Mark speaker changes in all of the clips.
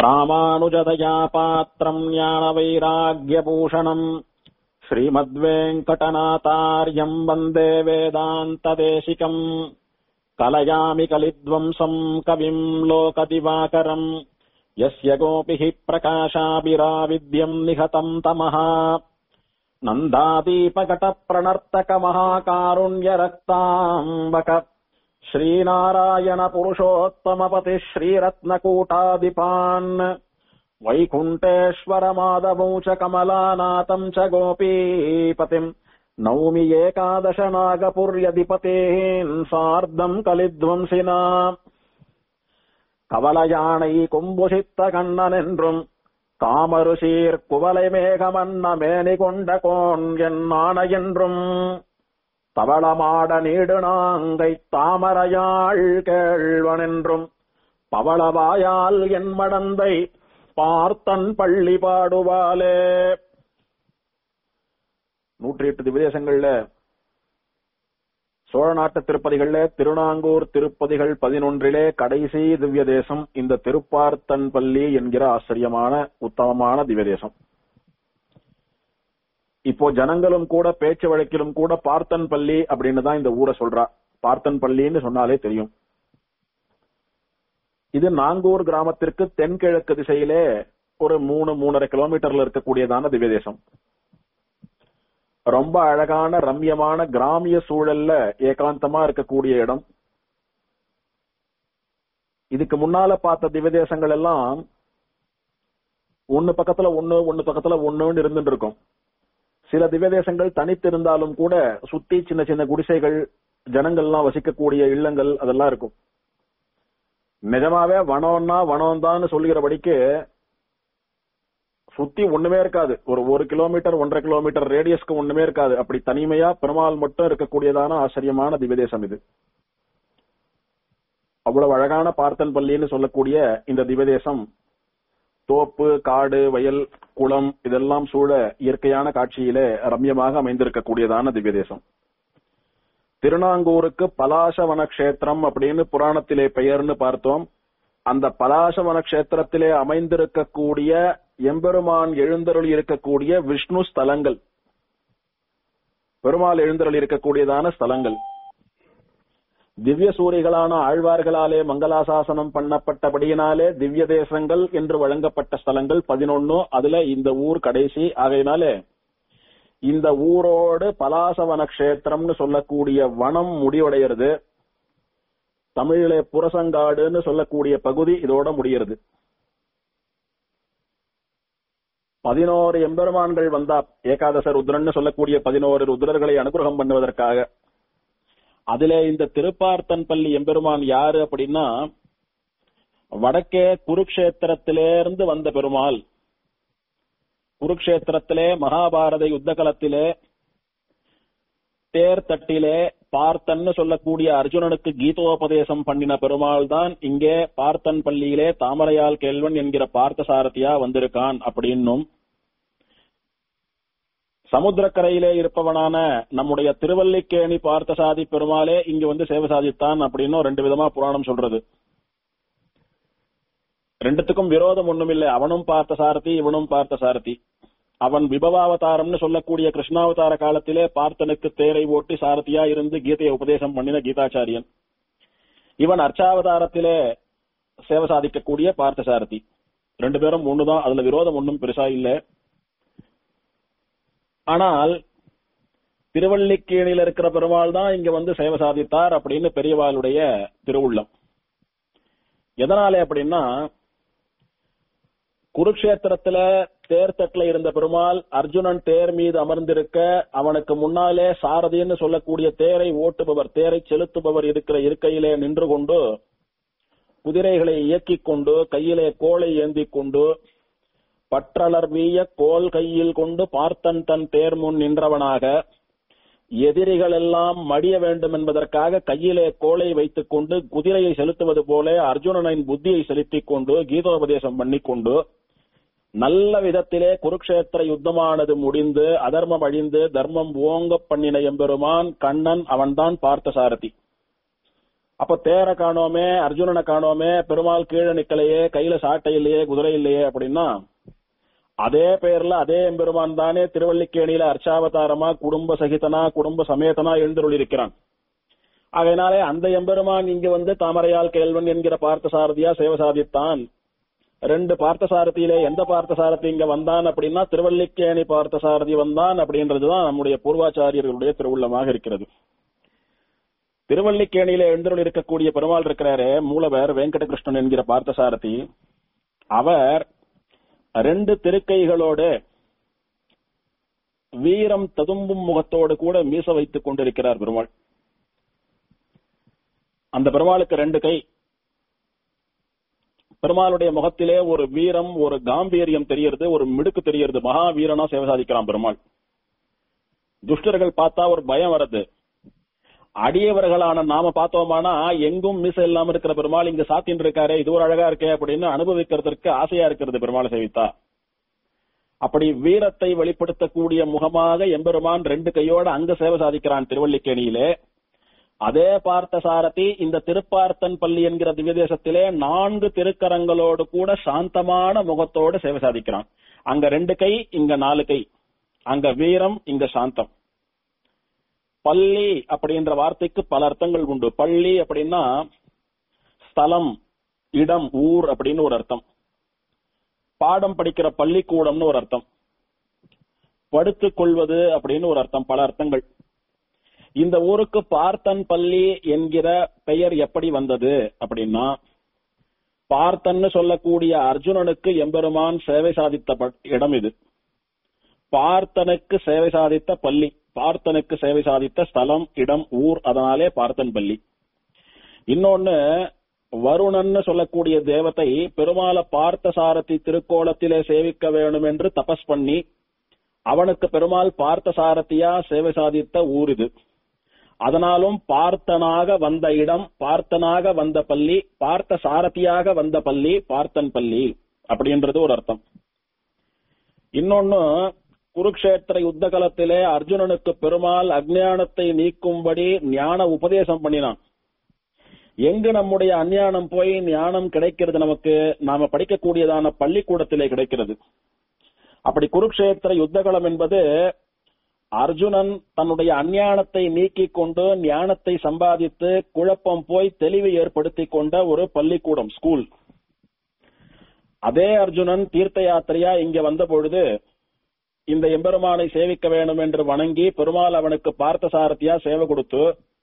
Speaker 1: ராமானுஜதயா பாத்திரம் ஞான வைராகியபூஷணம் ஸ்ரீமத்வேங்கடநாதாரியம் வந்தே வேதாந்ததேசிகம் கலயாமி கலித்வம்சம் கவிம் லோகதிவாகரம் यस्य गोपिः प्रकाशाभिराविद्यम् निहतम् तमः नन्दादीपकटप्रणर्तकमहाकारुण्यरक्ताम्बक श्रीनारायणपुरुषोत्तमपतिः श्रीरत्नकूटादिपान् वैकुण्ठेश्वरमाधवौ च कमलानाथम् च गोपीपतिम् नौमि एकादशनागपुर्यधिपतेन् सार्धम् कलिध्वंसिना கவலையானை கொம்புசித்த கண்ணன் என்றும் காமருசீர் குவலை மேகமன்ன மேனி கொண்ட கோன் என் ஆணை என்றும் தவளமாட நீடு நாங்கை தாமரையாள் கேள்வன் என்றும் பவளவாயால் என் மடந்தை பார்த்தன் பள்ளி பாடுவாலே நூற்றி எட்டு திவ்யதேசங்கள்ல சோழ நாட்டு திருப்பதிகள்ல திருநாங்கூர் திருப்பதிகள் பதினொன்றிலே கடைசி திவ்ய தேசம் இந்த திருப்பார்த்தன் பள்ளி என்கிற ஆச்சரியமான உத்தமமான திவ்ய தேசம் இப்போ ஜனங்களும் கூட பேச்சு வழக்கிலும் கூட பார்த்தன் பள்ளி அப்படின்னு தான் இந்த ஊரை சொல்றா பார்த்தன் பள்ளின்னு சொன்னாலே தெரியும் இது நாங்கூர் கிராமத்திற்கு தென்கிழக்கு திசையிலே ஒரு மூணு மூணரை கிலோமீட்டர்ல இருக்கக்கூடியதான திவ்ய தேசம் ரொம்ப அழகான ரம்யமான கிராமிய சூழல்ல ஏகாந்தமா இருக்கக்கூடிய இடம் இதுக்கு முன்னால பார்த்த திவதேசங்கள் எல்லாம் ஒன்னு பக்கத்துல ஒண்ணு ஒன்னு பக்கத்துல ஒண்ணுன்னு இருந்துட்டு இருக்கும் சில திவதேசங்கள் தனித்து இருந்தாலும் கூட சுத்தி சின்ன சின்ன குடிசைகள் ஜனங்கள்லாம் வசிக்கக்கூடிய இல்லங்கள் அதெல்லாம் இருக்கும் நிஜமாவே வனம்னா வனம் தான் சொல்லுகிறபடிக்கு சுத்தி ஒண்ணுமே இருக்காது ஒரு ஒரு கிலோமீட்டர் ஒன்றரை கிலோமீட்டர் ரேடியஸ்க்கு ஒண்ணுமே இருக்காது அப்படி தனிமையா பெருமாள் மட்டும் இருக்கக்கூடியதான ஆச்சரியமான திவதேசம் இது அவ்வளவு அழகான பார்த்தன் பள்ளின்னு சொல்லக்கூடிய இந்த திவதேசம் தோப்பு காடு வயல் குளம் இதெல்லாம் சூழ இயற்கையான காட்சியிலே ரம்யமாக அமைந்திருக்கக்கூடியதான திவ்யதேசம் திருநாங்கூருக்கு பலாசவன கஷேத்திரம் அப்படின்னு புராணத்திலே பெயர்னு பார்த்தோம் அந்த பலாசவன கஷேத்திரத்திலே அமைந்திருக்கக்கூடிய எம்பெருமான் எழுந்தருள் இருக்கக்கூடிய விஷ்ணு ஸ்தலங்கள் பெருமாள் எழுந்தருள் இருக்கக்கூடியதான ஸ்தலங்கள் திவ்ய சூரிகளான ஆழ்வார்களாலே மங்களாசாசனம் பண்ணப்பட்டபடியினாலே திவ்ய தேசங்கள் என்று வழங்கப்பட்ட ஸ்தலங்கள் பதினொன்னு அதுல இந்த ஊர் கடைசி ஆகையினாலே இந்த ஊரோடு பலாசவன கஷேத்திரம்னு சொல்லக்கூடிய வனம் முடிவடைகிறது தமிழிலே புரசங்காடுன்னு சொல்லக்கூடிய பகுதி இதோட முடிகிறது பதினோரு எம்பெருமான்கள் வந்தா ஏகாதச ருத்ரன் சொல்லக்கூடிய பதினோரு ருத்ரர்களை அனுகிரகம் பண்ணுவதற்காக அதிலே இந்த திருப்பார்த்தன் பள்ளி எம்பெருமான் யாரு அப்படின்னா வடக்கே குருக்ஷேத்திரத்திலேருந்து வந்த பெருமாள் குருக்ஷேத்திரத்திலே மகாபாரத யுத்த களத்திலே தேர் தட்டிலே பார்த்தன்னு சொல்லக்கூடிய அர்ஜுனனுக்கு கீதோபதேசம் பண்ணின பெருமாள் தான் இங்கே பார்த்தன் பள்ளியிலே தாமரையால் கேள்வன் என்கிற பார்த்த சாரதியா வந்திருக்கான் அப்படின்னும் சமுத்திரக்கரையிலே இருப்பவனான நம்முடைய திருவல்லிக்கேணி பார்த்தசாதி பெருமாளே இங்க வந்து சேவை சாதித்தான் அப்படின்னும் ரெண்டு விதமா புராணம் சொல்றது ரெண்டுத்துக்கும் விரோதம் ஒண்ணுமில்லை அவனும் பார்த்த சாரதி இவனும் பார்த்த சாரதி அவன் விபவாவதாரம்னு சொல்லக்கூடிய கிருஷ்ணாவதார காலத்திலே பார்த்தனுக்கு தேரை ஓட்டி சாரதியா இருந்து கீதையை உபதேசம் பண்ணின கீதாச்சாரியன் இவன் அர்ச்சாவதாரத்திலே சேவை சாதிக்கக்கூடிய பார்த்த சாரதி ரெண்டு பேரும் ஒண்ணுதான் அதுல விரோதம் ஒன்றும் பெருசா இல்ல ஆனால் திருவள்ளிக்கேணியில இருக்கிற பெருமாள் தான் இங்க வந்து சேவை சாதித்தார் அப்படின்னு பெரியவாளுடைய திருவுள்ளம் எதனாலே அப்படின்னா குருக்ஷேத்திரத்துல தேர்தட்டுல இருந்த பெருமாள் அர்ஜுனன் தேர் மீது அமர்ந்திருக்க அவனுக்கு முன்னாலே சாரதின்னு சொல்லக்கூடிய தேரை ஓட்டுபவர் தேரை செலுத்துபவர் இருக்கிற இருக்கையிலே நின்று கொண்டு குதிரைகளை இயக்கிக் கொண்டு கையிலே கோலை ஏந்திக் கொண்டு பற்றலர் வீய கோல் கையில் கொண்டு பார்த்தன் தன் தேர் முன் நின்றவனாக எதிரிகள் எல்லாம் மடிய வேண்டும் என்பதற்காக கையிலே கோலை வைத்துக் கொண்டு குதிரையை செலுத்துவது போல அர்ஜுனனின் புத்தியை செலுத்திக் கொண்டு கீதோபதேசம் பண்ணிக்கொண்டு நல்ல விதத்திலே குருக்ஷேத்திர யுத்தமானது முடிந்து அதர்மம் அழிந்து தர்மம் ஓங்க பண்ணின எம்பெருமான் கண்ணன் அவன்தான் பார்த்த சாரதி அப்ப தேரை காணோமே அர்ஜுனனை காணோமே பெருமாள் கீழே நிக்கலையே கையில சாட்டை இல்லையே குதிரை இல்லையே அப்படின்னா அதே பெயர்ல அதே எம்பெருமான் தானே திருவள்ளிக்கேணியில அர்ச்சாவதாரமா குடும்ப சகிதனா குடும்ப சமேதனா எழுந்தருள் இருக்கிறான் அதனாலே அந்த எம்பெருமான் இங்க வந்து தாமரையால் கேள்வன் என்கிற பார்த்தசாரதியா சேவை சாதித்தான் ரெண்டு பார்த்தசாரதியிலே எந்த பார்த்தசாரதி இங்க வந்தான் அப்படின்னா திருவள்ளிக்கேணி பார்த்தசாரதி வந்தான் அப்படின்றதுதான் நம்முடைய பூர்வாச்சாரியர்களுடைய திருவுள்ளமாக இருக்கிறது திருவள்ளிக்கேணியில எழுந்தருள் இருக்கக்கூடிய பெருமாள் இருக்கிறாரே மூலவர் வெங்கடகிருஷ்ணன் என்கிற பார்த்தசாரதி அவர் ரெண்டு திருக்கைகளோடு வீரம் ததும்பும் முகத்தோடு கூட மீச வைத்துக் கொண்டிருக்கிறார் பெருமாள் அந்த பெருமாளுக்கு ரெண்டு கை பெருமாளுடைய முகத்திலே ஒரு வீரம் ஒரு காம்பீரியம் தெரியறது ஒரு மிடுக்கு தெரியறது மகா வீரனா சேவை சாதிக்கிறான் பெருமாள் துஷ்டர்கள் பார்த்தா ஒரு பயம் வருது அடியவர்களான நாம பார்த்தோமானா எங்கும் மீச இல்லாம இருக்கிற பெருமாள் இங்க சாத்தின் இருக்காரு இது ஒரு அழகா இருக்கே அப்படின்னு அனுபவிக்கிறதுக்கு ஆசையா இருக்கிறது பெருமாளை சேவித்தா அப்படி வீரத்தை வெளிப்படுத்தக்கூடிய முகமாக எம்பெருமான் ரெண்டு கையோட அங்க சேவை சாதிக்கிறான் திருவள்ளிக்கேணியிலே அதே பார்த்த சாரதி இந்த திருப்பார்த்தன் பள்ளி என்கிற திவ்யதேசத்திலே நான்கு திருக்கரங்களோடு கூட சாந்தமான முகத்தோடு சேவை சாதிக்கிறான் அங்க ரெண்டு கை இங்க நாலு கை அங்க வீரம் இங்க சாந்தம் பள்ளி அப்படின்ற வார்த்தைக்கு பல அர்த்தங்கள் உண்டு பள்ளி அப்படின்னா ஸ்தலம் இடம் ஊர் அப்படின்னு ஒரு அர்த்தம் பாடம் படிக்கிற பள்ளிக்கூடம்னு ஒரு அர்த்தம் படுத்துக் கொள்வது அப்படின்னு ஒரு அர்த்தம் பல அர்த்தங்கள் இந்த ஊருக்கு பார்த்தன் பள்ளி என்கிற பெயர் எப்படி வந்தது அப்படின்னா பார்த்தன்னு சொல்லக்கூடிய அர்ஜுனனுக்கு எம்பெருமான் சேவை சாதித்த இடம் இது பார்த்தனுக்கு சேவை சாதித்த பள்ளி பார்த்தனுக்கு சேவை சாதித்த ஸ்தலம் இடம் ஊர் அதனாலே பார்த்தன் பள்ளி இன்னொன்னு வருணன்னு சொல்லக்கூடிய தேவத்தை பெருமாள பார்த்த சாரதி திருக்கோலத்திலே சேவிக்க வேணும் என்று தபஸ் பண்ணி அவனுக்கு பெருமாள் பார்த்த சாரதியா சேவை சாதித்த ஊர் இது அதனாலும் பார்த்தனாக வந்த இடம் பார்த்தனாக வந்த பள்ளி பார்த்த சாரதியாக வந்த பள்ளி பார்த்தன் பள்ளி அப்படின்றது ஒரு அர்த்தம் இன்னொன்னு குருக்ஷேத்திர யுத்த காலத்திலே அர்ஜுனனுக்கு பெருமாள் அஜ்ஞானத்தை நீக்கும்படி ஞான உபதேசம் பண்ணினான் எங்கு நம்முடைய அஞ்ஞானம் போய் ஞானம் கிடைக்கிறது நமக்கு நாம படிக்கக்கூடியதான பள்ளிக்கூடத்திலே கிடைக்கிறது அப்படி குருக்ஷேத்திர யுத்தகலம் என்பது அர்ஜுனன் தன்னுடைய அஞ்ஞானத்தை நீக்கிக் கொண்டு ஞானத்தை சம்பாதித்து குழப்பம் போய் தெளிவு ஏற்படுத்திக் கொண்ட ஒரு பள்ளிக்கூடம் ஸ்கூல் அதே அர்ஜுனன் தீர்த்த யாத்திரையா இங்க வந்த பொழுது இந்த எம்பெருமானை சேவிக்க வேண்டும் என்று வணங்கி பெருமாள் அவனுக்கு பார்த்த சாரதியா சேவை கொடுத்து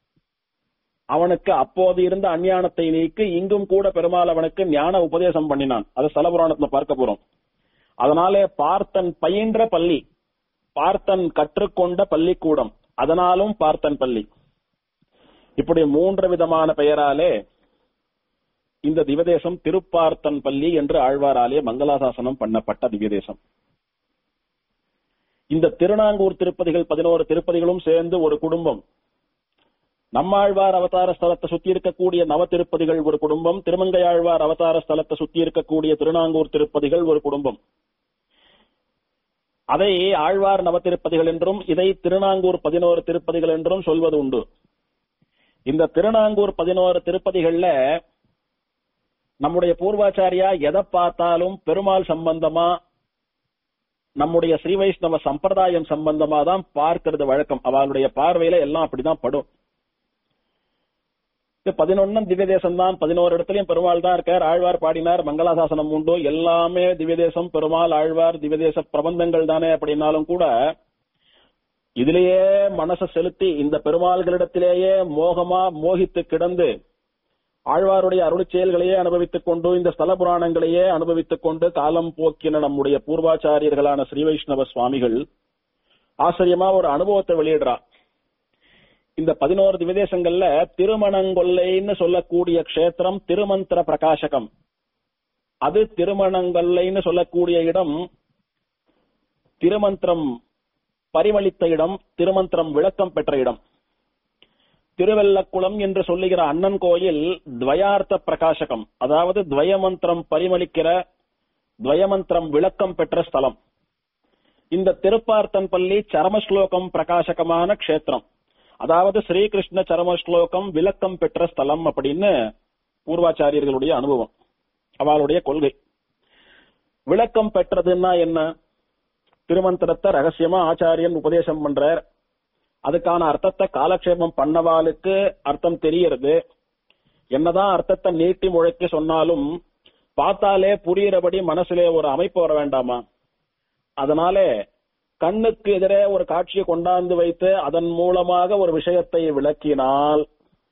Speaker 1: அவனுக்கு அப்போது இருந்த அஞ்ஞானத்தை நீக்கி இங்கும் கூட பெருமாள் அவனுக்கு ஞான உபதேசம் பண்ணினான் அது ஸ்தலபுராணத்துல பார்க்க போறோம் அதனாலே பார்த்தன் பயின்ற பள்ளி பார்த்தன் கற்றுக்கொண்ட பள்ளிக்கூடம் அதனாலும் பார்த்தன் பள்ளி இப்படி மூன்று விதமான பெயராலே இந்த திவதேசம் திருப்பார்த்தன் பள்ளி என்று ஆழ்வாராலே மங்களாசாசனம் பண்ணப்பட்ட திவ்யதேசம் இந்த திருநாங்கூர் திருப்பதிகள் பதினோரு திருப்பதிகளும் சேர்ந்து ஒரு குடும்பம் நம்மாழ்வார் அவதார ஸ்தலத்தை சுத்தி இருக்கக்கூடிய நவ திருப்பதிகள் ஒரு குடும்பம் திருமங்கையாழ்வார் அவதார ஸ்தலத்தை சுத்தி இருக்கக்கூடிய திருநாங்கூர் திருப்பதிகள் ஒரு குடும்பம் அதை ஆழ்வார் நவ திருப்பதிகள் என்றும் இதை திருநாங்கூர் பதினோரு திருப்பதிகள் என்றும் சொல்வது உண்டு இந்த திருநாங்கூர் பதினோரு திருப்பதிகள்ல நம்முடைய பூர்வாச்சாரியா எதை பார்த்தாலும் பெருமாள் சம்பந்தமா நம்முடைய ஸ்ரீ வைஷ்ணவ சம்பிரதாயம் சம்பந்தமா தான் பார்க்கிறது வழக்கம் அவளுடைய பார்வையில எல்லாம் அப்படிதான் படும் பதினொன்னும் திவ்ய தேசம் தான் பதினோரு இடத்துலயும் பெருமாள் தான் இருக்கார் ஆழ்வார் பாடினார் மங்களாசாசனம் உண்டு எல்லாமே திவ்ய தேசம் பெருமாள் ஆழ்வார் திவ்ய தேச பிரபந்தங்கள் தானே அப்படின்னாலும் கூட இதுலயே மனசை செலுத்தி இந்த பெருமாள்களிடத்திலேயே மோகமா மோகித்து கிடந்து ஆழ்வாருடைய அருள் செயல்களையே அனுபவித்துக் கொண்டு இந்த ஸ்தல புராணங்களையே அனுபவித்துக் கொண்டு காலம் போக்கின நம்முடைய பூர்வாச்சாரியர்களான ஸ்ரீ வைஷ்ணவ சுவாமிகள் ஆச்சரியமா ஒரு அனுபவத்தை வெளியிடுறா இந்த பதினோரு திவதேசங்கள்ல திருமணங்கொல்லைன்னு சொல்லக்கூடிய க்ஷேத்திரம் திருமந்திர பிரகாசகம் அது திருமணங்கொல்லைன்னு சொல்லக்கூடிய இடம் திருமந்திரம் பரிமளித்த இடம் திருமந்திரம் விளக்கம் பெற்ற இடம் திருவெல்லக்குளம் என்று சொல்லுகிற அண்ணன் கோயில் துவயார்த்த பிரகாசகம் அதாவது துவயமந்திரம் பரிமளிக்கிற துவயமந்திரம் விளக்கம் பெற்ற ஸ்தலம் இந்த திருப்பார்த்தன் பள்ளி சரமஸ்லோகம் பிரகாசகமான க்ஷேத்திரம் அதாவது ஸ்ரீகிருஷ்ண சரம ஸ்லோகம் விளக்கம் பெற்ற ஸ்தலம் அப்படின்னு பூர்வாச்சாரியர்களுடைய அனுபவம் அவளுடைய கொள்கை விளக்கம் பெற்றதுன்னா என்ன திருமந்திரத்தை ரகசியமா ஆச்சாரியன் உபதேசம் பண்றார் அதுக்கான அர்த்தத்தை காலக்ஷேபம் பண்ணவாளுக்கு அர்த்தம் தெரியறது என்னதான் அர்த்தத்தை நீட்டி முழைக்க சொன்னாலும் பார்த்தாலே புரியிறபடி மனசுல ஒரு அமைப்பு வர வேண்டாமா அதனால கண்ணுக்கு எதிரே ஒரு காட்சியை கொண்டாந்து வைத்து அதன் மூலமாக ஒரு விஷயத்தை விளக்கினால்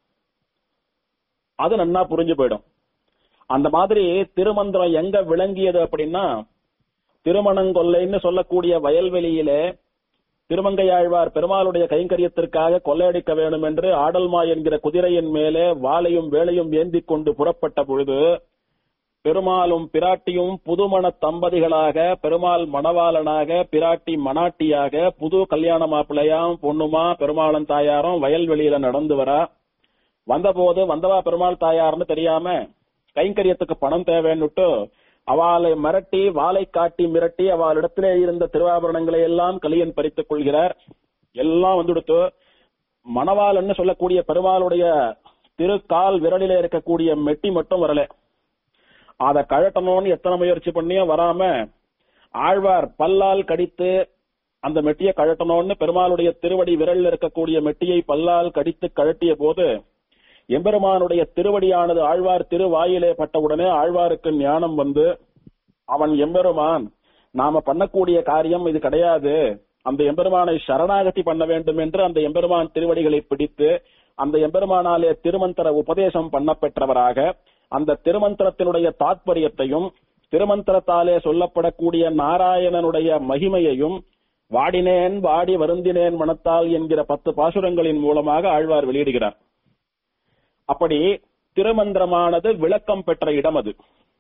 Speaker 1: அது நன்னா புரிஞ்சு போயிடும் அந்த மாதிரி திருமந்திரம் எங்க விளங்கியது அப்படின்னா திருமணங்கொல்லைன்னு சொல்லக்கூடிய வயல்வெளியிலே திருமங்கையாழ்வார் பெருமாளுடைய கைங்கரியத்திற்காக கொள்ளையடிக்க வேண்டும் என்று ஆடல்மா என்கிற குதிரையின் மேலே வாளையும் வேலையும் ஏந்தி கொண்டு புறப்பட்ட பொழுது பெருமாளும் பிராட்டியும் புதுமண தம்பதிகளாக பெருமாள் மணவாளனாக பிராட்டி மணாட்டியாக புது கல்யாண மாப்பிள்ளையாம் பொண்ணுமா பெருமாளன் தாயாரும் வயல்வெளியில நடந்து வரா வந்தபோது வந்தவா பெருமாள் தாயார்னு தெரியாம கைங்கரியத்துக்கு பணம் தேவைன்னுட்டு அவளை மிரட்டி வாளை காட்டி மிரட்டி அவளிடத்திலே இருந்த திருவாபரணங்களை எல்லாம் கலியன் பறித்துக் கொள்கிறார் எல்லாம் வந்துடுத்து மணவாளன்னு சொல்லக்கூடிய பெருமாளுடைய திருக்கால் விரலிலே இருக்கக்கூடிய மெட்டி மட்டும் வரல அத கழட்டணும்னு எத்தனை முயற்சி பண்ணியும் வராம ஆழ்வார் பல்லால் கடித்து அந்த மெட்டியை கழட்டணும்னு பெருமாளுடைய திருவடி விரலில் இருக்கக்கூடிய மெட்டியை பல்லால் கடித்து கழட்டிய போது எம்பெருமானுடைய திருவடியானது ஆழ்வார் திருவாயிலே பட்டவுடனே ஆழ்வாருக்கு ஞானம் வந்து அவன் எம்பெருமான் நாம பண்ணக்கூடிய காரியம் இது கிடையாது அந்த எம்பெருமானை சரணாகதி பண்ண வேண்டும் என்று அந்த எம்பெருமான் திருவடிகளை பிடித்து அந்த எம்பெருமானாலே திருமந்திர உபதேசம் பண்ண பெற்றவராக அந்த திருமந்திரத்தினுடைய தாத்பரியத்தையும் திருமந்திரத்தாலே சொல்லப்படக்கூடிய நாராயணனுடைய மகிமையையும் வாடினேன் வாடி வருந்தினேன் மனத்தால் என்கிற பத்து பாசுரங்களின் மூலமாக ஆழ்வார் வெளியிடுகிறார் அப்படி திருமந்திரமானது விளக்கம் பெற்ற இடம் அது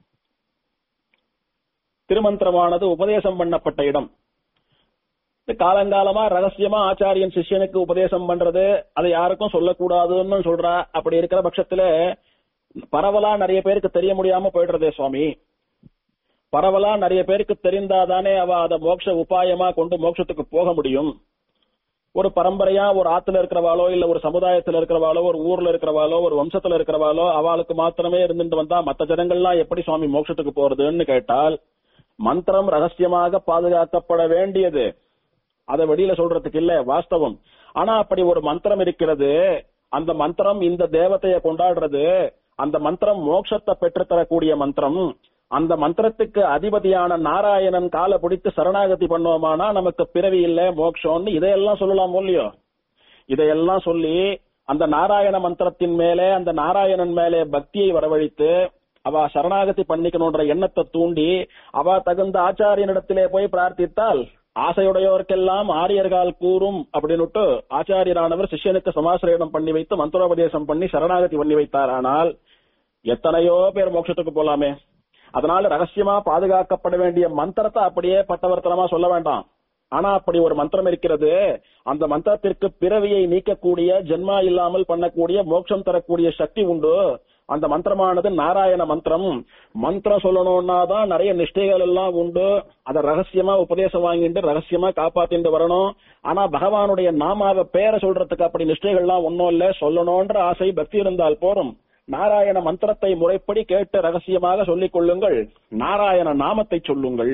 Speaker 1: திருமந்திரமானது உபதேசம் பண்ணப்பட்ட இடம் காலங்காலமா ரகசியமா ஆச்சாரியன் சிஷ்யனுக்கு உபதேசம் பண்றது அதை யாருக்கும் சொல்லக்கூடாதுன்னு சொல்றா அப்படி இருக்கிற பட்சத்துல பரவலா நிறைய பேருக்கு தெரிய முடியாம போயிடுறதே சுவாமி பரவலா நிறைய பேருக்கு தெரிந்தாதானே அவ அத மோட்ச உபாயமா கொண்டு மோட்சத்துக்கு போக முடியும் ஒரு பரம்பரையா ஒரு ஆத்துல இருக்கிறவாளோ இல்ல ஒரு சமுதாயத்துல இருக்கிறவாளோ ஒரு ஊர்ல இருக்கிறவாளோ ஒரு வம்சத்துல இருக்கிறவாளோ அவளுக்கு மாத்திரமே இருந்துட்டு வந்தா மத்த ஜனங்கள்லாம் எப்படி சுவாமி மோட்சத்துக்கு போறதுன்னு கேட்டால் மந்திரம் ரகசியமாக பாதுகாக்கப்பட வேண்டியது அதை வெளியில சொல்றதுக்கு இல்ல வாஸ்தவம் ஆனா அப்படி ஒரு மந்திரம் இருக்கிறது அந்த மந்திரம் இந்த தேவதைய கொண்டாடுறது அந்த மந்திரம் மோட்சத்தை பெற்றுத்தரக்கூடிய மந்திரம் அந்த மந்திரத்துக்கு அதிபதியான நாராயணன் காலை பிடித்து சரணாகதி பண்ணோமானா நமக்கு பிறவி இல்ல மோட்சம்னு இதையெல்லாம் சொல்லலாம் இல்லையோ இதையெல்லாம் சொல்லி அந்த நாராயண மந்திரத்தின் மேலே அந்த நாராயணன் மேலே பக்தியை வரவழைத்து அவ சரணாகதி பண்ணிக்கணும்ன்ற எண்ணத்தை தூண்டி அவ தகுந்த ஆச்சாரியனிடத்திலே போய் பிரார்த்தித்தால் ஆசையுடையோருக்கெல்லாம் ஆரியர்கள் கூறும் அப்படின்னுட்டு ஆச்சாரியரானவர் சிஷ்யனுக்கு சமாசிரயணம் பண்ணி வைத்து மந்திரோபதேசம் பண்ணி சரணாகதி பண்ணி வைத்தாரானால் எத்தனையோ பேர் மோட்சத்துக்கு போலாமே அதனால ரகசியமா பாதுகாக்கப்பட வேண்டிய மந்திரத்தை அப்படியே பட்டவர்த்தனமா சொல்ல வேண்டாம் ஆனா அப்படி ஒரு மந்திரம் இருக்கிறது அந்த மந்திரத்திற்கு பிறவியை நீக்கக்கூடிய ஜென்மா இல்லாமல் பண்ணக்கூடிய மோட்சம் தரக்கூடிய சக்தி உண்டு அந்த மந்திரமானது நாராயண மந்திரம் மந்திரம் சொல்லணும்னா தான் நிறைய நிஷ்டைகள் எல்லாம் உண்டு அத ரகசியமா உபதேசம் வாங்கிட்டு ரகசியமா காப்பாத்திட்டு வரணும் ஆனா பகவானுடைய நாமாவ பேரை சொல்றதுக்கு அப்படி நிஷ்டைகள்லாம் ஒன்னும் இல்ல சொல்லணும்ன்ற ஆசை பக்தி இருந்தால் போரும் நாராயண மந்திரத்தை முறைப்படி கேட்டு ரகசியமாக சொல்லிக் கொள்ளுங்கள் நாராயண நாமத்தை சொல்லுங்கள்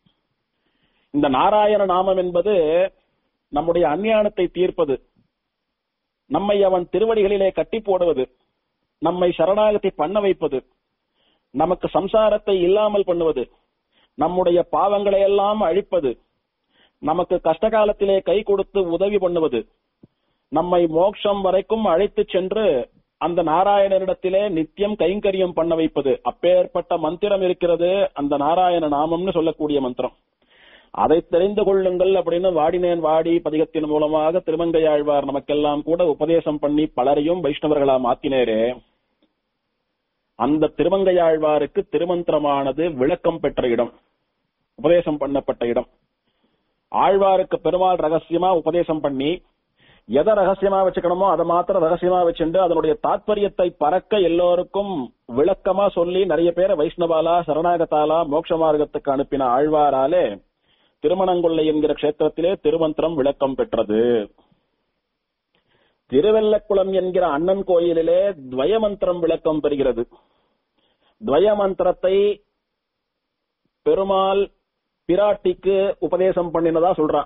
Speaker 1: இந்த நாராயண நாமம் என்பது நம்முடைய அஞ்ஞானத்தை தீர்ப்பது நம்மை அவன் திருவடிகளிலே கட்டி போடுவது நம்மை சரணாகதி பண்ண வைப்பது நமக்கு சம்சாரத்தை இல்லாமல் பண்ணுவது நம்முடைய பாவங்களை எல்லாம் அழிப்பது நமக்கு கஷ்ட காலத்திலே கை கொடுத்து உதவி பண்ணுவது நம்மை மோட்சம் வரைக்கும் அழைத்து சென்று அந்த நாராயணனிடத்திலே நித்தியம் கைங்கரியம் பண்ண வைப்பது அப்பேற்பட்ட மந்திரம் இருக்கிறது அந்த நாராயண நாமம்னு சொல்லக்கூடிய மந்திரம் அதை தெரிந்து கொள்ளுங்கள் அப்படின்னு வாடினேன் வாடி பதிகத்தின் மூலமாக திருமங்கையாழ்வார் நமக்கெல்லாம் கூட உபதேசம் பண்ணி பலரையும் வைஷ்ணவர்களா மாத்தினேரே அந்த திருமங்கையாழ்வாருக்கு திருமந்திரமானது விளக்கம் பெற்ற இடம் உபதேசம் பண்ணப்பட்ட இடம் ஆழ்வாருக்கு பெருமாள் ரகசியமா உபதேசம் பண்ணி எதை ரகசியமா வச்சுக்கணுமோ அதை மாத்திரம் ரகசியமா வச்சுண்டு அதனுடைய தாத்பரியத்தை பறக்க எல்லோருக்கும் விளக்கமா சொல்லி நிறைய பேரை வைஷ்ணவாலா சரணாகத்தாலா மோட்ச மார்க்கத்துக்கு அனுப்பின ஆழ்வாராலே திருமணங்கொள்ளை என்கிற கஷேத்திரத்திலே திருமந்திரம் விளக்கம் பெற்றது திருவெல்லக்குளம் என்கிற அண்ணன் கோயிலிலே துவயமந்திரம் விளக்கம் பெறுகிறது துவயமந்திரத்தை பெருமாள் பிராட்டிக்கு உபதேசம் பண்ணினதா சொல்றான்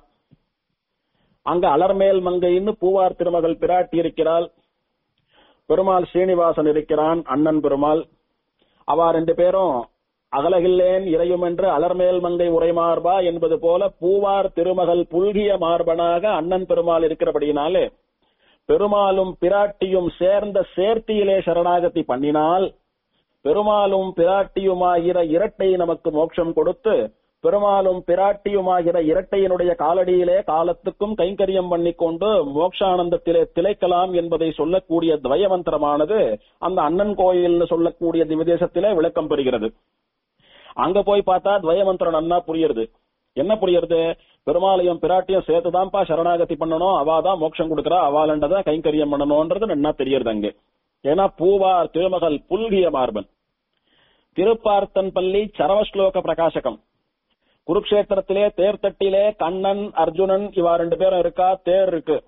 Speaker 1: அங்க அலர்மேல் மங்கைன்னு பூவார் திருமகள் பிராட்டி இருக்கிறாள் பெருமாள் ஸ்ரீனிவாசன் இருக்கிறான் அண்ணன் பெருமாள் அவா ரெண்டு பேரும் அகலகில்லேன் இறையும் என்று அலர்மேல் மங்கை உரைமார்பா என்பது போல பூவார் திருமகள் புல்கிய மார்பனாக அண்ணன் பெருமாள் இருக்கிறபடியினாலே பெருமாளும் பிராட்டியும் சேர்ந்த சேர்த்தியிலே சரணாகதி பண்ணினால் பெருமாளும் பிராட்டியுமாகிற இரட்டை நமக்கு மோட்சம் கொடுத்து பெருமாளும் பிராட்டியுமாகிற இரட்டையினுடைய காலடியிலே காலத்துக்கும் கைங்கரியம் பண்ணிக்கொண்டு மோட்சானந்தத்திலே திளைக்கலாம் என்பதை சொல்லக்கூடிய துவயமந்திரமானது அந்த அண்ணன் கோயில்னு சொல்லக்கூடிய திவிதேசத்திலே விளக்கம் பெறுகிறது அங்க போய் பார்த்தா துவயமந்திரம் நன்னா புரியுறது என்ன புரியுறது பெருமாளையும் பிராட்டியும் சேர்த்துதான்ப்பா சரணாகதி பண்ணணும் அவாதான் மோட்சம் கொடுக்கறா அவாலண்டதான் கைங்கரியம் பண்ணணும்ன்றது நன்னா தெரியறது அங்கே ஏன்னா பூவார் திருமகள் புல்கிய மார்பன் திருப்பார்த்தன் பள்ளி சரவஸ்லோக பிரகாசகம் குருக்ஷேத்திரத்திலே தேர்தட்டிலே கண்ணன் அர்ஜுனன் இவா ரெண்டு பேரும் இருக்கா தேர் இருக்கு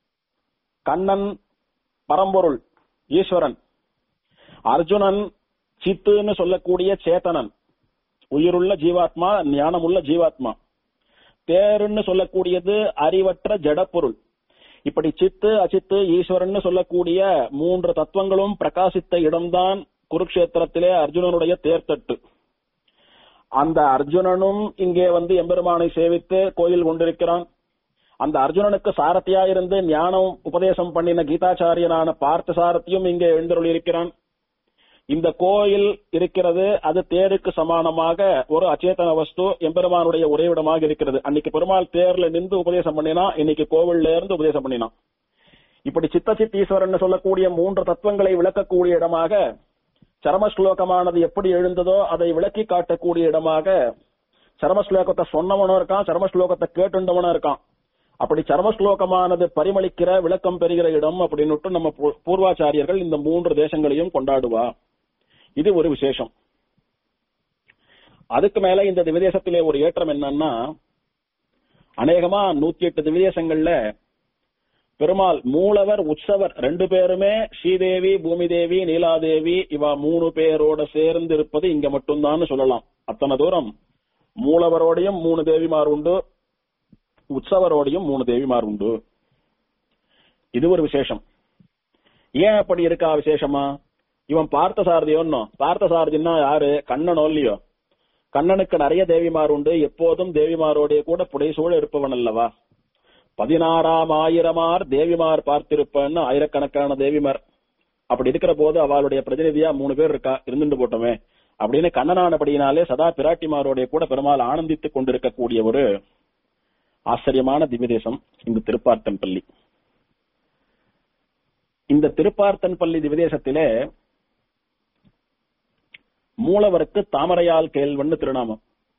Speaker 1: கண்ணன் பரம்பொருள் ஈஸ்வரன் அர்ஜுனன் சித்துன்னு சொல்லக்கூடிய சேத்தனன் உயிருள்ள ஜீவாத்மா ஞானமுள்ள ஜீவாத்மா தேருன்னு சொல்லக்கூடியது அறிவற்ற ஜடப்பொருள் இப்படி சித்து அச்சித்து ஈஸ்வரன் சொல்லக்கூடிய மூன்று தத்துவங்களும் பிரகாசித்த இடம்தான் குருக்ஷேத்திரத்திலே அர்ஜுனனுடைய தேர்தட்டு அந்த அர்ஜுனனும் இங்கே வந்து எம்பெருமானை சேவித்து கோயில் கொண்டிருக்கிறான் அந்த அர்ஜுனனுக்கு சாரதியா இருந்து ஞானம் உபதேசம் பண்ணின கீதாச்சாரியனான பார்த்த சாரதியும் இங்கே எழுந்தருள் இருக்கிறான் இந்த கோயில் இருக்கிறது அது தேருக்கு சமானமாக ஒரு அச்சேதன வஸ்து எம்பெருமானுடைய உறைவிடமாக இருக்கிறது அன்னைக்கு பெருமாள் தேர்ல நின்று உபதேசம் பண்ணினா இன்னைக்கு கோவில்ல இருந்து உபதேசம் பண்ணினான் இப்படி சித்த சித்தீஸ்வரன் சொல்லக்கூடிய மூன்று தத்துவங்களை விளக்கக்கூடிய இடமாக சரமஸ்லோகமானது எப்படி எழுந்ததோ அதை விளக்கி காட்டக்கூடிய இடமாக சரமஸ்லோகத்தை சொன்னவனும் இருக்கான் சரமஸ்லோகத்தை கேட்டுண்டவனும் இருக்கான் அப்படி சரமஸ்லோகமானது பரிமளிக்கிற விளக்கம் பெறுகிற இடம் அப்படின்னு நம்ம பூ- பூர்வாச்சாரியர்கள் இந்த மூன்று தேசங்களையும் கொண்டாடுவா இது ஒரு விசேஷம் அதுக்கு மேல இந்த திவ்யதேசத்திலே ஒரு ஏற்றம் என்னன்னா அநேகமா நூத்தி எட்டு திவ்யதேசங்கள்ல பெருமாள் மூலவர் உற்சவர் ரெண்டு பேருமே ஸ்ரீதேவி பூமிதேவி நீலாதேவி இவா மூணு பேரோட சேர்ந்து இருப்பது இங்க மட்டும்தான் சொல்லலாம் அத்தனை தூரம் மூலவரோடையும் மூணு தேவிமார் உண்டு உற்சவரோடையும் மூணு தேவிமார் உண்டு இது ஒரு விசேஷம் ஏன் அப்படி இருக்கா விசேஷமா இவன் பார்த்த சாரதியோன்னோ பார்த்த சாரதின்னா யாரு கண்ணனோ இல்லையோ கண்ணனுக்கு நிறைய தேவிமார் உண்டு எப்போதும் தேவிமாரோடைய கூட புடைசூழ இருப்பவன் அல்லவா பதினாறாம் ஆயிரமார் தேவிமார் பார்த்திருப்பன்னு ஆயிரக்கணக்கான தேவிமார் அப்படி இருக்கிற போது அவளுடைய பிரதிநிதியா மூணு பேர் இருக்கா இருந்துட்டு போட்டோமே அப்படின்னு கண்ணனானபடியினாலே சதா பிராட்டிமாரோடைய கூட பெருமாள் ஆனந்தித்துக் கொண்டிருக்கக்கூடிய ஒரு ஆச்சரியமான திவ்யதேசம் இந்த திருப்பார்த்தன் பள்ளி இந்த திருப்பார்த்தன் பள்ளி திவ்யதேசத்திலே மூலவருக்கு தாமரையால் கேள்வன்னு திருநாமம்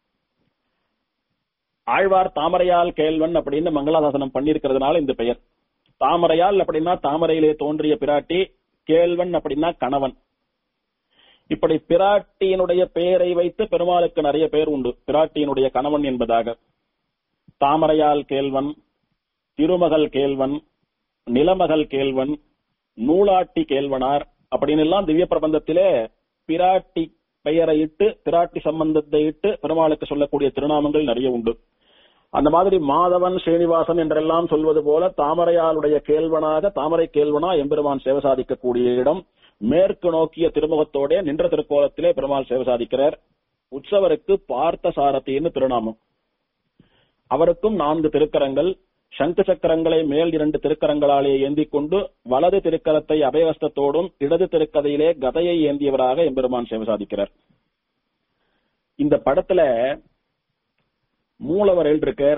Speaker 1: ஆழ்வார் தாமரையால் கேள்வன் அப்படின்னு மங்களாசாசனம் பண்ணியிருக்கிறதுனால இந்த பெயர் தாமரையால் அப்படின்னா தாமரையிலே தோன்றிய பிராட்டி கேள்வன் அப்படின்னா கணவன் இப்படி பிராட்டியினுடைய பெயரை வைத்து பெருமாளுக்கு நிறைய பேர் உண்டு பிராட்டியினுடைய கணவன் என்பதாக தாமரையால் கேள்வன் திருமகள் கேள்வன் நிலமகள் கேள்வன் நூலாட்டி கேள்வனார் அப்படின்னு எல்லாம் திவ்ய பிரபந்தத்திலே பிராட்டி பெயரை இட்டு பிராட்டி சம்பந்தத்தை இட்டு பெருமாளுக்கு சொல்லக்கூடிய திருநாமங்கள் நிறைய உண்டு அந்த மாதிரி மாதவன் ஸ்ரீனிவாசன் என்றெல்லாம் சொல்வது போல தாமரையாளுடைய கேள்வனாக தாமரை கேள்வனா எம்பெருமான் சேவை சாதிக்கக்கூடிய இடம் மேற்கு நோக்கிய திருமுகத்தோட நின்ற திருக்கோலத்திலே பெருமாள் சேவை சாதிக்கிறார் உற்சவருக்கு பார்த்த சாரதின்னு திருநாமம் அவருக்கும் நான்கு திருக்கரங்கள் சங்கு சக்கரங்களை மேல் இரண்டு திருக்கரங்களாலே ஏந்திக் கொண்டு வலது திருக்கரத்தை அபயவஸ்தத்தோடும் இடது திருக்கதையிலே கதையை ஏந்தியவராக எம்பெருமான் சேவை சாதிக்கிறார் இந்த படத்துல மூலவர் இருக்கார்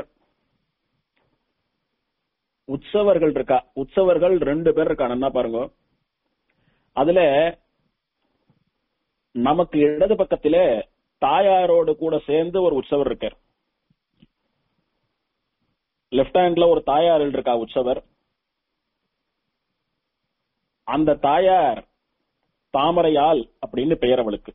Speaker 1: உற்சவர்கள் இருக்கா உற்சவர்கள் ரெண்டு பேர் இருக்கா என்ன பாருங்க அதுல நமக்கு இடது பக்கத்திலே தாயாரோடு கூட சேர்ந்து ஒரு உற்சவர் இருக்கார் லெப்ட் ஹேண்ட்ல ஒரு தாயார் இருக்கா உற்சவர் அந்த தாயார் தாமரையால் அப்படின்னு பெயர் அவளுக்கு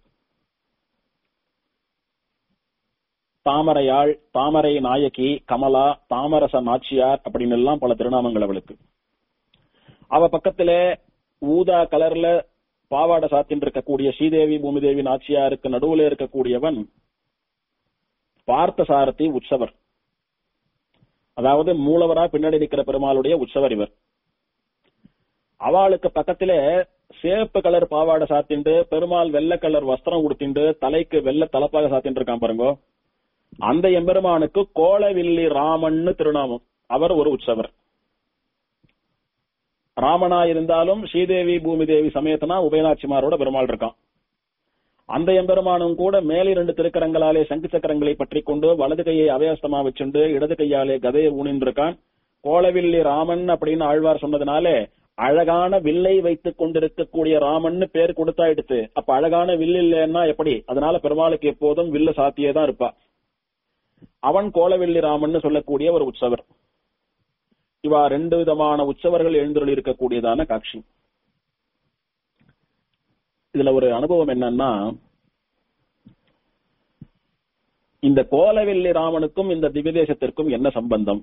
Speaker 1: தாமரையாள் தாமரை நாயகி கமலா தாமரச நாச்சியார் அப்படின்னு எல்லாம் பல திருநாமங்கள் அவளுக்கு அவ பக்கத்துல ஊதா கலர்ல பாவாடை சாத்தின் இருக்கக்கூடிய ஸ்ரீதேவி பூமிதேவி நாச்சியாருக்கு நடுவுல இருக்கக்கூடியவன் பார்த்த சாரதி உற்சவர் அதாவது மூலவரா பின்னாடி நிற்கிற பெருமாளுடைய உற்சவர் இவர் அவளுக்கு பக்கத்துல சேப்பு கலர் பாவாடை சாத்திண்டு பெருமாள் வெள்ளை கலர் வஸ்திரம் உடுத்திண்டு தலைக்கு வெள்ளை தலப்பாக சாத்திட்டு இருக்கான் பாருங்க அந்த எம்பெருமானுக்கு கோலவில்லி ராமன்னு திருநாமம் அவர் ஒரு உற்சவர் ராமனா இருந்தாலும் ஸ்ரீதேவி பூமிதேவி சமேதனா உபயநாச்சிமாரோட பெருமாள் இருக்கான் அந்த எம்பெருமானும் கூட மேலே ரெண்டு திருக்கரங்களாலே சங்கு சக்கரங்களை பற்றி கொண்டு வலது கையை அபயஸ்தமா வச்சுண்டு இடது கையாலே கதையை ஊனின்றிருக்கான் கோலவில்லி ராமன் அப்படின்னு ஆழ்வார் சொன்னதுனாலே அழகான வில்லை வைத்துக் கொண்டிருக்கக்கூடிய ராமன்னு பேர் கொடுத்தாயிடுத்து அப்ப அழகான வில் இல்லைன்னா எப்படி அதனால பெருமாளுக்கு எப்போதும் வில்ல சாத்தியே தான் இருப்பா அவன் கோலவில்லி ராமன் சொல்லக்கூடிய ஒரு உற்சவர் இவா ரெண்டு விதமான உற்சவர்கள் எழுந்துள்ள இருக்கக்கூடியதான காட்சி இதுல ஒரு அனுபவம் என்னன்னா இந்த கோலவில்லி ராமனுக்கும் இந்த திவ்யதேசத்திற்கும் என்ன சம்பந்தம்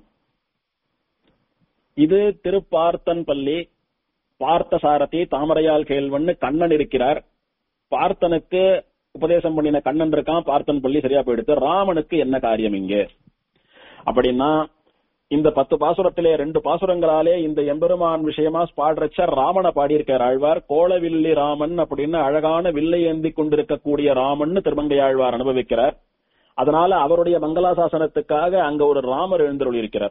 Speaker 1: இது திருப்பார்த்தன் பள்ளி பார்த்த சாரதி தாமரையால் கேள்வன்னு கண்ணன் இருக்கிறார் பார்த்தனுக்கு உபதேசம் பண்ணின கண்ணன் இருக்கான் பார்த்தன் பள்ளி சரியா போயிடுத்து ராமனுக்கு என்ன காரியம் இங்க அப்படின்னா இந்த பத்து பாசுரத்திலே ரெண்டு பாசுரங்களாலே இந்த எம்பெருமான் விஷயமா பாடுறச்ச ராமனை பாடியிருக்கார் ஆழ்வார் கோலவில்லி ராமன் அப்படின்னு அழகான வில்லை ஏந்தி கொண்டிருக்கக்கூடிய ராமன் திருமங்கை ஆழ்வார் அனுபவிக்கிறார் அதனால அவருடைய மங்களாசாசனத்துக்காக அங்க ஒரு ராமர் எழுந்தருள் இருக்கிறார்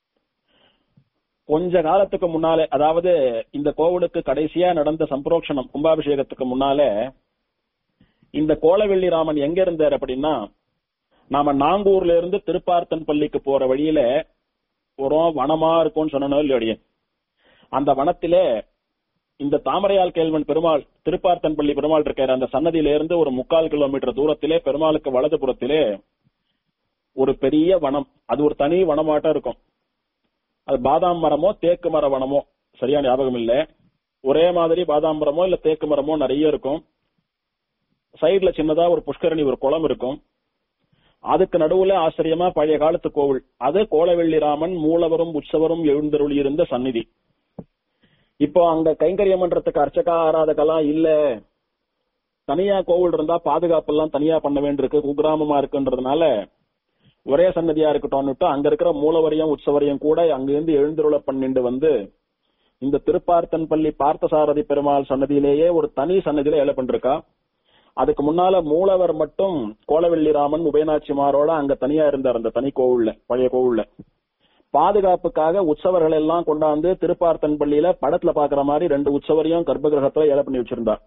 Speaker 1: கொஞ்ச காலத்துக்கு முன்னாலே அதாவது இந்த கோவிலுக்கு கடைசியா நடந்த சம்பரோக்ஷணம் கும்பாபிஷேகத்துக்கு முன்னாலே இந்த கோலவெள்ளி ராமன் எங்க இருந்தார் அப்படின்னா நாம நாங்கூர்ல இருந்து திருப்பார்த்தன் பள்ளிக்கு போற வழியில ஒரு வனமா இருக்கும்னு சொன்னோம் இல்லையோடியே அந்த வனத்திலே இந்த தாமரையால் கேள்வன் பெருமாள் திருப்பார்த்தன் பள்ளி பெருமாள் இருக்காரு அந்த சன்னதியில இருந்து ஒரு முக்கால் கிலோமீட்டர் தூரத்திலே பெருமாளுக்கு வலதுபுறத்திலே ஒரு பெரிய வனம் அது ஒரு தனி வனமாட்டம் இருக்கும் அது பாதாம் மரமோ தேக்கு மர வனமோ சரியான ஞாபகம் இல்ல ஒரே மாதிரி பாதாம் மரமோ இல்ல தேக்கு மரமோ நிறைய இருக்கும் சைடுல சின்னதா ஒரு புஷ்கரணி ஒரு குளம் இருக்கும் அதுக்கு நடுவுல ஆச்சரியமா பழைய காலத்து கோவில் அது கோலவெள்ளி ராமன் மூலவரும் உற்சவரும் எழுந்தருளி இருந்த சந்நிதி இப்போ அங்க கைங்கரிய மன்றத்துக்கு அர்ச்சகா ஆராதகெல்லாம் இல்ல தனியா கோவில் இருந்தா பாதுகாப்பு எல்லாம் தனியா பண்ண வேண்டியிருக்கு குக்கிராமமா இருக்குன்றதுனால ஒரே சன்னதியா இருக்கட்டும்னுட்டு அங்க இருக்கிற மூலவரையும் உற்சவரையும் கூட அங்கிருந்து எழுந்துருள பண்ணிட்டு வந்து இந்த திருப்பார்த்தன் பள்ளி பார்த்தசாரதி பெருமாள் சன்னதியிலேயே ஒரு தனி சன்னதியில ஏழை பண்ணிருக்கா அதுக்கு முன்னால மூலவர் மட்டும் கோலவெள்ளி ராமன் உபயநாச்சிமாரோட அங்க தனியா இருந்தார் அந்த தனி கோவில்ல பழைய கோவில்ல பாதுகாப்புக்காக உற்சவர்கள் எல்லாம் கொண்டாந்து திருப்பார்த்தன் பள்ளியில படத்துல பாக்குற மாதிரி ரெண்டு உற்சவரையும் கர்ப்பகிரகத்துல ஏழை பண்ணி வச்சிருந்தா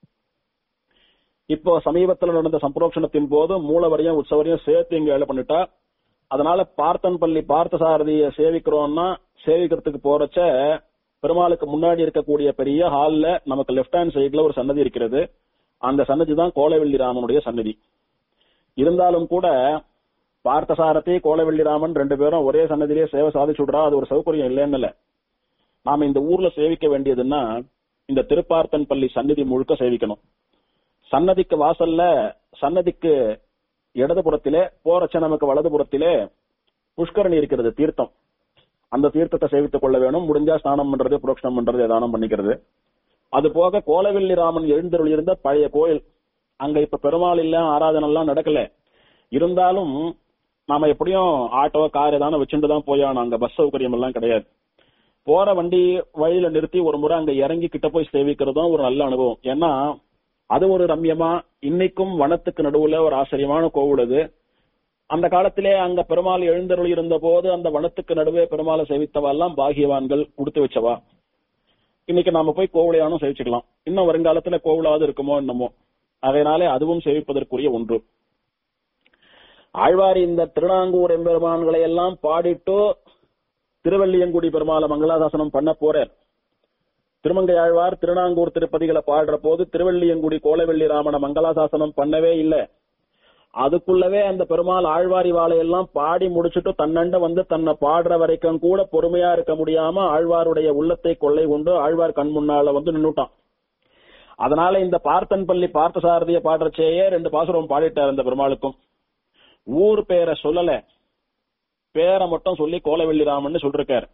Speaker 1: இப்போ சமீபத்துல நடந்த சம்பரோக்ஷணத்தின் போது மூலவரையும் உற்சவரையும் சேர்த்து இங்க ஏழை பண்ணிட்டா அதனால பார்த்தன் பள்ளி பார்த்த சாரதிய சேவிக்கிறோம்னா சேவிக்கிறதுக்கு போறச்ச பெருமாளுக்கு முன்னாடி இருக்கக்கூடிய பெரிய ஹால்ல நமக்கு லெப்ட் ஹேண்ட் சைடுல ஒரு சன்னதி இருக்கிறது அந்த சன்னதி தான் கோலவெள்ளி ராமனுடைய சன்னதி இருந்தாலும் கூட பார்த்தசாரதி கோலவெள்ளி ராமன் ரெண்டு பேரும் ஒரே சன்னதியிலே சேவை சாதிச்சுடுறா அது ஒரு சௌகரியம் இல்லைன்னு இல்ல நாம இந்த ஊர்ல சேவிக்க வேண்டியதுன்னா இந்த திருப்பார்த்தன் பள்ளி சன்னதி முழுக்க சேவிக்கணும் சன்னதிக்கு வாசல்ல சன்னதிக்கு இடதுபுறத்திலே போறச்ச நமக்கு வலதுபுறத்திலே புஷ்கரணி இருக்கிறது தீர்த்தம் அந்த தீர்த்தத்தை சேவித்துக் கொள்ள வேணும் முடிஞ்சா ஸ்நானம் பண்றது புரோக்ஷனம் பண்றது ஏதானம் பண்ணிக்கிறது அது போக கோலவெள்ளி ராமன் எழுந்தருள் இருந்த பழைய கோயில் அங்க இப்ப பெருமாள் இல்ல ஆராதனை எல்லாம் நடக்கல இருந்தாலும் நாம எப்படியும் ஆட்டோ கார் ஏதான வச்சுட்டு தான் போயானோம் அங்க பஸ் சௌகரியம் எல்லாம் கிடையாது போற வண்டி வழியில நிறுத்தி ஒரு முறை அங்க இறங்கி கிட்ட போய் சேவிக்கிறதும் ஒரு நல்ல அனுபவம் ஏன்னா அது ஒரு ரம்யமா இன்னைக்கும் வனத்துக்கு நடுவுல ஒரு ஆச்சரியமான கோவில் அது அந்த காலத்திலே அங்க பெருமாள் எழுந்தருள் இருந்த போது அந்த வனத்துக்கு நடுவே பெருமாளை சேவித்தவா எல்லாம் பாகியவான்கள் கொடுத்து வச்சவா இன்னைக்கு நாம போய் கோவிலையானும் சேவிச்சுக்கலாம் இன்னும் வருங்காலத்துல கோவிலாவது இருக்குமோ என்னமோ அதனாலே அதுவும் சேவிப்பதற்குரிய ஒன்று ஆழ்வார் இந்த திருநாங்கூர் எம்பெருமான்களை எல்லாம் பாடிட்டு திருவள்ளியங்குடி பெருமாளை மங்களாசாசனம் பண்ண போறார் திருமங்கை ஆழ்வார் திருநாங்கூர் திருப்பதிகளை பாடுற போது திருவள்ளியங்குடி கோலவெள்ளி ராமன மங்களாசாசனம் பண்ணவே இல்லை அதுக்குள்ளவே அந்த பெருமாள் ஆழ்வாரி வாழையெல்லாம் பாடி முடிச்சுட்டு தன்னண்ட வந்து தன்னை பாடுற வரைக்கும் கூட பொறுமையா இருக்க முடியாம ஆழ்வாருடைய உள்ளத்தை கொள்ளை கொண்டு ஆழ்வார் கண் முன்னால வந்து நின்னுட்டான் அதனால இந்த பார்த்தன் பள்ளி பார்த்தசாரதிய பாடுறச்சேயே ரெண்டு பாசுரம் பாடிட்டார் அந்த பெருமாளுக்கும் ஊர் பேரை சொல்லல பேரை மட்டும் சொல்லி கோலவெள்ளி ராமன் சொல்லிருக்காரு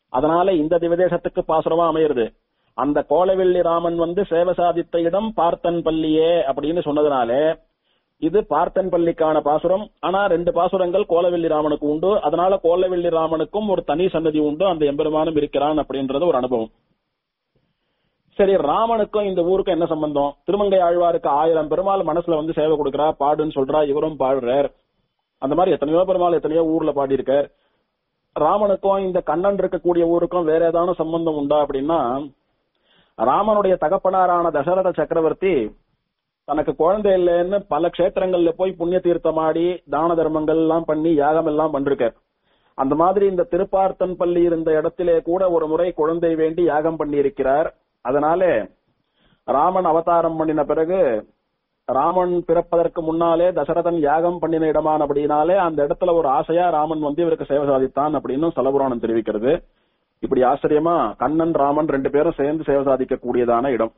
Speaker 1: அதனால இந்த திவதேசத்துக்கு பாசுரமா அமையிறது அந்த கோலவெள்ளி ராமன் வந்து சேவை சாதித்த இடம் பார்த்தன் பள்ளியே அப்படின்னு சொன்னதுனாலே இது பார்த்தன் பள்ளிக்கான பாசுரம் ஆனா ரெண்டு பாசுரங்கள் கோலவெள்ளி ராமனுக்கு உண்டு அதனால கோலவெள்ளி ராமனுக்கும் ஒரு தனி சன்னதி உண்டு அந்த எம்பெருமானும் இருக்கிறான் அப்படின்றது ஒரு அனுபவம் சரி ராமனுக்கும் இந்த ஊருக்கும் என்ன சம்பந்தம் திருமங்கை ஆழ்வாருக்கு ஆயிரம் பெருமாள் மனசுல வந்து சேவை கொடுக்கறா பாடுன்னு சொல்றா இவரும் பாடுறார் அந்த மாதிரி எத்தனையோ பெருமாள் எத்தனையோ ஊர்ல பாடியிருக்கார் ராமனுக்கும் இந்த கண்ணன் இருக்கக்கூடிய ஊருக்கும் வேற ஏதாவது சம்பந்தம் உண்டா அப்படின்னா ராமனுடைய தகப்பனாரான தசரத சக்கரவர்த்தி தனக்கு குழந்தை இல்லைன்னு பல க்ஷேத்திரங்கள்ல போய் புண்ணிய தீர்த்தமாடி தான தர்மங்கள் எல்லாம் பண்ணி யாகம் எல்லாம் பண்றார் அந்த மாதிரி இந்த திருப்பார்த்தன் பள்ளி இருந்த இடத்திலே கூட ஒரு முறை குழந்தை வேண்டி யாகம் பண்ணி இருக்கிறார் அதனால ராமன் அவதாரம் பண்ணின பிறகு ராமன் பிறப்பதற்கு முன்னாலே தசரதன் யாகம் பண்ணின இடமானபடினாலே அந்த இடத்துல ஒரு ஆசையா ராமன் வந்து இவருக்கு சேவை சாதித்தான் அப்படின்னு சலபுராணம் தெரிவிக்கிறது இப்படி ஆச்சரியமா கண்ணன் ராமன் ரெண்டு பேரும் சேர்ந்து சேவை சாதிக்க கூடியதான இடம்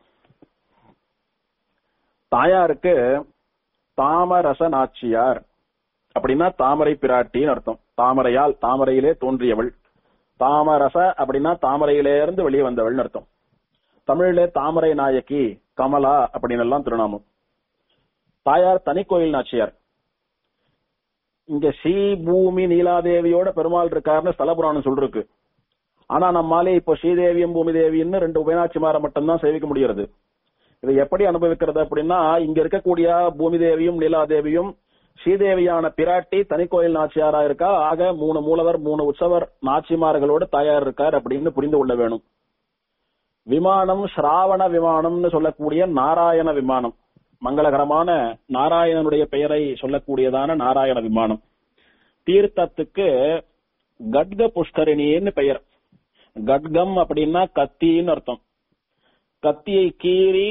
Speaker 1: தாயாருக்கு தாமரச நாச்சியார் அப்படின்னா தாமரை பிராட்டின்னு அர்த்தம் தாமரையால் தாமரையிலே தோன்றியவள் தாமரச அப்படின்னா தாமரையிலே இருந்து வெளியே வந்தவள்னு அர்த்தம் தமிழிலே தாமரை நாயகி கமலா அப்படின்னு எல்லாம் திருநாமம் தாயார் தனி கோயில் நாச்சியார் இங்க ஸ்ரீ பூமி நீலாதேவியோட பெருமாள் இருக்காருன்னு ஸ்தலபுராணம் சொல்லிருக்கு ஆனா நம்மாலே இப்போ ஸ்ரீதேவியும் பூமி தேவின்னு ரெண்டு உபயநாச்சிமாரை மட்டும்தான் சேவிக்க முடிகிறது இதை எப்படி அனுபவிக்கிறது அப்படின்னா இங்க இருக்கக்கூடிய பூமி தேவியும் நீலாதேவியும் ஸ்ரீதேவியான பிராட்டி தனி கோயில் நாச்சியாரா இருக்கா ஆக மூணு மூலவர் மூணு உற்சவர் நாச்சிமார்களோடு தாயார் இருக்கார் அப்படின்னு புரிந்து கொள்ள வேணும் விமானம் ஸ்ராவண விமானம்னு சொல்லக்கூடிய நாராயண விமானம் மங்களகரமான நாராயணனுடைய பெயரை சொல்லக்கூடியதான நாராயண விமானம் தீர்த்தத்துக்கு கட்க புஷ்கரிணின்னு பெயர் கட்கம் அப்படின்னா கத்தின்னு அர்த்தம் கத்தியை கீறி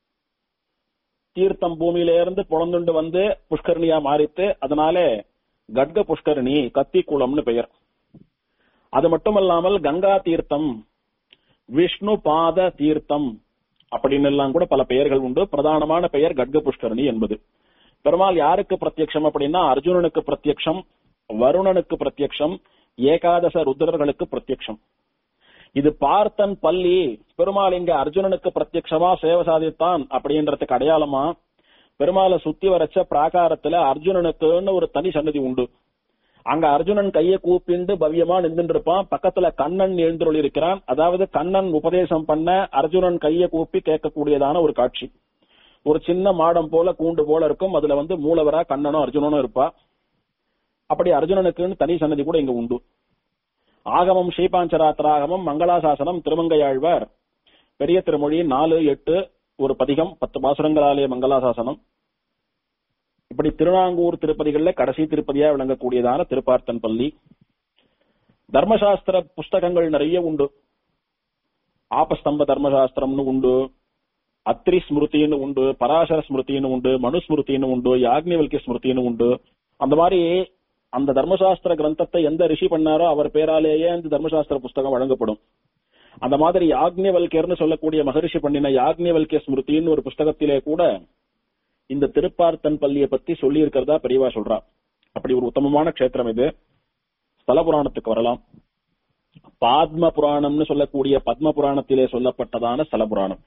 Speaker 1: தீர்த்தம் பூமியில இருந்து புலந்துண்டு வந்து புஷ்கரணியா மாறித்து அதனால கட்க புஷ்கரணி கத்தி குளம்னு பெயர் அது மட்டுமல்லாமல் கங்கா தீர்த்தம் விஷ்ணு பாத தீர்த்தம் அப்படின்னு எல்லாம் கூட பல பெயர்கள் உண்டு பிரதானமான பெயர் கட்க புஷ்கரணி என்பது பெருமாள் யாருக்கு பிரத்யக்ஷம் அப்படின்னா அர்ஜுனனுக்கு பிரத்யக்ஷம் வருணனுக்கு பிரத்யக்ஷம் ஏகாதச ருத்ரர்களுக்கு பிரத்யக்ஷம் இது பார்த்தன் பள்ளி பெருமாள் இங்க அர்ஜுனனுக்கு பிரத்யக்ஷமா சேவை சாதித்தான் அப்படின்றதுக்கு அடையாளமா பெருமாளை சுத்தி வரைச்ச பிராகாரத்துல அர்ஜுனனுக்குன்னு ஒரு தனி சன்னதி உண்டு அங்க அர்ஜுனன் கையை கூப்பிண்டு பவ்யமா நின்றுட்டு இருப்பான் பக்கத்துல கண்ணன் எழுந்துருள் இருக்கிறான் அதாவது கண்ணன் உபதேசம் பண்ண அர்ஜுனன் கையை கூப்பி கேட்கக்கூடியதான ஒரு காட்சி ஒரு சின்ன மாடம் போல கூண்டு போல இருக்கும் அதுல வந்து மூலவரா கண்ணனும் அர்ஜுனனும் இருப்பா அப்படி அர்ஜுனனுக்குன்னு தனி சன்னதி கூட இங்க உண்டு ஆகமம் ஸ்ரீபாஞ்சராத்திராகமம் மங்களாசாசனம் திருமங்கையாழ்வார் பெரிய திருமொழி நாலு எட்டு ஒரு பதிகம் பத்து பாசுரங்களாலே மங்களாசாசனம் இப்படி திருநாங்கூர் திருப்பதிகள்ல கடைசி திருப்பதியா விளங்கக்கூடியதான திருப்பார்த்தன் பள்ளி தர்மசாஸ்திர புஸ்தகங்கள் நிறைய உண்டு ஆபஸ்தம்ப தர்மசாஸ்திரம்னு உண்டு அத்ரி ஸ்மிருதின்னு உண்டு பராசர ஸ்மிருதின்னு உண்டு மனுஸ்மிருதின்னு உண்டு யாக்னிவல்கிய ஸ்மிருதின்னு உண்டு அந்த மாதிரி அந்த தர்மசாஸ்திர கிரந்தத்தை எந்த ரிஷி பண்ணாரோ அவர் பேராலேயே அந்த தர்மசாஸ்திர புஸ்தகம் வழங்கப்படும் அந்த மாதிரி யாக்னிவல்கியர்னு சொல்லக்கூடிய மகரிஷி பண்ணின யாக்னிவல்கிய ஸ்மிருதின்னு ஒரு புஸ்தகத்திலே கூட இந்த திருப்பார்த்தன் பள்ளியை பத்தி சொல்லி இருக்கிறதா பெரியவா சொல்றா அப்படி ஒரு உத்தமமான க்ஷேத்திரம் இது ஸ்தல புராணத்துக்கு வரலாம் பாத்ம புராணம்னு சொல்லக்கூடிய பத்ம புராணத்திலே சொல்லப்பட்டதான ஸ்தல புராணம்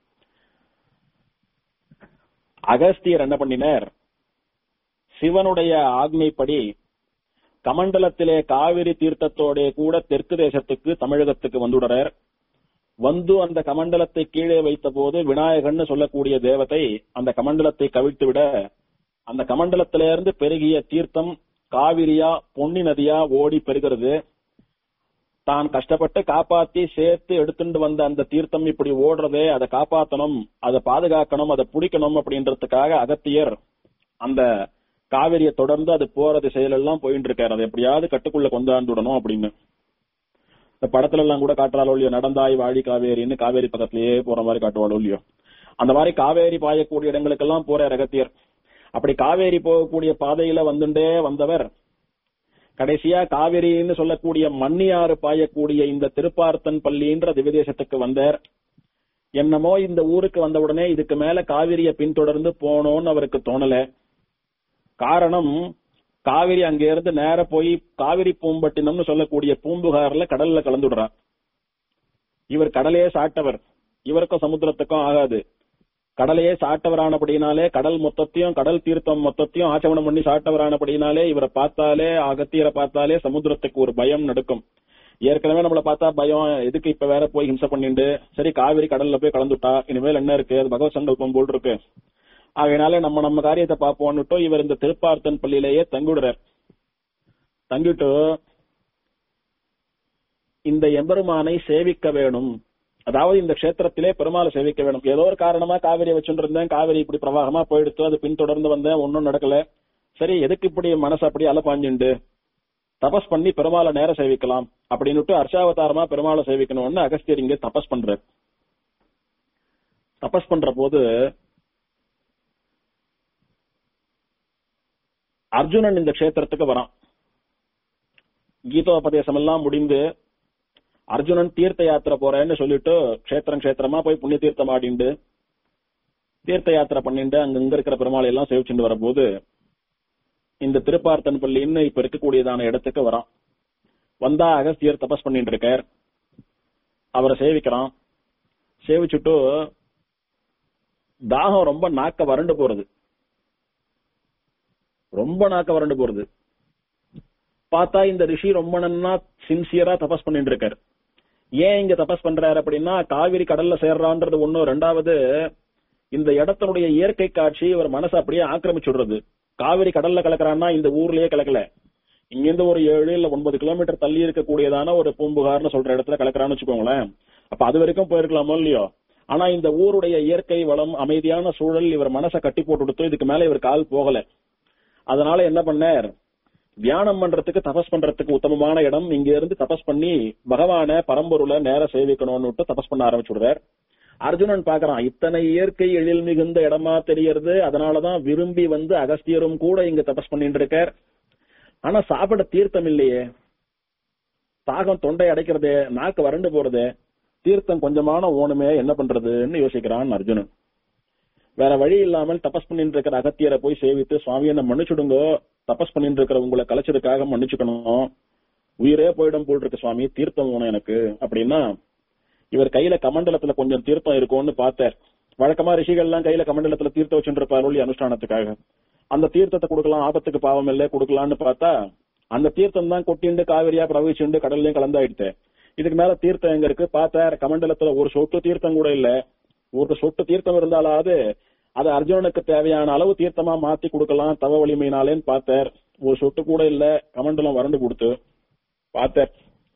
Speaker 1: அகஸ்தியர் என்ன பண்ணினார் சிவனுடைய ஆக்னைப்படி கமண்டலத்திலே காவிரி தீர்த்தத்தோட கூட தெற்கு தேசத்துக்கு தமிழகத்துக்கு வந்துடுறார் வந்து அந்த கமண்டலத்தை கீழே வைத்த போது விநாயகன்னு சொல்லக்கூடிய தேவதை அந்த கமண்டலத்தை கவிழ்த்து விட அந்த கமண்டலத்திலிருந்து பெருகிய தீர்த்தம் காவிரியா பொன்னி நதியா ஓடி பெருகிறது தான் கஷ்டப்பட்டு காப்பாத்தி சேர்த்து எடுத்துட்டு வந்த அந்த தீர்த்தம் இப்படி ஓடுறதே அதை காப்பாத்தணும் அதை பாதுகாக்கணும் அதை பிடிக்கணும் அப்படின்றதுக்காக அகத்தியர் அந்த காவிரியை தொடர்ந்து அது போற திசையிலெல்லாம் போயிட்டு இருக்காரு அதை எப்படியாவது கட்டுக்குள்ள கொண்டாந்து விடணும் அப்படின்னு இந்த படத்துல எல்லாம் கூட காட்டுறாளோ இல்லையோ நடந்தாய் வாழி காவேரின்னு காவேரி பக்கத்திலேயே போற மாதிரி காட்டுவாளோ இல்லையோ அந்த மாதிரி காவேரி பாயக்கூடிய இடங்களுக்கெல்லாம் போற ரகத்தியர் அப்படி காவேரி போகக்கூடிய பாதையில வந்துட்டே வந்தவர் கடைசியா காவிரின்னு சொல்லக்கூடிய மன்னியாறு பாயக்கூடிய இந்த திருப்பார்த்தன் பள்ளின்ற திவ்யதேசத்துக்கு வந்தார் என்னமோ இந்த ஊருக்கு வந்த உடனே இதுக்கு மேல காவிரிய பின்தொடர்ந்து போனோம்னு அவருக்கு தோணல காரணம் காவிரி அங்க இருந்து நேர போய் காவிரி பூம்பட்டினம்னு சொல்லக்கூடிய பூம்புகார்ல கடல்ல கலந்து விடுறான் இவர் கடலையே சாட்டவர் இவருக்கும் சமுத்திரத்துக்கும் ஆகாது கடலையே சாட்டவரானபடினாலே கடல் மொத்தத்தையும் கடல் தீர்த்தம் மொத்தத்தையும் ஆச்சமனம் பண்ணி சாட்டவரானபடினாலே இவரை பார்த்தாலே அகத்தியரை பார்த்தாலே சமுத்திரத்துக்கு ஒரு பயம் நடுக்கும் ஏற்கனவே நம்மள பார்த்தா பயம் எதுக்கு இப்ப வேற போய் ஹிம்சை பண்ணிண்டு சரி காவிரி கடல்ல போய் கலந்துட்டா இனிமேல் என்ன இருக்கு அது பகவத் சங்கல்பம் போல் இருக்கு ஆகையினால நம்ம நம்ம காரியத்தை பார்ப்போம்னுட்டு இவர் இந்த திருப்பார்த்தன் பள்ளியிலேயே தங்கிவிடுறார் தங்கிட்டு இந்த எம்பெருமானை சேவிக்க வேணும் அதாவது இந்த க்ஷேத்திரத்திலே பெருமாளை சேவிக்க வேணும் ஏதோ ஒரு காரணமா காவிரியை வச்சுட்டு இருந்தேன் காவிரி இப்படி பிரவாகமா போயிடுத்து அது பின்தொடர்ந்து வந்தேன் ஒன்னும் நடக்கல சரி எதுக்கு இப்படி மனசு அப்படி அலப்பாஞ்சுண்டு தபஸ் பண்ணி பெருமாளை நேர சேவிக்கலாம் அப்படின்னுட்டு அர்ஷாவதாரமா பெருமாளை சேவிக்கணும்னு அகஸ்தியர் இங்க தபஸ் பண்றார் தபஸ் பண்ற போது அர்ஜுனன் இந்த க்ஷேத்திரத்துக்கு வரான் கீதோபதேசம் எல்லாம் முடிந்து அர்ஜுனன் தீர்த்த யாத்திரை போறேன்னு சொல்லிட்டு க்ஷேத்திரம் க்ஷேத்திரமா போய் புண்ணிய தீர்த்தம் ஆடிண்டு தீர்த்த யாத்திரை பண்ணிட்டு அங்க இங்க இருக்கிற பெருமாளை எல்லாம் சேவிச்சுட்டு வரும்போது இந்த திருப்பார்த்தன் பள்ளின்னு இப்ப இருக்கக்கூடியதான இடத்துக்கு வரான் வந்தா அகஸ்தியர் தபஸ் பண்ணிட்டு இருக்கார் அவரை சேவிக்கிறான் சேவிச்சுட்டு தாகம் ரொம்ப நாக்க வறண்டு போறது ரொம்ப நாக்க வறண்டு போறது பார்த்தா இந்த ரிஷி ரொம்ப நன்னா சின்சியரா தபஸ் பண்ணிட்டு இருக்காரு ஏன் இங்க தபஸ் பண்றாரு அப்படின்னா காவிரி கடல்ல சேர்றான்றது ஒண்ணு ரெண்டாவது இந்த இடத்தினுடைய இயற்கை காட்சி இவர் மனசை அப்படியே ஆக்கிரமிச்சுடுறது காவிரி கடல்ல கலக்குறான்னா இந்த ஊர்லயே கலக்கல இங்கிருந்து ஒரு ஏழு இல்ல ஒன்பது கிலோமீட்டர் தள்ளி இருக்கக்கூடியதான ஒரு பூம்புகார்னு சொல்ற இடத்துல கலக்குறான்னு வச்சுக்கோங்களேன் அப்ப அது வரைக்கும் போயிருக்கலாமோ இல்லையோ ஆனா இந்த ஊருடைய இயற்கை வளம் அமைதியான சூழல் இவர் மனசை கட்டி போட்டு கொடுத்து இதுக்கு மேல இவர் கால் போகல அதனால என்ன பண்ணார் தியானம் பண்றதுக்கு தபஸ் பண்றதுக்கு உத்தமமான இடம் இங்க இருந்து தபஸ் பண்ணி பகவான பரம்பொருளை நேர சேவிக்கணும்னு தபஸ் பண்ண ஆரம்பிச்சுடுறார் அர்ஜுனன் பாக்குறான் இத்தனை இயற்கை எழில் மிகுந்த இடமா தெரியறது அதனாலதான் விரும்பி வந்து அகஸ்தியரும் கூட இங்க தபஸ் பண்ணிட்டு இருக்கார் ஆனா சாப்பிட தீர்த்தம் இல்லையே தாகம் தொண்டை அடைக்கிறது நாக்கு வறண்டு போறது தீர்த்தம் கொஞ்சமான ஓணுமே என்ன பண்றதுன்னு யோசிக்கிறான் அர்ஜுனன் வேற வழி இல்லாமல் தபஸ் பண்ணிட்டு இருக்கிற அகத்தியரை போய் சேவித்து சுவாமி என்ன மன்னிச்சுடுங்கோ தபஸ் பண்ணிட்டு இருக்கிற உங்களை கலைச்சதுக்காக மன்னிச்சுக்கணும் உயிரே போயிடும் போல் இருக்கு சுவாமி தீர்த்தம் வேணும் எனக்கு அப்படின்னா இவர் கையில கமண்டலத்துல கொஞ்சம் தீர்த்தம் இருக்கும்னு பார்த்தார் வழக்கமா ரிஷிகள் எல்லாம் கையில கமண்டலத்துல தீர்த்தம் வச்சுட்டு இருப்பார் ஒளி அனுஷ்டானத்துக்காக அந்த தீர்த்தத்தை கொடுக்கலாம் ஆபத்துக்கு பாவம் இல்லை கொடுக்கலாம்னு பார்த்தா அந்த தீர்த்தம் தான் கொட்டிண்டு காவிரியா பிரவகிச்சுண்டு கடல்லையும் கலந்தாயிடுத்து இதுக்கு மேல தீர்த்தம் எங்க இருக்கு பார்த்தார் கமண்டலத்துல ஒரு சொட்டு தீர்த்தம் கூட இல்ல ஒரு சொட்டு தீர்த்தம் இருந்தாலாவது அது அர்ஜுனனுக்கு தேவையான அளவு தீர்த்தமா மாத்தி கொடுக்கலாம் தவ வலிமையினாலேன்னு பார்த்தார் ஒரு சொட்டு கூட இல்ல கமண்டலம் வறண்டு கொடுத்து பார்த்தார்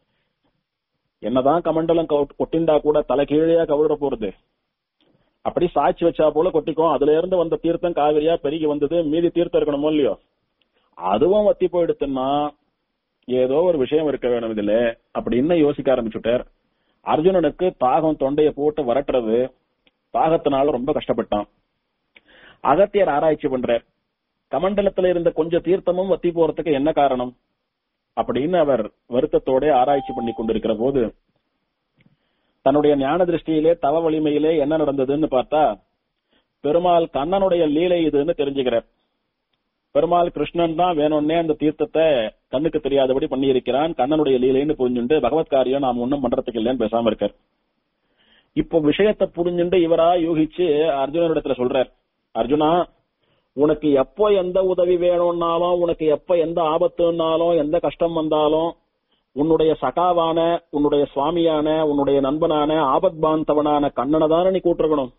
Speaker 1: என்னதான் கமண்டலம் கவு- கொட்டிண்டா கூட தலை கீழேயா கவிழ போறது அப்படி சாட்சி வச்சா போல கொட்டிக்கும் அதுல இருந்து வந்த தீர்த்தம் காவிரியா பெருகி வந்தது மீதி தீர்த்தம் இருக்கணுமோ இல்லையோ அதுவும் வத்தி போயிடுத்துன்னா ஏதோ ஒரு விஷயம் இருக்க வேணும் இதுல அப்படின்னு யோசிக்க ஆரம்பிச்சுட்டார் அர்ஜுனனுக்கு தாகம் தொண்டைய போட்டு வரட்டுறது தாகத்தினால ரொம்ப கஷ்டப்பட்டான் அகத்தியர் ஆராய்ச்சி பண்றார் கமண்டலத்துல இருந்த கொஞ்சம் தீர்த்தமும் வத்தி போறதுக்கு என்ன காரணம் அப்படின்னு அவர் வருத்தத்தோட ஆராய்ச்சி பண்ணி கொண்டிருக்கிற போது தன்னுடைய ஞான திருஷ்டியிலே தவ வலிமையிலே என்ன நடந்ததுன்னு பார்த்தா பெருமாள் கண்ணனுடைய லீலை இதுன்னு தெரிஞ்சுக்கிறார் பெருமாள் கிருஷ்ணன் தான் வேணும்னே அந்த தீர்த்தத்தை கண்ணுக்கு தெரியாதபடி பண்ணியிருக்கிறான் கண்ணனுடைய லீலைன்னு புரிஞ்சுண்டு பகவத் காரியம் நாம் ஒண்ணும் பண்றதுக்கு இல்லைன்னு பேசாம இருக்கார் இப்போ விஷயத்தை புரிஞ்சுண்டு இவரா யூகிச்சு அர்ஜுனனிடத்துல சொல்றார் அர்ஜுனா உனக்கு எப்போ எந்த உதவி வேணும்னாலும் உனக்கு எப்ப எந்த ஆபத்துனாலும் எந்த கஷ்டம் வந்தாலும் உன்னுடைய சகாவான உன்னுடைய சுவாமியான உன்னுடைய நண்பனான ஆபத் பாந்தவனான கண்ணனை தானே நீ கூட்டிருக்கணும்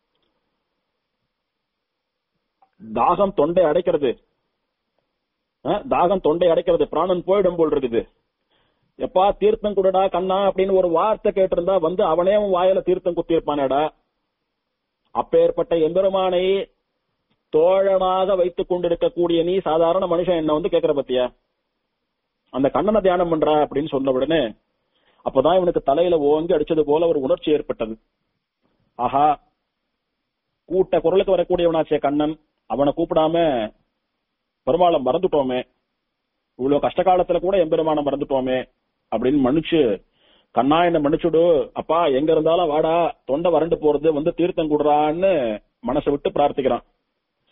Speaker 1: தாகம் தொண்டை அடைக்கிறது அஹ், தாகம் தொண்டை அடைக்கிறது பிராணன் போயிடும் போல் இருக்குது எப்பா தீர்த்தம் குடுடா கண்ணா அப்படின்னு ஒரு வார்த்தை கேட்டிருந்தா வந்து அவனே அவன் வாயில தீர்த்தம் குத்திருப்பானேடா அப்பேற்பட்ட எம்பெருமானை தோழனாக வைத்துக் கொண்டிருக்கக்கூடிய நீ சாதாரண மனுஷன் என்ன வந்து கேக்குற பத்தியா அந்த கண்ணனை தியானம் பண்றா அப்படின்னு சொன்ன உடனே அப்பதான் இவனுக்கு தலையில ஓங்கி அடிச்சது போல ஒரு உணர்ச்சி ஏற்பட்டது ஆஹா கூட்ட குரலுக்கு வரக்கூடியவனாச்சே கண்ணன் அவனை கூப்பிடாம பெருமாளை மறந்துட்டோமே இவ்வளவு கஷ்ட காலத்துல கூட எம்பெருமான மறந்துட்டோமே அப்படின்னு மன்னிச்சு கண்ணா என்ன மன்னிச்சுடு அப்பா எங்க இருந்தாலும் வாடா தொண்டை வறண்டு போறது வந்து தீர்த்தம் குடுறான்னு மனசை விட்டு பிரார்த்திக்கிறான்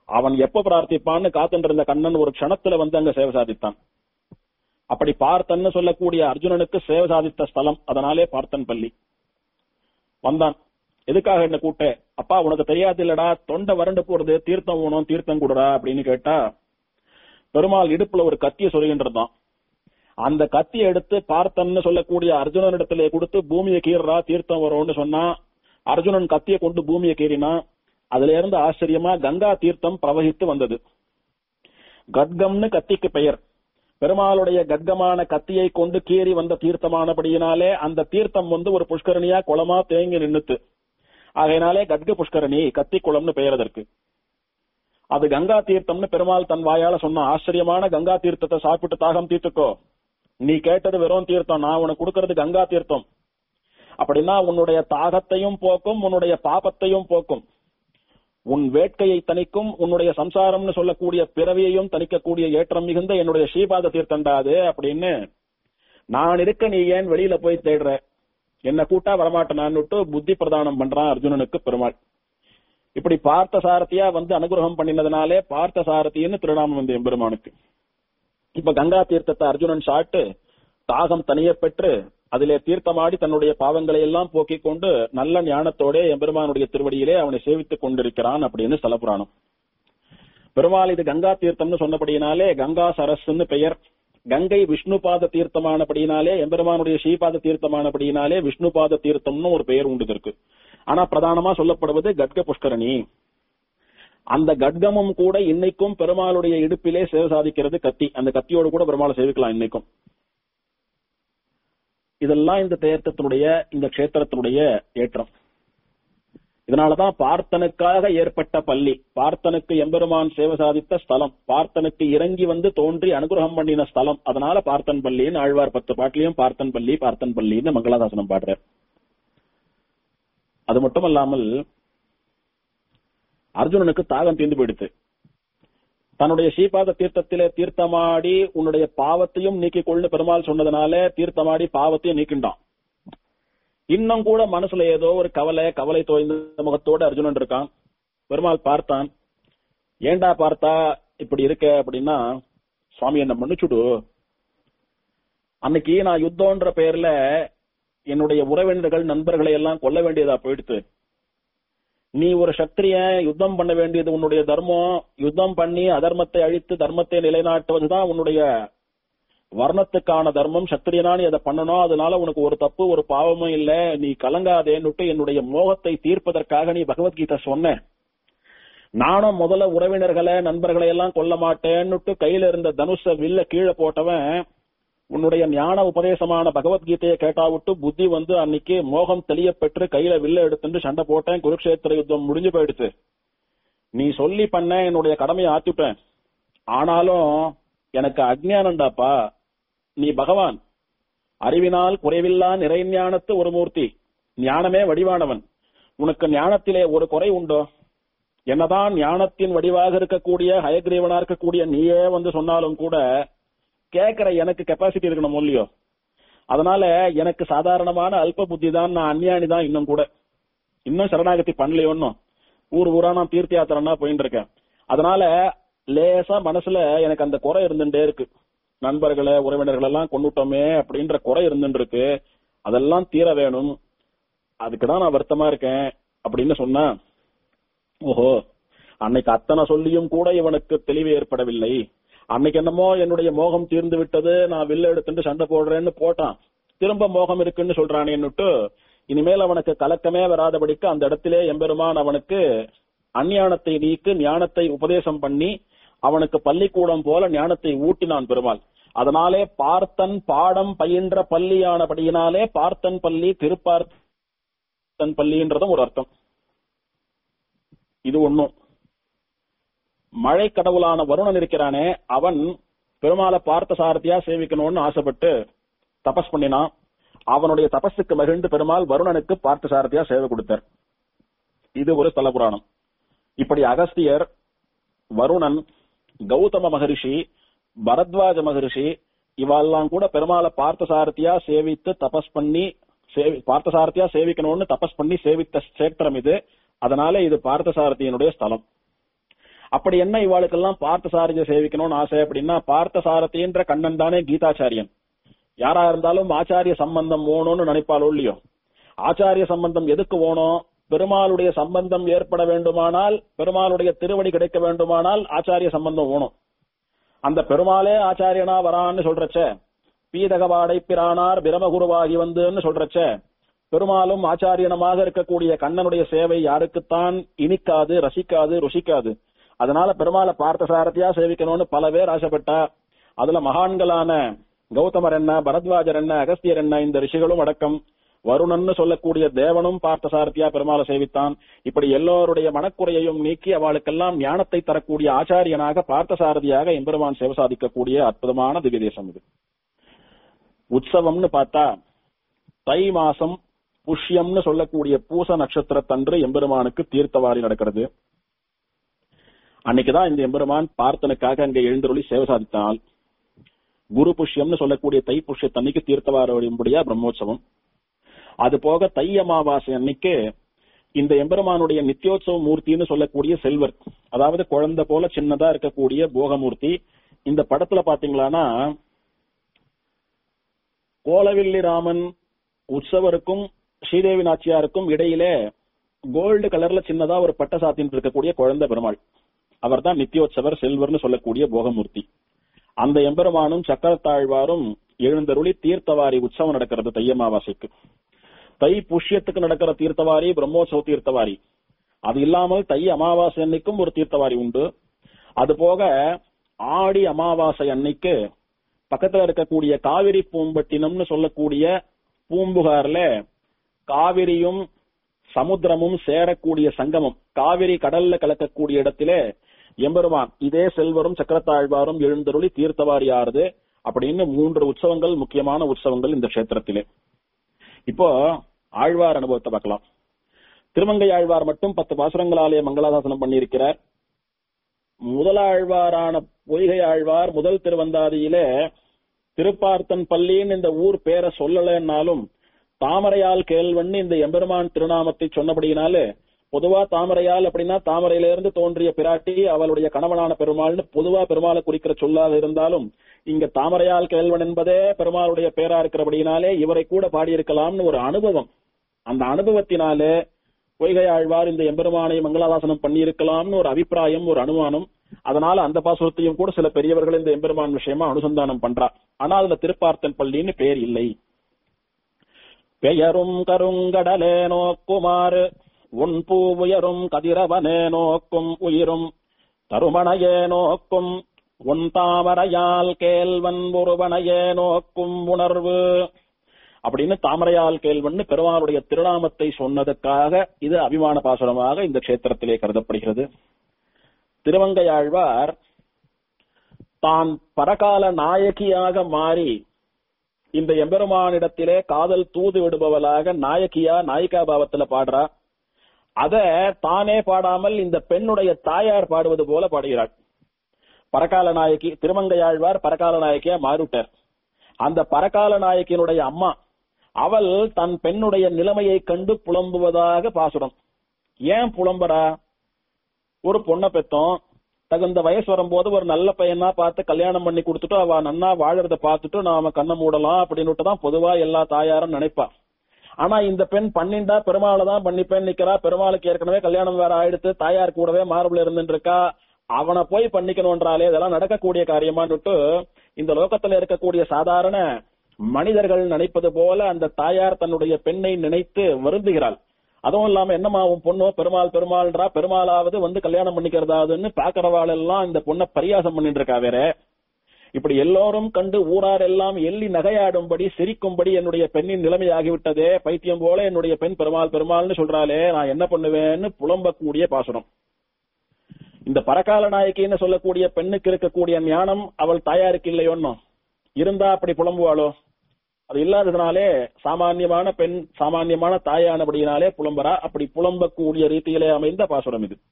Speaker 1: அவன் எப்ப பிரார்த்திப்பான்னு காத்துட்டு இருந்த கண்ணன் ஒரு க்ஷணத்துல வந்து அங்க சேவை சாதித்தான் அப்படி பார்த்தன்னு சொல்லக்கூடிய அர்ஜுனனுக்கு சேவை சாதித்த ஸ்தலம் அதனாலே பார்த்தன் பள்ளி வந்தான் எதுக்காக என்ன கூட்ட அப்பா உனக்கு தெரியாது இல்லடா தொண்டை வறண்டு போறது தீர்த்தம் ஊனும் தீர்த்தம் கொடுறா அப்படின்னு கேட்டா பெருமாள் இடுப்புல ஒரு கத்திய சொல்கின்றதான் அந்த கத்தியை எடுத்து பார்த்தன்னு சொல்லக்கூடிய அர்ஜுனனிடத்திலே கொடுத்து பூமியை கீறா தீர்த்தம் வரும்னு சொன்னா அர்ஜுனன் கத்தியை கொண்டு பூமியை கீறினா அதுல இருந்து ஆச்சரியமா கங்கா தீர்த்தம் பிரவகித்து வந்தது கட்கம்னு கத்திக்கு பெயர் பெருமாளுடைய கட்கமான கத்தியை கொண்டு கீறி வந்த தீர்த்தமானபடியினாலே அந்த தீர்த்தம் வந்து ஒரு புஷ்கரணியா குளமா தேங்கி நின்னுத்து ஆகையினாலே கட்க புஷ்கரணி கத்தி குளம்னு பெயர் அதற்கு அது கங்கா தீர்த்தம்னு பெருமாள் தன் வாயால சொன்ன ஆச்சரியமான கங்கா தீர்த்தத்தை சாப்பிட்டு தாகம் தீர்த்துக்கோ நீ கேட்டது வெறும் தீர்த்தம் நான் உனக்கு கொடுக்கறது கங்கா தீர்த்தம் அப்படின்னா உன்னுடைய தாகத்தையும் போக்கும் உன்னுடைய பாபத்தையும் போக்கும் உன் வேட்கையை தணிக்கும் உன்னுடைய சம்சாரம்னு சொல்லக்கூடிய பிறவியையும் தணிக்கக்கூடிய ஏற்றம் மிகுந்த என்னுடைய ஸ்ரீபாத தீர்த்தண்டாது அப்படின்னு நான் இருக்க நீ ஏன் வெளியில போய் தேடுற என்ன கூட்டா வரமாட்டேனான்னுட்டு புத்தி பிரதானம் பண்றான் அர்ஜுனனுக்கு பெருமாள் இப்படி பார்த்த சாரதியா வந்து அனுகிரகம் பண்ணினதுனாலே பார்த்த சாரதின்னு திருநாமம் வந்து எம்பெருமானுக்கு இப்ப கங்கா தீர்த்தத்தை அர்ஜுனன் சாட்டு தாகம் தனிய பெற்று அதிலே தீர்த்தமாடி தன்னுடைய பாவங்களை எல்லாம் போக்கிக் கொண்டு நல்ல ஞானத்தோட எம்பெருமானுடைய திருவடியிலே அவனை சேவித்துக் கொண்டிருக்கிறான் அப்படின்னு ஸ்தலபுராணம் பெருமாள் இது கங்கா தீர்த்தம்னு சொன்னபடியினாலே கங்கா சரஸ்ன்னு பெயர் கங்கை விஷ்ணுபாத தீர்த்தமானபடியினாலே எம்பெருமானுடைய ஸ்ரீபாத தீர்த்தமானபடியினாலே விஷ்ணுபாத தீர்த்தம்னு ஒரு பெயர் உண்டு இதற்கு ஆனா பிரதானமா சொல்லப்படுவது கட்க புஷ்கரணி அந்த கட்கமும் கூட இன்னைக்கும் பெருமாளுடைய இடுப்பிலே சேவை சாதிக்கிறது கத்தி அந்த கத்தியோடு கூட பெருமாளை சேவிக்கலாம் இன்னைக்கும் இதெல்லாம் இந்த தேர்த்தத்தினுடைய இந்த கஷேத்திரத்தினுடைய ஏற்றம் இதனாலதான் பார்த்தனுக்காக ஏற்பட்ட பள்ளி பார்த்தனுக்கு எம்பெருமான் சேவை சாதித்த ஸ்தலம் பார்த்தனுக்கு இறங்கி வந்து தோன்றி அனுகிரகம் பண்ணின ஸ்தலம் அதனால பார்த்தன் பள்ளின்னு ஆழ்வார் பத்து பாட்டிலையும் பார்த்தன் பள்ளி பார்த்தன் பள்ளின்னு மங்களாதாசனம் பாடுறார் அது மட்டும் அல்லாமல் அர்ஜுனனுக்கு தாகம் தீர்ந்து போயிடுத்து தன்னுடைய ஸ்ரீபாத தீர்த்தத்திலே தீர்த்தமாடி உன்னுடைய பாவத்தையும் நீக்கிக் கொள்ளு பெருமாள் சொன்னதுனால தீர்த்தமாடி பாவத்தையும் நீக்கின்றான் இன்னும் கூட மனசுல ஏதோ ஒரு கவலை கவலை தோய்ந்த முகத்தோட அர்ஜுனன் இருக்கான் பெருமாள் பார்த்தான் ஏண்டா பார்த்தா இப்படி இருக்க அப்படின்னா சுவாமி என்ன மன்னிச்சுடு அன்னைக்கு நான் யுத்தம்ன்ற பெயர்ல என்னுடைய உறவினர்கள் நண்பர்களை எல்லாம் கொல்ல வேண்டியதா போயிடுத்து நீ ஒரு சத்திரியன் யுத்தம் பண்ண வேண்டியது உன்னுடைய தர்மம் யுத்தம் பண்ணி அதர்மத்தை அழித்து தர்மத்தை நிலைநாட்டுவதுதான் உன்னுடைய வர்ணத்துக்கான தர்மம் சத்திரியனா நீ அதை பண்ணணும் அதனால உனக்கு ஒரு தப்பு ஒரு பாவமும் இல்ல நீ கலங்காதேன்னுட்டு என்னுடைய மோகத்தை தீர்ப்பதற்காக நீ பகவத்கீதை சொன்ன நானும் முதல்ல உறவினர்களை நண்பர்களை எல்லாம் கொல்ல மாட்டேன்னுட்டு கையில இருந்த தனுஷ வில்ல கீழே போட்டவன் உன்னுடைய ஞான உபதேசமான பகவத்கீதையை கேட்டா விட்டு புத்தி வந்து அன்னைக்கு மோகம் தெளிய பெற்று கையில வில்ல எடுத்துட்டு சண்டை போட்டேன் குருக்ஷேத்திர யுத்தம் முடிஞ்சு போயிடுச்சு நீ சொல்லி பண்ண என்னுடைய கடமையை ஆத்திட்டேன் ஆனாலும் எனக்கு அஜ்ஞானம்டாப்பா நீ பகவான் அறிவினால் குறைவில்லா நிறைஞானத்து ஒரு மூர்த்தி ஞானமே வடிவானவன் உனக்கு ஞானத்திலே ஒரு குறை உண்டோ என்னதான் ஞானத்தின் வடிவாக இருக்கக்கூடிய ஹயக்ரீவனா இருக்கக்கூடிய நீயே வந்து சொன்னாலும் கூட கேட்கிற எனக்கு கெப்பாசிட்டி இருக்கணும் இல்லையோ அதனால எனக்கு சாதாரணமான அல்ப புத்தி தான் நான் அந்நியானி தான் இன்னும் கூட இன்னும் சரணாகதி பண்ணலையோ இன்னும் ஊர் ஊரா நான் தீர்த்த யாத்திரனா போயிட்டு இருக்கேன் அதனால லேசா மனசுல எனக்கு அந்த குறை இருந்துட்டே இருக்கு நண்பர்களை உறவினர்கள் எல்லாம் கொண்டுட்டோமே அப்படின்ற குறை இருந்துட்டு இருக்கு அதெல்லாம் தீர வேணும் அதுக்குதான் நான் வருத்தமா இருக்கேன் அப்படின்னு சொன்னா ஓஹோ அன்னைக்கு அத்தனை சொல்லியும் கூட இவனுக்கு தெளிவு ஏற்படவில்லை அன்னைக்கு என்னமோ என்னுடைய மோகம் தீர்ந்து விட்டது நான் வில்ல எடுத்துட்டு சண்டை போடுறேன்னு போட்டான் திரும்ப மோகம் இருக்குன்னு சொல்றானேன்னுட்டு இனிமேல் அவனுக்கு கலக்கமே வராதபடிக்கு அந்த இடத்திலே எம்பெருமான் அவனுக்கு அஞ்ஞானத்தை நீக்கு ஞானத்தை உபதேசம் பண்ணி அவனுக்கு பள்ளிக்கூடம் போல ஞானத்தை ஊட்டினான் பெருமாள் அதனாலே பார்த்தன் பாடம் பயின்ற பள்ளியானபடியினாலே பார்த்தன் பள்ளி திருப்பார்த்தன் பள்ளின்றதும் ஒரு அர்த்தம் இது ஒண்ணும் மழை கடவுளான வருணன் இருக்கிறானே அவன் பெருமாளை பார்த்த சாரதியா சேவிக்கணும்னு ஆசைப்பட்டு தபஸ் பண்ணினான் அவனுடைய தபஸுக்கு மகிழ்ந்து பெருமாள் வருணனுக்கு பார்த்த சாரதியா சேவை கொடுத்தார் இது ஒரு ஸ்தல புராணம் இப்படி அகஸ்தியர் வருணன் கௌதம மகரிஷி பரத்வாஜ மகரிஷி இவெல்லாம் கூட பெருமாளை பார்த்த சாரதியா சேவித்து தபஸ் பண்ணி சேவி பார்த்த சாரதியா சேவிக்கணும்னு தபஸ் பண்ணி சேவித்த சேத்திரம் இது அதனால இது பார்த்த சாரதியினுடைய ஸ்தலம் அப்படி என்ன இவாளுக்கெல்லாம் பார்த்த சாரதிய சேவிக்கணும்னு ஆசை அப்படின்னா பார்த்த சாரதின்ற கண்ணன் தானே கீதாச்சாரியன் யாரா இருந்தாலும் ஆச்சாரிய சம்பந்தம் வேணும்னு நினைப்பாளோ இல்லையோ ஆச்சாரிய சம்பந்தம் எதுக்கு வேணும் பெருமாளுடைய சம்பந்தம் ஏற்பட வேண்டுமானால் பெருமாளுடைய திருவடி கிடைக்க வேண்டுமானால் ஆச்சாரிய சம்பந்தம் வேணும் அந்த பெருமாளே ஆச்சாரியனா வரான்னு சொல்றச்ச பீதகவாடை பிரானார் பிரமகுருவாகி வந்துன்னு சொல்றச்ச பெருமாளும் ஆச்சாரியனமாக இருக்கக்கூடிய கண்ணனுடைய சேவை யாருக்குத்தான் இனிக்காது ரசிக்காது ருசிக்காது அதனால பெருமாளை பார்த்த சாரதியா சேவிக்கணும்னு பல பேர் ஆசைப்பட்டா அதுல மகான்களான கௌதமர் என்ன பரத்வாஜர் என்ன அகஸ்தியர் என்ன இந்த ரிஷிகளும் அடக்கம் வருணன்னு சொல்லக்கூடிய தேவனும் பார்த்த சாரதியா பெருமாளை சேவித்தான் இப்படி எல்லோருடைய மனக்குறையையும் நீக்கி அவளுக்கெல்லாம் ஞானத்தை தரக்கூடிய ஆச்சாரியனாக பார்த்த சாரதியாக எம்பெருமான் சேவை சாதிக்கக்கூடிய அற்புதமான திவ்ய தேசம் இது உற்சவம்னு பார்த்தா தை மாசம் புஷ்யம்னு சொல்லக்கூடிய பூச நட்சத்திரத்தன்று எம்பெருமானுக்கு தீர்த்தவாரி நடக்கிறது அன்னைக்குதான் இந்த எம்பெருமான் பார்த்தனுக்காக அங்கே எழுந்தருளி சேவை சாதித்தால் குரு புஷ்யம்னு சொல்லக்கூடிய தை புஷ்யத்தன்னைக்கு தீர்த்தவாரியும்படியா பிரம்மோற்சவம் அது போக தை அமாவாசை அன்னைக்கு இந்த எம்பெருமானுடைய நித்தியோத்சவ மூர்த்தின்னு சொல்லக்கூடிய செல்வர் அதாவது குழந்தை போல சின்னதா இருக்கக்கூடிய போகமூர்த்தி இந்த படத்துல பாத்தீங்களான்னா கோலவில்லி ராமன் உற்சவருக்கும் ஸ்ரீதேவி நாச்சியாருக்கும் இடையிலே கோல்டு கலர்ல சின்னதா ஒரு பட்ட சாத்தின்னு இருக்கக்கூடிய குழந்தை பெருமாள் அவர் தான் நித்தியோத்சவர் செல்வர்னு சொல்லக்கூடிய போகமூர்த்தி அந்த எம்பெருமானும் சக்கரத்தாழ்வாரும் எழுந்தருளி தீர்த்தவாரி உற்சவம் நடக்கிறது தை அமாவாசைக்கு தை புஷ்யத்துக்கு நடக்கிற தீர்த்தவாரி பிரம்மோற்சவ தீர்த்தவாரி அது இல்லாமல் தை அமாவாசை அன்னைக்கும் ஒரு தீர்த்தவாரி உண்டு அது போக ஆடி அமாவாசை அன்னைக்கு பக்கத்துல இருக்கக்கூடிய காவிரி பூம்பட்டினம்னு சொல்லக்கூடிய பூம்புகார்ல காவிரியும் சமுத்திரமும் சேரக்கூடிய சங்கமம் காவிரி கடல்ல கலக்கக்கூடிய இடத்திலே எம்பெருமான் இதே செல்வரும் சக்கரத்தாழ்வாரும் எழுந்தருளி தீர்த்தவாரி ஆறுது அப்படின்னு மூன்று உற்சவங்கள் முக்கியமான உற்சவங்கள் இந்த கஷேத்திரத்திலே இப்போ ஆழ்வார் அனுபவத்தை பார்க்கலாம் திருமங்கை ஆழ்வார் மட்டும் பத்து பாசுரங்களாலே மங்களாசாசனம் பண்ணியிருக்கிறார் முதலாழ்வாரான பொய்கை ஆழ்வார் முதல் திருவந்தாதியிலே திருப்பார்த்தன் பள்ளின்னு இந்த ஊர் பேரை சொல்லலைன்னாலும் தாமரையால் கேள்வன்னு இந்த எம்பெருமான் திருநாமத்தை சொன்னபடியினாலே பொதுவா தாமரையால் அப்படின்னா தாமரையிலிருந்து தோன்றிய பிராட்டி அவளுடைய கணவனான பெருமாள்னு பொதுவா பெருமாளை குறிக்கிற சொல்லாக இருந்தாலும் இங்க தாமரையால் கேள்வன் என்பதே பெருமாளுடைய பேரா இருக்கிறபடியினாலே இவரை கூட பாடியிருக்கலாம்னு ஒரு அனுபவம் அந்த அனுபவத்தினாலே பொய்கை ஆழ்வார் இந்த எம்பெருமானை மங்களாதாசனம் பண்ணியிருக்கலாம்னு ஒரு அபிப்பிராயம் ஒரு அனுமானம் அதனால அந்த பாசுரத்தையும் கூட சில பெரியவர்கள் இந்த எம்பெருமான் விஷயமா அனுசந்தானம் பண்றா ஆனா அதுல திருப்பார்த்தன் பள்ளின்னு பேர் இல்லை பெயரும் கருங்கடலே நோக்குமாறு உன் பூ உயரும் கதிரவனே நோக்கும் உயிரும் தருமணையே நோக்கும் உன் தாமரையால் கேள்வன் ஒருவனையே நோக்கும் உணர்வு அப்படின்னு தாமரையால் கேள்வன் பெருமாளுடைய திருநாமத்தை சொன்னதுக்காக இது அபிமான பாசுரமாக இந்த கஷேத்திரத்திலே கருதப்படுகிறது திருவங்கையாழ்வார் தான் பரகால நாயகியாக மாறி இந்த எம்பெருமானிடத்திலே காதல் தூது விடுபவளாக நாயகியா நாயிகா பாவத்துல பாடுறா அத தானே பாடாமல் இந்த பெண்ணுடைய தாயார் பாடுவது போல பாடுகிறாள் பரகால நாயகி திருமங்கையாழ்வார் பரகால நாயகியா மாறிவிட்டார் அந்த பரகால நாயகியினுடைய அம்மா அவள் தன் பெண்ணுடைய நிலைமையை கண்டு புலம்புவதாக பாசுரம் ஏன் புலம்புறா ஒரு பொண்ணை பெத்தோம் தகுந்த வயசு வரும்போது ஒரு நல்ல பையனா பார்த்து கல்யாணம் பண்ணி கொடுத்துட்டு அவ நன்னா வாழறத பார்த்துட்டு நாம கண்ணை மூடலாம் அப்படின்னுட்டு தான் பொதுவா எல்லா தாயாரும் நினைப்பா ஆனா இந்த பெண் பண்ணிண்டா பெருமாளை தான் பண்ணிப்பேன் நிக்கிறா பெருமாளுக்கு ஏற்கனவே கல்யாணம் வேற ஆயிடுத்து தாயார் கூடவே மார்பிள் இருந்துட்டு இருக்கா அவனை போய் பண்ணிக்கணும்ன்றாலே இதெல்லாம் நடக்கக்கூடிய காரியமான்னுட்டு இந்த லோகத்துல இருக்கக்கூடிய சாதாரண மனிதர்கள் நினைப்பது போல அந்த தாயார் தன்னுடைய பெண்ணை நினைத்து வருந்துகிறாள் அதுவும் இல்லாம என்னமா உன் பொண்ணு பெருமாள் பெருமாள்ன்றா பெருமாளாவது வந்து கல்யாணம் பண்ணிக்கிறதாதுன்னு பாக்குறவாள் எல்லாம் இந்த பொண்ணை பரியாசம் பண்ணிட்டு இருக்கா வேற இப்படி எல்லோரும் கண்டு ஊரார் எல்லாம் எள்ளி நகையாடும்படி சிரிக்கும்படி என்னுடைய பெண்ணின் நிலைமை ஆகிவிட்டதே பைத்தியம் போல என்னுடைய பெண் பெருமாள் பெருமாள்னு சொல்றாளே நான் என்ன பண்ணுவேன்னு புலம்பக்கூடிய பாசுரம் இந்த பரகால நாயக்கின்னு சொல்லக்கூடிய பெண்ணுக்கு இருக்கக்கூடிய ஞானம் அவள் தாயாருக்கு இல்லையோன்னோ இருந்தா அப்படி புலம்புவாளோ அது இல்லாததுனாலே சாமானியமான பெண் சாமானியமான தாயானபடியினாலே புலம்பரா அப்படி புலம்பக்கூடிய ரீதியிலே அமைந்த பாசுரம் இது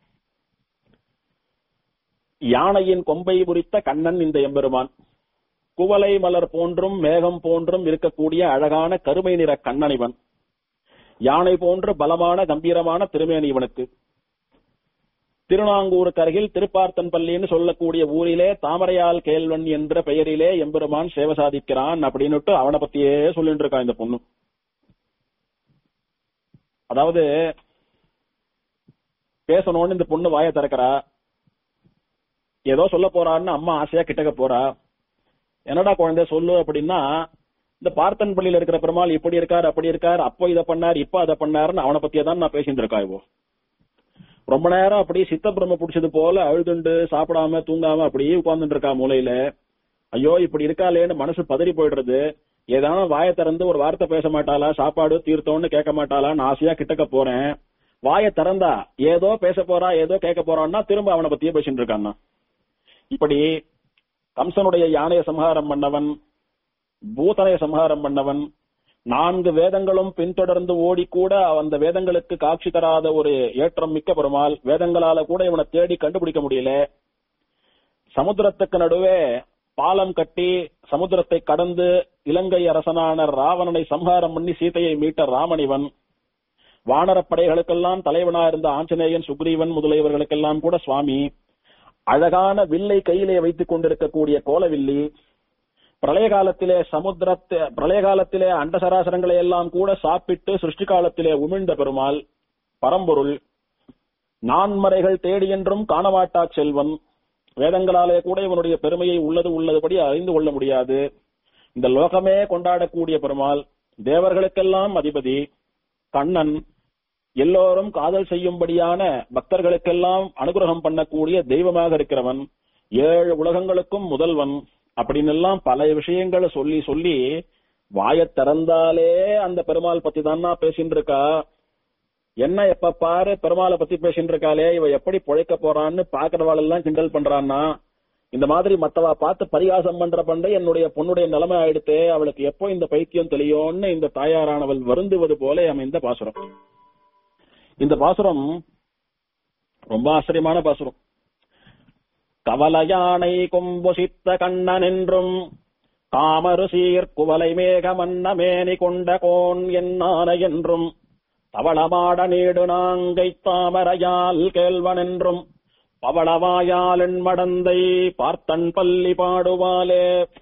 Speaker 1: யானையின் கொம்பை முறித்த கண்ணன் இந்த எம்பெருமான் குவளை மலர் போன்றும் மேகம் போன்றும் இருக்கக்கூடிய அழகான கருமை நிற கண்ணன் இவன் யானை போன்று பலமான கம்பீரமான திருமேனி இவனுக்கு திருநாங்கூருக்கு அருகில் திருப்பார்த்தன்பள்ளின்னு சொல்லக்கூடிய ஊரிலே தாமரையால் கேள்வன் என்ற பெயரிலே எம்பெருமான் சேவை சாதிக்கிறான் அப்படின்னுட்டு அவனை பத்தியே சொல்லிட்டு இருக்கான் இந்த பொண்ணு அதாவது பேசணும்னு இந்த பொண்ணு வாயை திறக்கிறா ஏதோ சொல்ல போறான்னு அம்மா ஆசையா கிட்டக்க போறா என்னடா குழந்தை சொல்லு அப்படின்னா இந்த பார்த்தன் பள்ளியில இருக்கிற பெருமாள் இப்படி இருக்கார் அப்படி இருக்கார் அப்போ இதை பண்ணார் இப்ப அதை பண்ணாருன்னு அவனை பத்தியே தான் நான் பேசிட்டு இருக்கா இப்போ ரொம்ப நேரம் அப்படியே சித்த பிரம்ம பிடிச்சது போல அழுதுண்டு சாப்பிடாம தூங்காம அப்படியே உட்கார்ந்துட்டு இருக்கா மூலையில ஐயோ இப்படி இருக்காளேன்னு மனசு பதறி போயிடுறது ஏதாவது வாயை திறந்து ஒரு வார்த்தை பேச மாட்டாளா சாப்பாடு தீர்த்தோன்னு கேட்க மாட்டாளான்னு ஆசையா கிட்டக்க போறேன் வாயை திறந்தா ஏதோ பேச போறா ஏதோ கேட்க போறான்னா திரும்ப அவனை பத்தியே பேசிட்டு இருக்கான்னா இப்படி கம்சனுடைய யானைய சம்ஹாரம் பண்ணவன் பூதனைய சம்ஹாரம் பண்ணவன் நான்கு வேதங்களும் பின்தொடர்ந்து ஓடி கூட அந்த வேதங்களுக்கு காட்சி தராத ஒரு ஏற்றம் மிக்க பெருமாள் வேதங்களால கூட இவனை தேடி கண்டுபிடிக்க முடியல சமுத்திரத்துக்கு நடுவே பாலம் கட்டி சமுத்திரத்தை கடந்து இலங்கை அரசனான ராவணனை சம்ஹாரம் பண்ணி சீதையை மீட்ட ராமனிவன் வானரப் படைகளுக்கெல்லாம் தலைவனா இருந்த ஆஞ்சநேயன் சுக்ரீவன் முதலியவர்களுக்கெல்லாம் கூட சுவாமி அழகான வில்லை கையிலே வைத்துக் கொண்டிருக்கக்கூடிய கோலவில்லி பிரளய காலத்திலே சமுத்திரத்தை பிரளய காலத்திலே அண்ட சராசரங்களை எல்லாம் கூட சாப்பிட்டு சிருஷ்டி காலத்திலே உமிழ்ந்த பெருமாள் பரம்பொருள் நான்மறைகள் தேடி என்றும் காணமாட்டா செல்வன் வேதங்களாலே கூட இவனுடைய பெருமையை உள்ளது உள்ளதுபடி அறிந்து கொள்ள முடியாது இந்த லோகமே கொண்டாடக்கூடிய பெருமாள் தேவர்களுக்கெல்லாம் அதிபதி கண்ணன் எல்லோரும் காதல் செய்யும்படியான பக்தர்களுக்கெல்லாம் அனுகிரகம் பண்ணக்கூடிய தெய்வமாக இருக்கிறவன் ஏழு உலகங்களுக்கும் முதல்வன் அப்படின்னு எல்லாம் பல விஷயங்களை சொல்லி சொல்லி வாயத் திறந்தாலே அந்த பெருமாள் பத்தி தானா பேசிட்டு இருக்கா என்ன எப்ப பாரு பெருமாளை பத்தி பேசிட்டு இருக்காளே இவ எப்படி பொழைக்க போறான்னு பாக்குறவாள் எல்லாம் கிண்டல் பண்றான்னா இந்த மாதிரி மத்தவா பார்த்து பரிகாசம் பண்ற பண்ட என்னுடைய பொண்ணுடைய நிலைமை ஆயிடுத்து அவளுக்கு எப்போ இந்த பைத்தியம் தெளியும்னு இந்த தாயாரானவள் வருந்துவது போல அமைந்த பாசுரம் இந்த பாசுரம் ரொம்ப ஆச்சரியமான பாசுரம் கவலையானை கொம்புசித்த கண்ணன் என்றும் காமரு சீர் குவலை மேக மன்னமேனி கொண்ட கோன் என்னான என்றும் தவளமாட நீடு நாங்கை தாமரையால் கேள்வன் என்றும் பவளவாயால் மடந்தை பார்த்தன் பள்ளி பாடுவாலே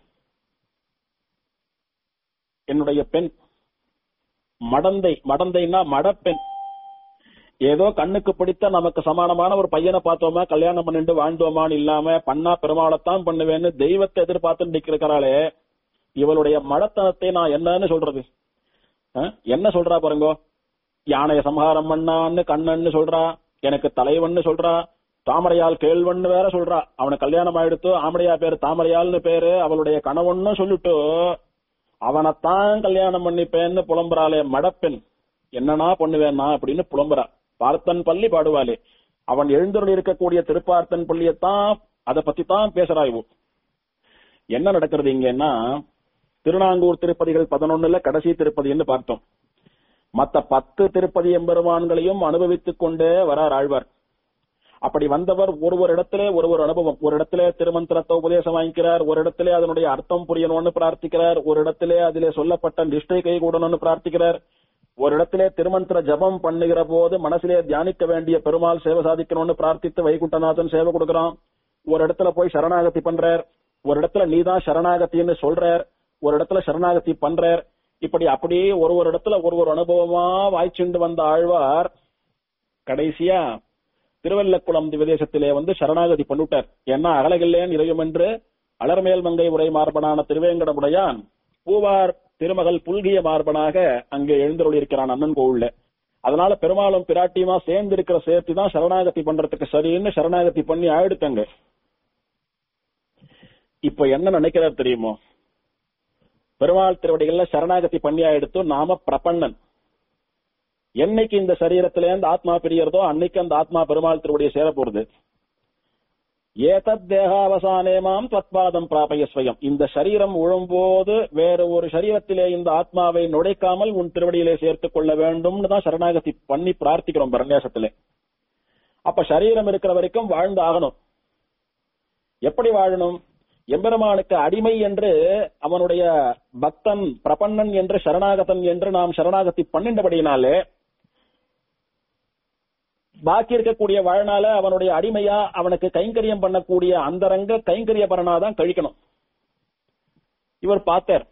Speaker 1: என்னுடைய பெண் மடந்தை மடந்தைன்னா மடப்பெண் ஏதோ கண்ணுக்கு பிடித்த நமக்கு சமானமான ஒரு பையனை பார்த்தோமா கல்யாணம் பண்ணிட்டு வாழ்ந்தோமான்னு இல்லாம பண்ணா பெருமாளைத்தான் பண்ணுவேன்னு தெய்வத்தை எதிர்பார்த்து நிக்கிறாளே இவளுடைய மடத்தனத்தை நான் என்னன்னு சொல்றது அஹ்? என்ன சொல்றா பாருங்கோ யானைய சம்ஹாரம் பண்ணான்னு கண்ணன்னு சொல்றா எனக்கு தலைவன்னு சொல்றா தாமரையால் கேள்வன்னு வேற சொல்றா அவனை கல்யாணம் ஆயிடுத்து ஆமடையா பேரு தாமரையால்னு பேரு அவளுடைய கணவன்னு சொல்லிட்டு அவனைத்தான் கல்யாணம் பண்ணிப்பேன்னு புலம்புறாளே மடப்பெண் என்னன்னா பண்ணுவேன்னா அப்படின்னு புலம்புறா பார்த்தன் பள்ளி பாடுவாளே அவன் எழுந்தருள் இருக்கக்கூடிய திருப்பார்த்தன் பள்ளியத்தான் அதை பத்தி தான் பேசுறா இவோ என்ன நடக்கிறது இங்கன்னா திருநாங்கூர் திருப்பதிகள் பதினொன்னுல கடைசி திருப்பதின்னு பார்த்தோம் மத்த பத்து திருப்பதி எம்பெருமான்களையும் அனுபவித்துக் கொண்டே வரார் ஆழ்வார் அப்படி வந்தவர் ஒரு ஒரு இடத்திலே ஒரு ஒரு அனுபவம் ஒரு இடத்திலே திருமந்திரத்தை உபதேசம் வாங்கிக்கிறார் ஒரு இடத்திலே அதனுடைய அர்த்தம் புரியணும்னு பிரார்த்திக்கிறார் ஒரு இடத்திலே அதிலே சொல்லப்பட்ட நிஷ்டை கைகூடணும்னு பிரார்த்திக்கிறார் ஒரு இடத்திலே திருமந்திர ஜபம் பண்ணுகிற போது மனசிலே தியானிக்க வேண்டிய பெருமாள் சேவை சாதிக்கணும்னு பிரார்த்தித்து வைகுண்டநாதன் சேவை கொடுக்கறான் ஒரு இடத்துல போய் சரணாகதி பண்றார் ஒரு இடத்துல நீதான் சரணாகத்தின்னு சொல்றார் ஒரு இடத்துல சரணாகதி பண்றார் இப்படி அப்படியே ஒரு ஒரு இடத்துல ஒரு ஒரு அனுபவமா வாய்ச்சுண்டு வந்த ஆழ்வார் கடைசியா திருவல்லக்குளம் விதேசத்திலே வந்து சரணாகதி பண்ணிவிட்டார் ஏன்னா அகலகில்லேன் இறையும் என்று அலர்மேல் மங்கை உரை மார்பனான திருவேங்கடமுடையான் பூவார் திருமகள் புல்கிய மார்பனாக அங்கே எழுந்தருள் இருக்கிறான் அண்ணன் கோவில்ல அதனால பெருமாளும் பிராட்டியுமா சேர்ந்து இருக்கிற சேர்த்து தான் சரணாகதி பண்றதுக்கு சரின்னு சரணாகதி பண்ணி ஆயிடுத்தங்க இப்ப என்ன நினைக்கிறார் தெரியுமோ பெருமாள் திருவடிகள்ல சரணாகதி பண்ணி ஆயிடுத்து நாம பிரபன்னன் என்னைக்கு இந்த சரீரத்தில இருந்து ஆத்மா பிரியறதோ அன்னைக்கு அந்த ஆத்மா பெருமாள் திருவடியை சேர போறது ஏதத் தேகாவசானே மாம் தத்பாதம் பிராபய ஸ்வயம் இந்த சரீரம் உழும்போது வேற ஒரு சரீரத்திலே இந்த ஆத்மாவை நுழைக்காமல் உன் திருவடியிலே சேர்த்துக் கொள்ள வேண்டும்னு தான் சரணாகதி பண்ணி பிரார்த்திக்கிறோம் பரநியாசத்திலே அப்ப சரீரம் இருக்கிற வரைக்கும் வாழ்ந்து ஆகணும் எப்படி வாழணும் எம்பெருமானுக்கு அடிமை என்று அவனுடைய பக்தன் பிரபன்னன் என்று சரணாகதன் என்று நாம் சரணாகதி பண்ணின்றபடியினாலே பாக்கி இருக்கக்கூடிய வாழ்நாள அவனுடைய அடிமையா அவனுக்கு கைங்கரியம் பண்ணக்கூடிய அந்தரங்க கைங்கரிய பரனாதான் கழிக்கணும் இவர் பார்த்தார்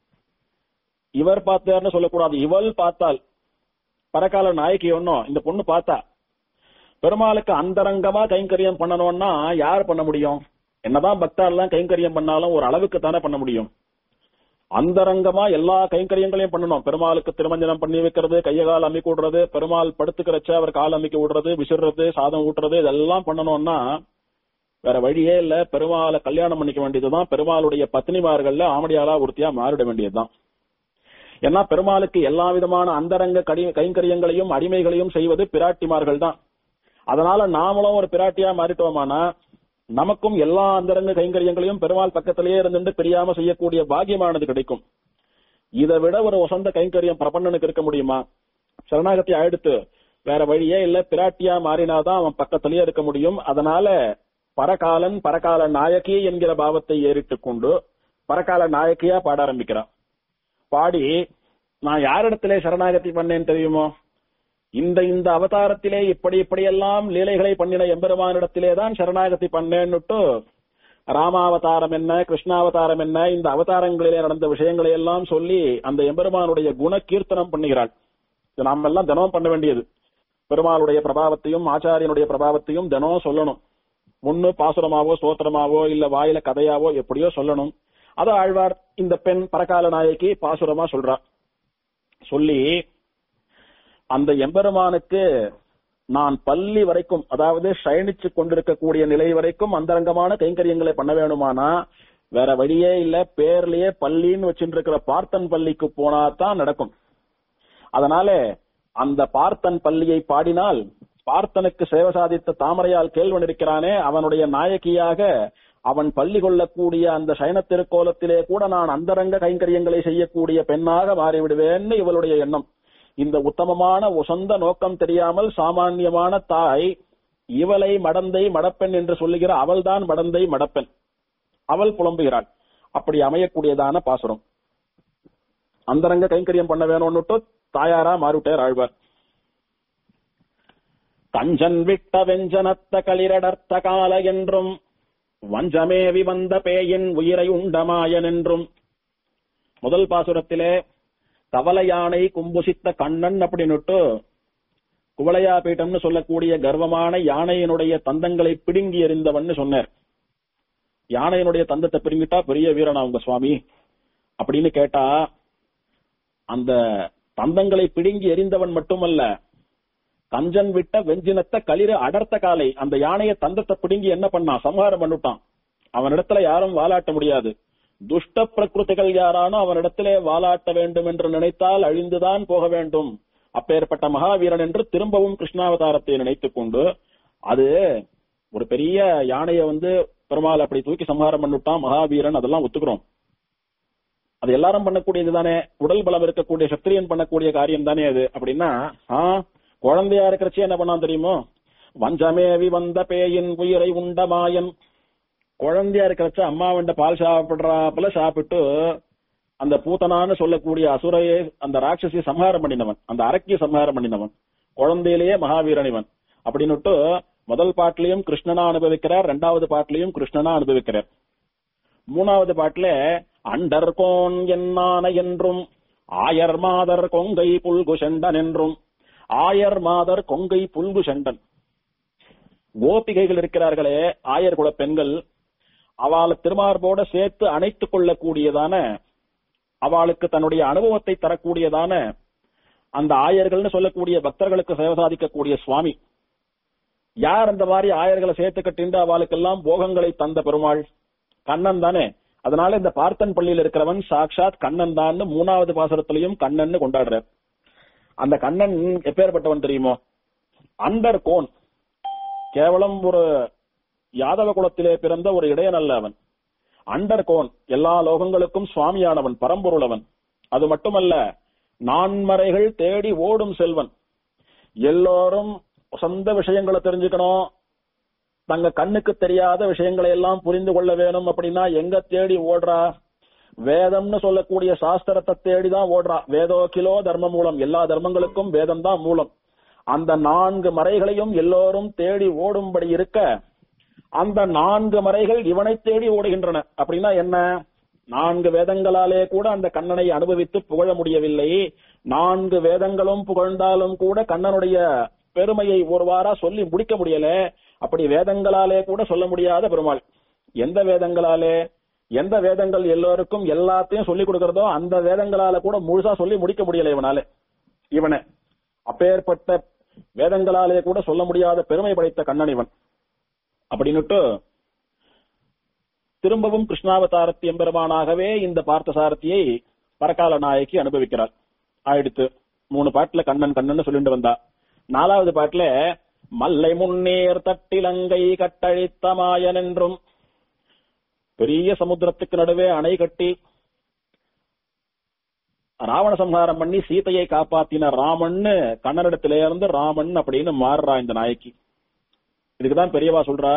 Speaker 1: இவர் பார்த்தார்னு சொல்லக்கூடாது இவள் பார்த்தாள் பரகால நாயகி ஒன்னும் இந்த பொண்ணு பார்த்தா பெருமாளுக்கு அந்தரங்கமா கைங்கரியம் பண்ணணும்னா யார் பண்ண முடியும் என்னதான் பக்தாலாம் கைங்கரியம் பண்ணாலும் ஒரு அளவுக்கு தானே பண்ண முடியும் அந்தரங்கமா எல்லா கைங்கரியங்களையும் பண்ணணும் பெருமாளுக்கு திருமஞ்சனம் பண்ணி வைக்கிறது கைய கால் அமைக்க விடுறது பெருமாள் படுத்துக்கிறச்ச அவர் கால் அமைக்க விடுறது விசிறது சாதம் ஊட்டுறது இதெல்லாம் பண்ணணும்னா வேற வழியே இல்ல பெருமாளை கல்யாணம் பண்ணிக்க வேண்டியதுதான் பெருமாளுடைய பத்னிமார்கள்ல ஆமடியாலா ஒருத்தியா மாறிட வேண்டியதுதான் ஏன்னா பெருமாளுக்கு எல்லா விதமான அந்தரங்க கடி கைங்கரியங்களையும் அடிமைகளையும் செய்வது பிராட்டிமார்கள் தான் அதனால நாமளும் ஒரு பிராட்டியா மாறிட்டோமானா நமக்கும் எல்லா அந்தரங்க கைங்கரியங்களையும் பெருமாள் பக்கத்திலேயே இருந்துட்டு பிரியாம செய்யக்கூடிய பாக்கியமானது கிடைக்கும் இதை விட ஒரு வசந்த கைங்கரியம் பிரபண்ணனுக்கு இருக்க முடியுமா சரணாகத்தி அடுத்து வேற வழியே இல்ல பிராட்டியா மாறினாதான் அவன் பக்கத்திலேயே இருக்க முடியும் அதனால பரகாலன் பரகால நாயகி என்கிற பாவத்தை ஏறிட்டுக் கொண்டு பரகால நாயகியா பாட ஆரம்பிக்கிறான் பாடி நான் யாரிடத்திலே சரணாகதி பண்ணேன் தெரியுமோ இந்த இந்த அவதாரத்திலே இப்படி இப்படியெல்லாம் லீலைகளை பண்ணின எம்பெருமானிடத்திலே தான் சரணாகதி பண்ணேன்னுட்டு ராமாவதாரம் என்ன கிருஷ்ணாவதாரம் என்ன இந்த அவதாரங்களிலே நடந்த விஷயங்களை எல்லாம் சொல்லி அந்த எம்பெருமானுடைய குண கீர்த்தனம் பண்ணுகிறாள் இது நாம் எல்லாம் தினம் பண்ண வேண்டியது பெருமாளுடைய பிரபாவத்தையும் ஆச்சாரியனுடைய பிரபாவத்தையும் தினம் சொல்லணும் முன்னு பாசுரமாவோ சோத்திரமாவோ இல்ல வாயில கதையாவோ எப்படியோ சொல்லணும் அத ஆழ்வார் இந்த பெண் பரகால நாயகி பாசுரமா சொல்றா சொல்லி அந்த எம்பெருமானுக்கு நான் பள்ளி வரைக்கும் அதாவது சயனிச்சு கொண்டிருக்கக்கூடிய நிலை வரைக்கும் அந்தரங்கமான கைங்கரியங்களை பண்ண வேணுமானா வேற வழியே இல்ல பேர்லயே பள்ளின்னு வச்சுட்டு இருக்கிற பார்த்தன் பள்ளிக்கு போனா தான் நடக்கும் அதனால அந்த பார்த்தன் பள்ளியை பாடினால் பார்த்தனுக்கு சேவை சாதித்த தாமரையால் கேள்வன் இருக்கிறானே அவனுடைய நாயகியாக அவன் பள்ளி கொள்ளக்கூடிய அந்த சயன திருக்கோலத்திலே கூட நான் அந்தரங்க கைங்கரியங்களை செய்யக்கூடிய பெண்ணாக மாறிவிடுவேன்னு இவளுடைய எண்ணம் இந்த உத்தமமான உசந்த நோக்கம் தெரியாமல் சாமானியமான தாய் இவளை மடந்தை மடப்பெண் என்று சொல்லுகிற அவள்தான் மடந்தை மடப்பெண் அவள் புலம்புகிறாள் அப்படி அமையக்கூடியதான பாசுரம் அந்தரங்க கைங்கரியம் பண்ண வேணும்னுட்டு தாயாரா மாறுட்டார் ஆழ்வார் கஞ்சன் விட்ட வெஞ்சனத்த களிரடர்த்த கால என்றும் வஞ்சமேவி வந்த பேயின் உயிரை உண்டமாயன் என்றும் முதல் பாசுரத்திலே தவளை யானை கும்புசித்த கண்ணன் அப்படின்னுட்டு குவளையா பீட்டம்னு சொல்லக்கூடிய கர்வமான யானையினுடைய தந்தங்களை பிடுங்கி எறிந்தவன் சொன்னார் யானையினுடைய தந்தத்தை பிடுங்கிட்டா பெரிய வீரனா உங்க சுவாமி அப்படின்னு கேட்டா அந்த தந்தங்களை பிடுங்கி எறிந்தவன் மட்டுமல்ல கஞ்சன் விட்ட வெஞ்சினத்த களிர அடர்த்த காலை அந்த யானைய தந்தத்தை பிடுங்கி என்ன பண்ணான் சம்ஹாரம் பண்ணிட்டான் அவனிடத்துல யாரும் வாலாட்ட முடியாது துஷ்ட பிரகிருதிகள் யாரானோ அவனிடத்திலே வாலாட்ட வேண்டும் என்று நினைத்தால் அழிந்துதான் போக வேண்டும் அப்பேற்பட்ட மகாவீரன் என்று திரும்பவும் கிருஷ்ணாவதாரத்தை நினைத்துக் கொண்டு அது ஒரு பெரிய யானைய வந்து பெருமாள் அப்படி தூக்கி சம்ஹாரம் பண்ணிவிட்டான் மகாவீரன் அதெல்லாம் ஒத்துக்கிறோம் அது எல்லாரும் பண்ணக்கூடியது தானே உடல் பலம் இருக்கக்கூடிய சத்திரியன் பண்ணக்கூடிய காரியம் தானே அது அப்படின்னா ஆ குழந்தையா இருக்கிறச்சு என்ன பண்ணான் தெரியுமோ வஞ்சமேவி வந்த பேயின் உயிரை உண்ட மாயன் குழந்தையா இருக்கிறச்ச அம்மாவண்ட பால் சாப்பிடுறாப்புல சாப்பிட்டு அந்த பூத்தனான்னு சொல்லக்கூடிய அசுரையை அந்த ராட்சசியை சம்ஹாரம் பண்ணினவன் அந்த அரக்கிய சம்ஹாரம் பண்ணினவன் குழந்தையிலேயே மகாவீரன் இவன் அப்படின்னுட்டு முதல் பாட்டிலையும் கிருஷ்ணனா அனுபவிக்கிறார் ரெண்டாவது பாட்டிலையும் கிருஷ்ணனா அனுபவிக்கிறார் மூணாவது பாட்டுல அண்டர்கோன் என்னான என்றும் ஆயர் மாதர் கொங்கை புல்கு செண்டன் என்றும் ஆயர் மாதர் கொங்கை புல்கு செண்டன் கோபிகைகள் இருக்கிறார்களே ஆயர் குல பெண்கள் அவளை திருமார்போட சேர்த்து அணைத்துக் கொள்ளக்கூடியதான அவளுக்கு தன்னுடைய அனுபவத்தை தரக்கூடியதான அந்த ஆயர்கள்னு சொல்லக்கூடிய பக்தர்களுக்கு சேவை சாதிக்கக்கூடிய சுவாமி யார் அந்த மாதிரி ஆயர்களை சேர்த்து கட்டிண்டு அவளுக்கெல்லாம் போகங்களை தந்த பெருமாள் கண்ணன் தானே அதனால இந்த பார்த்தன் பள்ளியில் இருக்கிறவன் சாக்ஷாத் கண்ணன் தான் மூணாவது பாசுரத்திலையும் கண்ணன் கொண்டாடுறார் அந்த கண்ணன் எப்பேற்பட்டவன் தெரியுமோ அண்டர் கோன் கேவலம் ஒரு யாதவ குலத்திலே பிறந்த ஒரு இடையன் அல்ல அவன் அண்டர் கோன் எல்லா லோகங்களுக்கும் சுவாமியானவன் பரம்பொருளவன் அது மட்டுமல்ல நான்மறைகள் தேடி ஓடும் செல்வன் எல்லோரும் சொந்த விஷயங்களை தெரிஞ்சுக்கணும் தங்க கண்ணுக்கு தெரியாத விஷயங்களை எல்லாம் புரிந்து கொள்ள வேணும் அப்படின்னா எங்க தேடி ஓடுறா வேதம்னு சொல்லக்கூடிய சாஸ்திரத்தை தேடிதான் ஓடுறா வேதோ கிலோ தர்ம மூலம் எல்லா தர்மங்களுக்கும் வேதம் தான் மூலம் அந்த நான்கு மறைகளையும் எல்லோரும் தேடி ஓடும்படி இருக்க அந்த நான்கு மறைகள் இவனை தேடி ஓடுகின்றன அப்படின்னா என்ன நான்கு வேதங்களாலே கூட அந்த கண்ணனை அனுபவித்து புகழ முடியவில்லை நான்கு வேதங்களும் புகழ்ந்தாலும் கூட கண்ணனுடைய பெருமையை ஒருவாரா சொல்லி முடிக்க முடியல அப்படி வேதங்களாலே கூட சொல்ல முடியாத பெருமாள் எந்த வேதங்களாலே எந்த வேதங்கள் எல்லோருக்கும் எல்லாத்தையும் சொல்லி கொடுக்கறதோ அந்த வேதங்களால கூட முழுசா சொல்லி முடிக்க முடியல இவனால இவனை அப்பேற்பட்ட வேதங்களாலே கூட சொல்ல முடியாத பெருமை படைத்த கண்ணன் இவன் அப்படின்னுட்டு திரும்பவும் கிருஷ்ணாவதாரத்தி எம்பெருமானாகவே இந்த பார்த்தசாரதியை பரகால நாயகி அனுபவிக்கிறார் ஆயிடுத்து மூணு பாட்டுல கண்ணன் கண்ணன் சொல்லிட்டு வந்தா நாலாவது பாட்டுல மல்லை முன்னேர் தட்டிலங்கை கட்டழித்த மாயன் என்றும் பெரிய சமுத்திரத்துக்கு நடுவே அணை கட்டி ராவண சம்ஹாரம் பண்ணி சீதையை காப்பாத்தின ராமன்னு கண்ணனிடத்திலே இருந்து ராமன் அப்படின்னு மாறுறா இந்த நாயக்கி இதுக்குதான் பெரியவா சொல்றா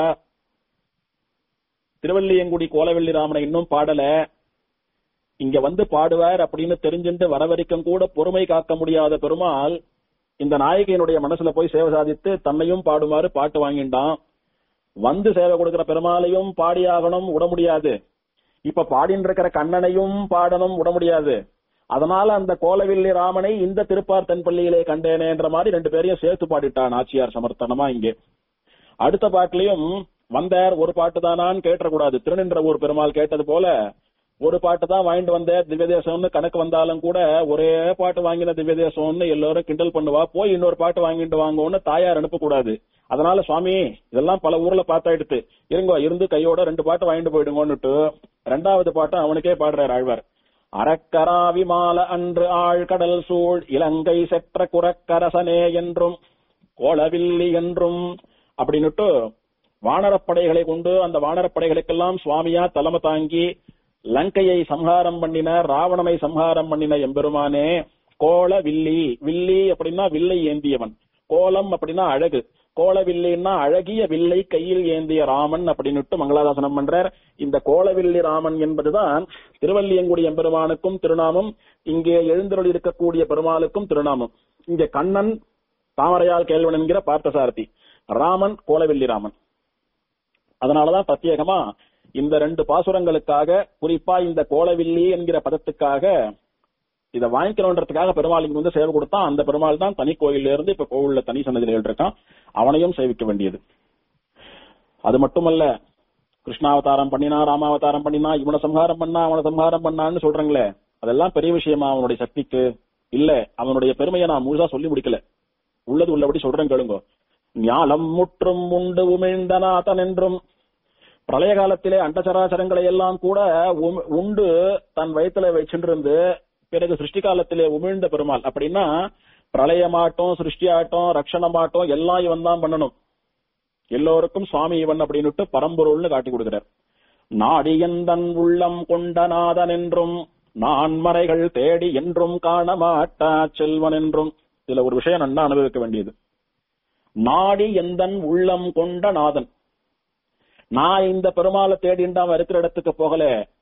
Speaker 1: திருவள்ளியங்குடி கோலவெள்ளி ராமனை இன்னும் பாடல இங்க வந்து பாடுவார் அப்படின்னு தெரிஞ்சுட்டு வர வரைக்கும் கூட பொறுமை காக்க முடியாத பெருமாள் இந்த நாயகியினுடைய மனசுல போய் சேவை சாதித்து தன்னையும் பாடுமாறு பாட்டு வாங்கிட்டான் வந்து சேவை கொடுக்கிற பெருமாளையும் பாடியாகணும் விட முடியாது இப்ப பாடின்னு இருக்கிற கண்ணனையும் பாடணும் விட முடியாது அதனால அந்த கோலவில்லி ராமனை இந்த திருப்பார் தென்பள்ளியிலே கண்டேனேன்ற மாதிரி ரெண்டு பேரையும் சேர்த்து பாடிட்டான் ஆச்சியார் சமர்த்தனமா இங்கே அடுத்த பாட்டுலயும் வந்தார் ஒரு பாட்டு தானான்னு கேட்டக்கூடாது திருநின்ற ஊர் பெருமாள் கேட்டது போல ஒரு பாட்டு தான் வாங்கிட்டு வந்தார் திவ்யதேசம்னு கணக்கு வந்தாலும் கூட ஒரே பாட்டு வாங்கின திவ்யதேசம்னு எல்லாரும் கிண்டல் பண்ணுவா போய் இன்னொரு பாட்டு வாங்கிட்டு வாங்கன்னு தாயார் அனுப்பக்கூடாது அதனால சுவாமி இதெல்லாம் பல ஊர்ல பார்த்தாயிடுத்து இருங்கோ இருந்து கையோட ரெண்டு பாட்டு வாங்கிட்டு போயிடுங்கன்னுட்டு ரெண்டாவது பாட்டு அவனுக்கே பாடுறார் ஆழ்வார் அறக்கராவி மால அன்று ஆழ்கடல் சூழ் இலங்கை செற்ற குரக்கரசனே என்றும் கோளவில்லி என்றும் அப்படின்னுட்டு வானரப்படைகளை கொண்டு அந்த வானரப்படைகளுக்கெல்லாம் சுவாமியா தலைமை தாங்கி லங்கையை சம்ஹாரம் பண்ணின ராவணனை சம்ஹாரம் பண்ணின எம்பெருமானே கோல வில்லி வில்லி அப்படின்னா வில்லை ஏந்தியவன் கோலம் அப்படின்னா அழகு கோல வில்லின்னா அழகிய வில்லை கையில் ஏந்திய ராமன் அப்படின்னுட்டு மங்களாதாசனம் பண்றார் இந்த கோலவில்லி ராமன் என்பதுதான் திருவல்லியங்குடி எம்பெருமானுக்கும் திருநாமம் இங்கே எழுந்தருள் இருக்கக்கூடிய பெருமாளுக்கும் திருநாமம் இங்க கண்ணன் தாமரையால் கேள்வன் என்கிற பார்த்தசாரதி ராமன் கோலவில்லி ராமன் அதனாலதான் பிரத்யேகமா இந்த ரெண்டு பாசுரங்களுக்காக குறிப்பா இந்த கோலவில்லி என்கிற பதத்துக்காக இதை வாங்கிக்கணுன்றதுக்காக பெருமாள் இங்க வந்து சேவை கொடுத்தான் அந்த பெருமாள் தான் தனி கோயில்ல இருந்து இப்ப கோவில்ல தனி சன்னதியில் இருக்கான் அவனையும் சேவிக்க வேண்டியது அது மட்டுமல்ல கிருஷ்ணாவதாரம் பண்ணினா ராமாவதாரம் பண்ணினா இவனை சம்ஹாரம் பண்ணா அவனை சம்ஹாரம் பண்ணான்னு சொல்றாங்களே அதெல்லாம் பெரிய விஷயமா அவனுடைய சக்திக்கு இல்ல அவனுடைய பெருமையை நான் முழுசா சொல்லி முடிக்கல உள்ளது உள்ளபடி சொல்றேன் கேளுங்க ஞாலம் முற்றும் உண்டு உமிழ்ந்தநாதன் என்றும் பிரளய காலத்திலே அண்டசராசரங்களை எல்லாம் கூட உம்- உண்டு தன் வயித்துல வச்சுட்டு பிறகு சிருஷ்டி காலத்திலே உமிழ்ந்த பெருமாள் அப்படின்னா பிரளயமாட்டம் சிருஷ்டியாட்டம் ரக்ஷணமாட்டம் எல்லாம் இவன் தான் பண்ணணும் எல்லோருக்கும் சுவாமி இவன் அப்படின்னுட்டு பரம்பொருள்னு காட்டி கொடுக்கிறார் நாடியந்தன் உள்ளம் கொண்ட நாதன் என்றும் நான்மறைகள் தேடி என்றும் காண மாட்டா செல்வன் என்றும் இதுல ஒரு விஷயம் நன்னா அனுபவிக்க வேண்டியது நாடி எந்தன் உள்ளம் கொண்ட நாதன் நான் இந்த பெருமாளை தேடிண்டு அவன் இருக்கிற இடத்துக்கு போகல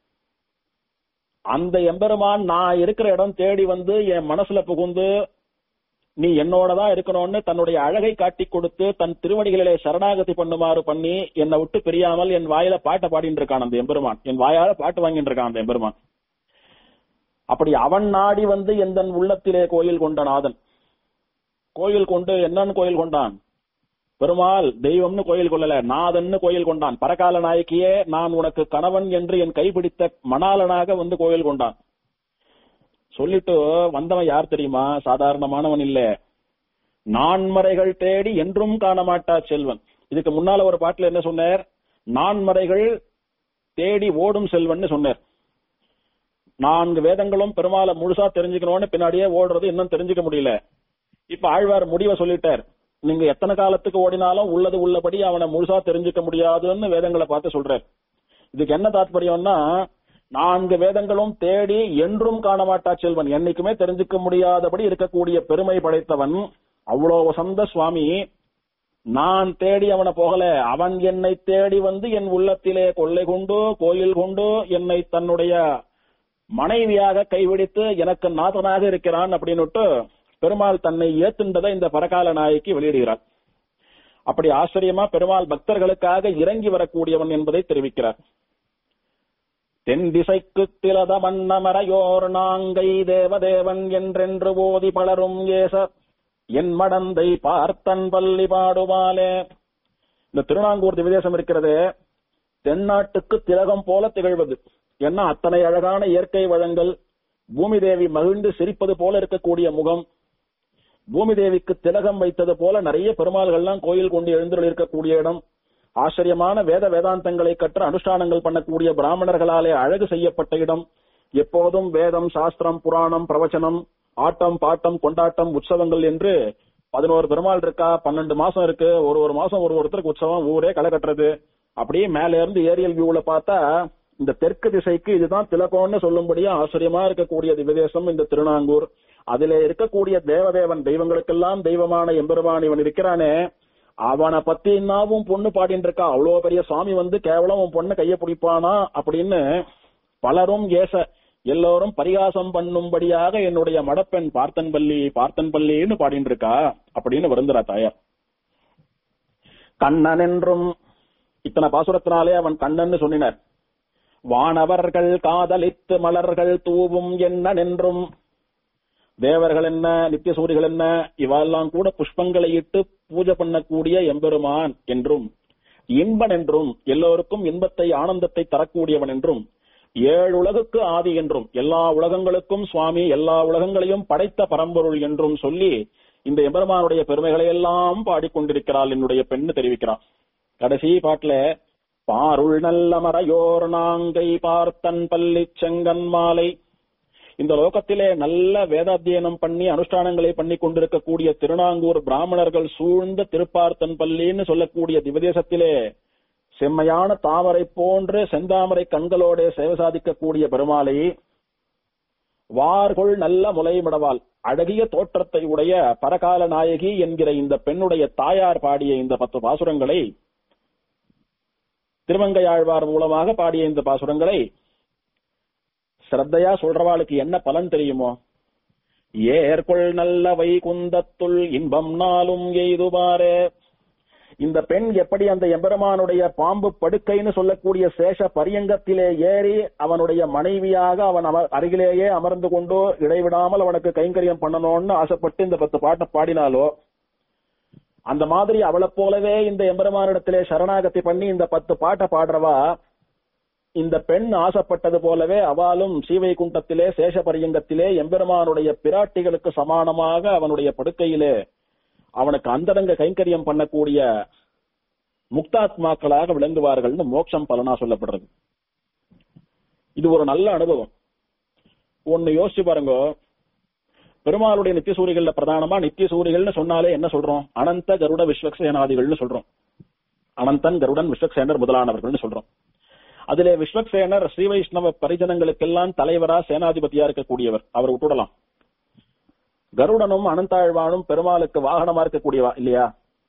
Speaker 1: அந்த எம்பெருமான் நான் இருக்கிற இடம் தேடி வந்து என் மனசுல புகுந்து நீ என்னோட தான் இருக்கணும்னு தன்னுடைய அழகை காட்டி கொடுத்து தன் திருவடிகளிலே சரணாகதி பண்ணுமாறு பண்ணி என்னை விட்டு பிரியாமல் என் வாயில பாட்டை பாடிட்டு இருக்கான் அந்த எம்பெருமான் என் வாயால பாட்டு வாங்கிட்டு இருக்கான் அந்த எம்பெருமான் அப்படி அவன் நாடி வந்து எந்தன் உள்ளத்திலே கோயில் கொண்ட நாதன் கோயில் கொண்டு என்னன்னு கோயில் கொண்டான் பெருமாள் தெய்வம்னு கோயில் கொள்ளல நாதன்னு கோயில் கொண்டான் பரகால நாயக்கியே நான் உனக்கு கணவன் என்று என் கைப்பிடித்த மணாளனாக வந்து கோயில் கொண்டான் சொல்லிட்டு வந்தவன் யார் தெரியுமா சாதாரணமானவன் இல்ல நான்மறைகள் தேடி என்றும் காண மாட்டா செல்வன் இதுக்கு முன்னால ஒரு பாட்டுல என்ன சொன்னார் நான்மறைகள் தேடி ஓடும் செல்வன்னு சொன்னார் நான்கு வேதங்களும் பெருமாளை முழுசா தெரிஞ்சுக்கணும்னு பின்னாடியே ஓடுறது இன்னும் தெரிஞ்சுக்க முடியல இப்ப ஆழ்வார் முடிவை சொல்லிட்டார் நீங்க எத்தனை காலத்துக்கு ஓடினாலும் உள்ளது உள்ளபடி அவனை முழுசா தெரிஞ்சுக்க முடியாதுன்னு வேதங்களை பார்த்து சொல்றார் இதுக்கு என்ன தாத்பரியம்னா நான்கு வேதங்களும் தேடி என்றும் காண மாட்டா செல்வன் என்னைக்குமே தெரிஞ்சுக்க முடியாதபடி இருக்கக்கூடிய பெருமை படைத்தவன் அவ்வளோ வசந்த சுவாமி நான் தேடி அவனை போகல அவன் என்னை தேடி வந்து என் உள்ளத்திலே கொள்ளை கொண்டு கோயில் கொண்டு என்னை தன்னுடைய மனைவியாக கைவிடித்து எனக்கு நாதனாக இருக்கிறான் அப்படின்னுட்டு பெருமாள் தன்னை ஏத்துண்டதை இந்த பரகால நாயகி வெளியிடுகிறார் அப்படி ஆச்சரியமா பெருமாள் பக்தர்களுக்காக இறங்கி வரக்கூடியவன் என்பதை தெரிவிக்கிறார் தென் திசைக்கு திலத மன்னமரையோர் நாங்கை தேவதேவன் என்றென்று ஓதி பலரும் ஏச என் மடந்தை பார்த்தன் பள்ளி பாடுவாலே இந்த திருநாங்கூர் திவிதேசம் இருக்கிறது தென்னாட்டுக்கு திலகம் போல திகழ்வது ஏன்னா அத்தனை அழகான இயற்கை வளங்கள் பூமி தேவி மகிழ்ந்து சிரிப்பது போல இருக்கக்கூடிய முகம் பூமி தேவிக்கு திலகம் வைத்தது போல நிறைய பெருமாள்கள்லாம் கோயில் கொண்டு எழுந்துள்ள இருக்கக்கூடிய இடம் ஆச்சரியமான வேத வேதாந்தங்களை கற்று அனுஷ்டானங்கள் பண்ணக்கூடிய பிராமணர்களாலே அழகு செய்யப்பட்ட இடம் எப்போதும் வேதம் சாஸ்திரம் புராணம் பிரவச்சனம் ஆட்டம் பாட்டம் கொண்டாட்டம் உற்சவங்கள் என்று பதினோரு பெருமாள் இருக்கா பன்னெண்டு மாசம் இருக்கு ஒரு ஒரு மாசம் ஒரு ஒருத்தருக்கு உற்சவம் ஊரே களை கட்டுறது அப்படியே மேல இருந்து ஏரியல் வியூல பார்த்தா இந்த தெற்கு திசைக்கு இதுதான் திலகோன்னு சொல்லும்படியா ஆச்சரியமா இருக்கக்கூடிய திவ்யதேசம் இந்த திருநாங்கூர் அதிலே இருக்கக்கூடிய தேவதேவன் தெய்வங்களுக்கெல்லாம் தெய்வமான எம்பெருமான் இவன் இருக்கிறானே அவனை பத்தி என்னாவும் பொண்ணு பாடிட்டு இருக்கா அவ்வளவு பெரிய சுவாமி வந்து கேவலம் உன் பொண்ணு கைய பிடிப்பானா அப்படின்னு பலரும் ஏச எல்லோரும் பரிகாசம் பண்ணும்படியாக என்னுடைய மடப்பெண் பார்த்தன் பள்ளி பார்த்தன் பள்ளின்னு பாடிட்டு இருக்கா அப்படின்னு வருந்துறா தாயார் கண்ணன் என்றும் இத்தனை பாசுரத்தினாலே அவன் கண்ணன்னு சொன்னினர் வானவர்கள் காதலித்து மலர்கள் தூவும் என்ன என்றும் தேவர்கள் என்ன நித்தியசூரிகள் என்ன இவெல்லாம் கூட புஷ்பங்களை இட்டு பூஜை பண்ணக்கூடிய எம்பெருமான் என்றும் இன்பன் என்றும் எல்லோருக்கும் இன்பத்தை ஆனந்தத்தை தரக்கூடியவன் என்றும் ஏழு உலகுக்கு ஆதி என்றும் எல்லா உலகங்களுக்கும் சுவாமி எல்லா உலகங்களையும் படைத்த பரம்பொருள் என்றும் சொல்லி இந்த எம்பெருமானுடைய பெருமைகளை எல்லாம் பாடிக்கொண்டிருக்கிறாள் என்னுடைய பெண்ணு தெரிவிக்கிறான் கடைசி பாட்டுல பாருள் நல்ல மறையோர் நாங்கை பார்த்தன் பள்ளி செங்கன் மாலை இந்த லோகத்திலே நல்ல வேதாத்தியனம் பண்ணி அனுஷ்டானங்களை பண்ணி கொண்டிருக்கக்கூடிய திருநாங்கூர் பிராமணர்கள் சூழ்ந்த திருப்பார்த்தன் பள்ளின்னு சொல்லக்கூடிய திவதேசத்திலே செம்மையான தாமரை போன்று செந்தாமரை கண்களோட சேவை சாதிக்கக்கூடிய பெருமாளை வார்கொள் நல்ல முலைமிடவாள் அழகிய தோற்றத்தை உடைய பரகால நாயகி என்கிற இந்த பெண்ணுடைய தாயார் பாடிய இந்த பத்து பாசுரங்களை திருமங்கையாழ்வார் மூலமாக பாடிய இந்த பாசுரங்களை ஸ்ரத்தையா சொல்றவாளுக்கு என்ன பலன் தெரியுமோ ஏற்கொள் நல்ல வைகுந்தத்துள் இன்பம் நாளும் எய்துபாரே இந்த பெண் எப்படி அந்த எம்பெருமானுடைய பாம்பு படுக்கைன்னு சொல்லக்கூடிய சேஷ பரியங்கத்திலே ஏறி அவனுடைய மனைவியாக அவன் அமர் அருகிலேயே அமர்ந்து கொண்டு இடைவிடாமல் அவனுக்கு கைங்கரியம் பண்ணணும்னு ஆசைப்பட்டு இந்த பத்து பாட்டை பாடினாலோ அந்த மாதிரி அவளை போலவே இந்த எம்பெருமானிடத்திலே சரணாகதி பண்ணி இந்த பத்து பாட்டை பாடுறவா இந்த பெண் ஆசைப்பட்டது போலவே அவளும் சீவைகுண்டத்திலே சேஷபரியங்கத்திலே எம்பெருமானுடைய பிராட்டிகளுக்கு சமானமாக அவனுடைய படுக்கையிலே அவனுக்கு அந்தரங்க கைங்கரியம் பண்ணக்கூடிய முக்தாத்மாக்களாக விளங்குவார்கள்னு மோட்சம் பலனா சொல்லப்படுறது இது ஒரு நல்ல அனுபவம் ஒன்னு யோசிச்சு பாருங்க பெருமாளுடைய நித்திய சூரிகள்ல பிரதானமா நித்திய சூரிகள்னு சொன்னாலே என்ன சொல்றோம் அனந்த கருட விஸ்வக்சேனாதிகள்னு சொல்றோம் அனந்தன் கருடன் விஸ்வக்சேனர் முதலானவர்கள்னு சொல்றோம் அதிலே விஸ்வக்சேனர் ஸ்ரீ வைஷ்ணவ பரிஜனங்களுக்கெல்லாம் தலைவரா சேனாதிபதியா இருக்கக்கூடியவர் அவர் விட்டுடலாம் கருடனும் அனந்தாழ்வானும் பெருமாளுக்கு வாகனமா இருக்கக்கூடியவா இல்லையா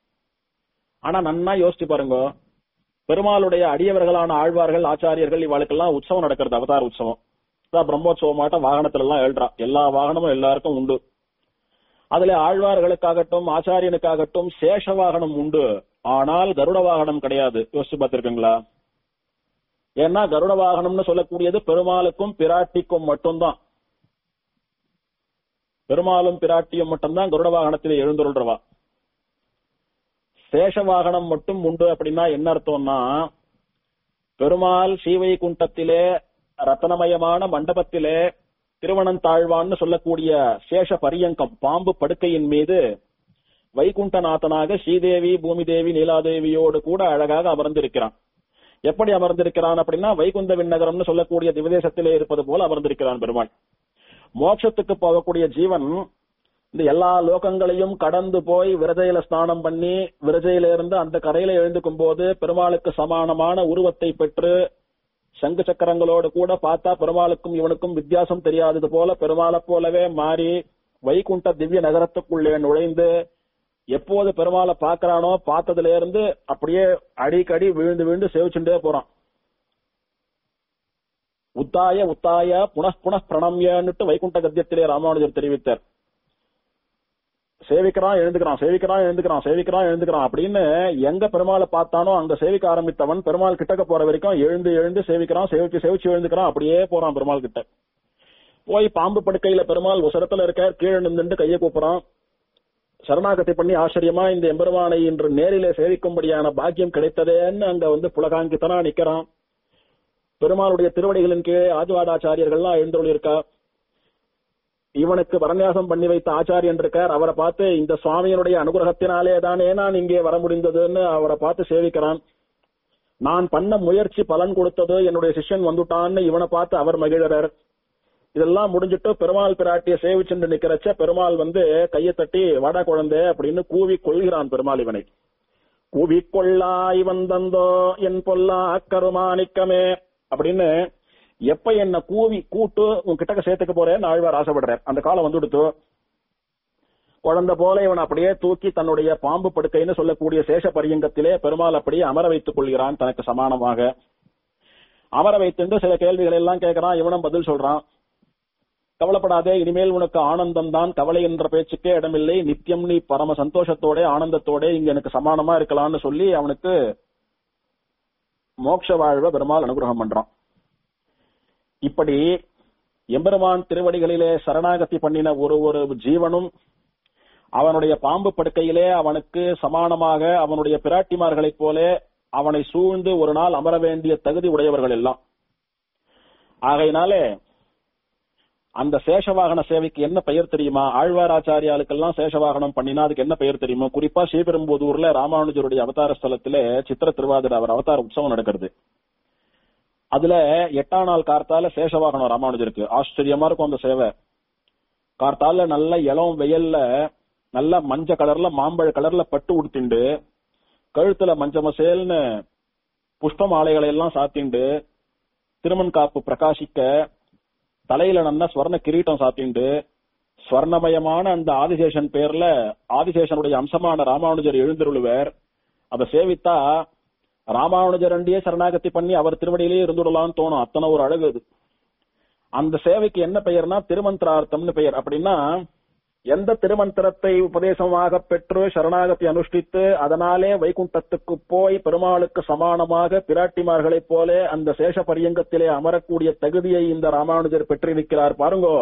Speaker 1: ஆனா நன்னா யோசிச்சு பாருங்க பெருமாளுடைய அடியவர்களான ஆழ்வார்கள் ஆச்சாரியர்கள் இவாளுக்கெல்லாம் உற்சவம் நடக்கிறது அவதார உற்சவம் அதான் பிரம்மோற்சவம் மாட்டம் வாகனத்துல எல்லாம் எழுறா எல்லா வாகனமும் எல்லாருக்கும் உண்டு அதுல ஆழ்வார்களுக்காகட்டும் ஆச்சாரியனுக்காகட்டும் சேஷ வாகனம் உண்டு ஆனால் கருட வாகனம் கிடையாது யோசிச்சு பார்த்திருக்கீங்களா ஏன்னா கருட வாகனம்னு சொல்லக்கூடியது பெருமாளுக்கும் பிராட்டிக்கும் மட்டும்தான் பெருமாளும் பிராட்டியும் மட்டும்தான் கருட வாகனத்தில் எழுந்துருள்றவா சேஷ வாகனம் மட்டும் உண்டு அப்படின்னா என்ன அர்த்தம்னா பெருமாள் ஸ்ரீவைகுண்டத்திலே ரத்தனமயமான மண்டபத்திலே திருவனந்தாழ்வான்னு சொல்லக்கூடிய சேஷ பரியங்கம் பாம்பு படுக்கையின் மீது வைகுண்டநாதனாக ஸ்ரீதேவி பூமிதேவி நீலாதேவியோடு கூட அழகாக அமர்ந்திருக்கிறான் எப்படி அமர்ந்திருக்கிறான் அப்படின்னா வைகுந்த விண்ணகரம்னு சொல்லக்கூடிய திவதேசத்திலே இருப்பது போல அமர்ந்திருக்கிறான் பெருமாள் மோட்சத்துக்கு போகக்கூடிய ஜீவன் இந்த எல்லா லோகங்களையும் கடந்து போய் விரஜையில ஸ்நானம் பண்ணி விரஜையில இருந்து அந்த கரையில எழுந்துக்கும் போது பெருமாளுக்கு சமானமான உருவத்தை பெற்று சங்கு சக்கரங்களோடு கூட பார்த்தா பெருமாளுக்கும் இவனுக்கும் வித்தியாசம் தெரியாதது போல பெருமாளை போலவே மாறி வைகுண்ட திவ்ய நகரத்துக்குள்ளே நுழைந்து எப்போது பெருமாளை பாக்குறானோ பார்த்ததுல இருந்து அப்படியே அடிக்கடி விழுந்து விழுந்து சேவிச்சுட்டே போறான் உத்தாய உத்தாய புனః புனഃ பிரணம்யன்னுட்டு வைகுண்ட கத்தியத்திலே ராமானுஜர் தெரிவித்தார் சேவிக்கிறான் எழுந்துக்கிறான் சேவிக்கிறான் எழுந்துக்கிறான் சேவிக்கிறான் எழுந்துக்கிறான் அப்படின்னு எங்க பெருமாளை பார்த்தானோ அங்க சேவிக்க ஆரம்பித்தவன் பெருமாள் கிட்டக்க போற வரைக்கும் எழுந்து எழுந்து சேவிக்கிறான் சேவிச்சு சேவிச்சு எழுந்துக்கிறான் அப்படியே போறான் பெருமாள் கிட்ட போய் பாம்பு படுக்கையில பெருமாள் உசரத்துல இருக்கார் கீழே நின்று கையை கூப்புறான் சரணாகதி பண்ணி ஆச்சரியமா இந்த எம்பெருமானை இன்று நேரிலே சேவிக்கும்படியான பாக்கியம் கிடைத்ததேன்னு அங்க வந்து புலகாங்கித்தனா நிக்கிறான் பெருமாளுடைய திருவடிகளின் கீழே ஆஜ்வாடாச்சாரியர்கள்லாம் எழுந்தருள் இருக்கா இவனுக்கு வரநியாசம் பண்ணி வைத்த ஆச்சாரியன் இருக்கார் அவரை பார்த்து இந்த சுவாமியினுடைய அனுகிரகத்தினாலே தானே நான் இங்கே வர முடிந்ததுன்னு அவரை பார்த்து சேவிக்கிறான் நான் பண்ண முயற்சி பலன் கொடுத்தது என்னுடைய சிஷ்யன் வந்துட்டான்னு இவனை பார்த்து அவர் மகிழறார் இதெல்லாம் முடிஞ்சிட்டு பெருமாள் பிராட்டிய சேவிச்சுட்டு நிக்கிறச்ச பெருமாள் வந்து கையை தட்டி வாடா குழந்தை அப்படின்னு கூவி கொள்கிறான் பெருமாள் இவனை கூவி கொள்ளாய் வந்தந்தோ என் பொல்லா கருமாணிக்கமே அப்படின்னு எப்ப என்ன கூவி கூட்டு உன் கிட்டக்க சேர்த்துக்க போறேன்னு ஆழ்வார் ஆசைப்படுறார் அந்த காலம் வந்துடுத்து குழந்தை போல இவன் அப்படியே தூக்கி தன்னுடைய பாம்பு படுக்கைன்னு சொல்லக்கூடிய சேஷ பரியங்கத்திலே பெருமாள் அப்படியே அமர வைத்துக் கொள்கிறான் தனக்கு சமானமாக அமர வைத்துண்டு சில கேள்விகள் எல்லாம் கேட்கறான் இவனும் பதில் சொல்றான் கவலைப்படாதே இனிமேல் உனக்கு ஆனந்தம் தான் கவலை என்ற பேச்சுக்கே இடமில்லை நித்தியம் நீ பரம சந்தோஷத்தோட ஆனந்தத்தோட இங்க எனக்கு சமானமா இருக்கலாம்னு சொல்லி அவனுக்கு மோட்ச வாழ்வ பெருமாள் அனுகிரகம் பண்றான் இப்படி எம்பெருமான் திருவடிகளிலே சரணாகதி பண்ணின ஒரு ஒரு ஜீவனும் அவனுடைய பாம்பு படுக்கையிலே அவனுக்கு சமானமாக அவனுடைய பிராட்டிமார்களைப் போல அவனை சூழ்ந்து ஒரு நாள் அமர வேண்டிய தகுதி உடையவர்கள் எல்லாம் ஆகையினாலே அந்த சேஷவாகன சேவைக்கு என்ன பெயர் தெரியுமா ஆழ்வாராச்சாரியாளுக்கெல்லாம் சேஷவாகனம் பண்ணினா அதுக்கு என்ன பெயர் தெரியுமா குறிப்பா ஸ்ரீபெரும்புதூர்ல ராமானுஜருடைய அவதார ஸ்தலத்திலே சித்திர திருவாதிர அவர் அவதார உற்சவம் நடக்கிறது அதுல எட்டாம் நாள் கார்த்தால சேஷவாகனம் ராமானுஜருக்கு ஆச்சரியமா இருக்கும் அந்த சேவை கார்த்தால நல்ல இளம் வெயில்ல நல்ல மஞ்ச கலர்ல மாம்பழ கலர்ல பட்டு உடுத்திண்டு கழுத்துல மஞ்ச மசேல்னு புஷ்ப மாலைகளை எல்லாம் சாத்திண்டு திருமண் காப்பு பிரகாசிக்க தலையில நல்ல ஸ்வர்ண கிரீட்டம் சாத்திண்டு ஸ்வர்ணமயமான அந்த ஆதிசேஷன் பேர்ல ஆதிசேஷனுடைய அம்சமான ராமானுஜர் எழுந்தருளுவர் அதை சேவித்தா ராமானுஜரண்டியே சரணாகதி பண்ணி அவர் திருவடியிலேயே இருந்துடலாம்னு தோணும் அத்தனை ஒரு அழகு அது அந்த சேவைக்கு என்ன பெயர்னா திருமந்திரார்த்தம்னு பெயர் அப்படின்னா எந்த திருமந்திரத்தை உபதேசமாக பெற்று சரணாகதி அனுஷ்டித்து அதனாலே வைகுண்டத்துக்கு போய் பெருமாளுக்கு சமானமாக பிராட்டிமார்களைப் போல அந்த சேஷ பரியங்கத்திலே அமரக்கூடிய தகுதியை இந்த ராமானுஜர் பெற்றிருக்கிறார் பாருங்கோ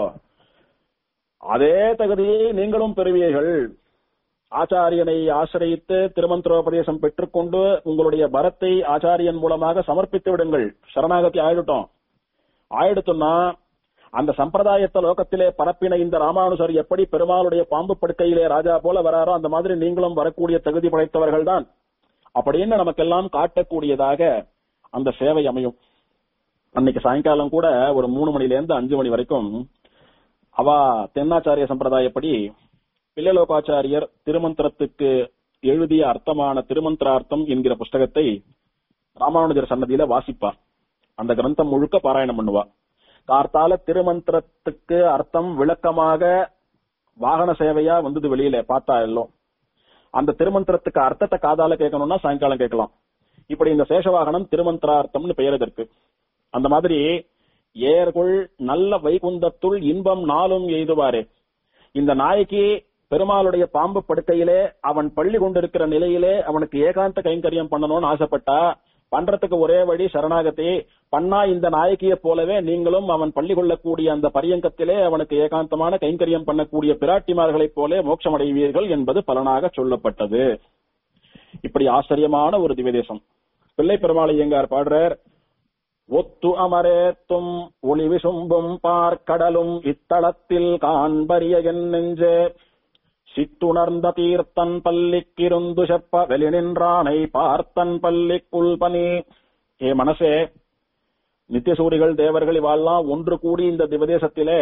Speaker 1: அதே தகுதியை நீங்களும் பெறுவீர்கள் ஆச்சாரியனை ஆசிரியத்து திருமந்திரோபதேசம் பெற்றுக்கொண்டு உங்களுடைய பரத்தை ஆச்சாரியன் மூலமாக சமர்ப்பித்து விடுங்கள் சரணாகதி ஆயிடுட்டோம் ஆயிடுத்துன்னா அந்த சம்பிரதாயத்தை லோகத்திலே பரப்பின இந்த ராமானுஜர் எப்படி பெருமாளுடைய பாம்பு படுக்கையிலே ராஜா போல வராரோ அந்த மாதிரி நீங்களும் வரக்கூடிய தகுதி படைத்தவர்கள் தான் அப்படின்னு நமக்கெல்லாம் காட்டக்கூடியதாக அந்த சேவை அமையும் அன்னைக்கு சாயங்காலம் கூட ஒரு மூணு மணில இருந்து அஞ்சு மணி வரைக்கும் அவ தென்னாச்சாரிய சம்பிரதாயப்படி பிள்ளலோகாச்சாரியர் திருமந்திரத்துக்கு எழுதிய அர்த்தமான திருமந்திரார்த்தம் என்கிற புஸ்தகத்தை ராமானுஜர் சன்னதியில வாசிப்பார் அந்த கிரந்தம் முழுக்க பாராயணம் பண்ணுவா கார்த்தால திருமந்திரத்துக்கு அர்த்தம் விளக்கமாக வாகன சேவையா வந்தது வெளியில பார்த்தா எல்லாம் அந்த திருமந்திரத்துக்கு அர்த்தத்தை காதால கேட்கணும்னா சாயங்காலம் கேட்கலாம் இப்படி இந்த சேஷவாகனம் திருமந்திரார்த்தம்னு பெயர் இதற்கு அந்த மாதிரி ஏர்கொள் நல்ல வைகுந்தத்துள் இன்பம் நாளும் எய்துவாரே இந்த நாய்க்கு பெருமாளுடைய பாம்பு படுக்கையிலே அவன் பள்ளி கொண்டிருக்கிற நிலையிலே அவனுக்கு ஏகாந்த கைங்கரியம் பண்ணணும்னு ஆசைப்பட்டா பண்றதுக்கு ஒரே வழி சரணாகதி பண்ணா இந்த நாயகியை போலவே நீங்களும் அவன் பள்ளி கொள்ளக்கூடிய அந்த பரியங்கத்திலே அவனுக்கு ஏகாந்தமான கைங்கரியம் பண்ணக்கூடிய பிராட்டிமார்களைப் போல மோட்சம் அடைவீர்கள் என்பது பலனாக சொல்லப்பட்டது இப்படி ஆச்சரியமான ஒரு திவ்யதேசம் பிள்ளை பெருமாள் ஐயங்கார் பாடுறார் ஒத்து அமரேத்தும் ஒளி விசும்பும் பார்க்கடலும் இத்தளத்தில் காண்பரிய என் நெஞ்சே சித்துணர்ந்த தீர்த்தன் பல்லிக்கிருந்து செப்ப வெளிநின்றானை பார்த்தன் பல்லிக்குள் பனி ஏ மனசே நித்தியசூரிகள் தேவர்கள் இவாள்லாம் ஒன்று கூடி இந்த திவதேசத்திலே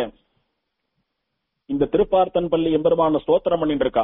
Speaker 1: இந்த திருப்பார்த்தன் பள்ளி எம்பெருமான ஸ்தோத்திரம் பண்ணிட்டு இருக்கா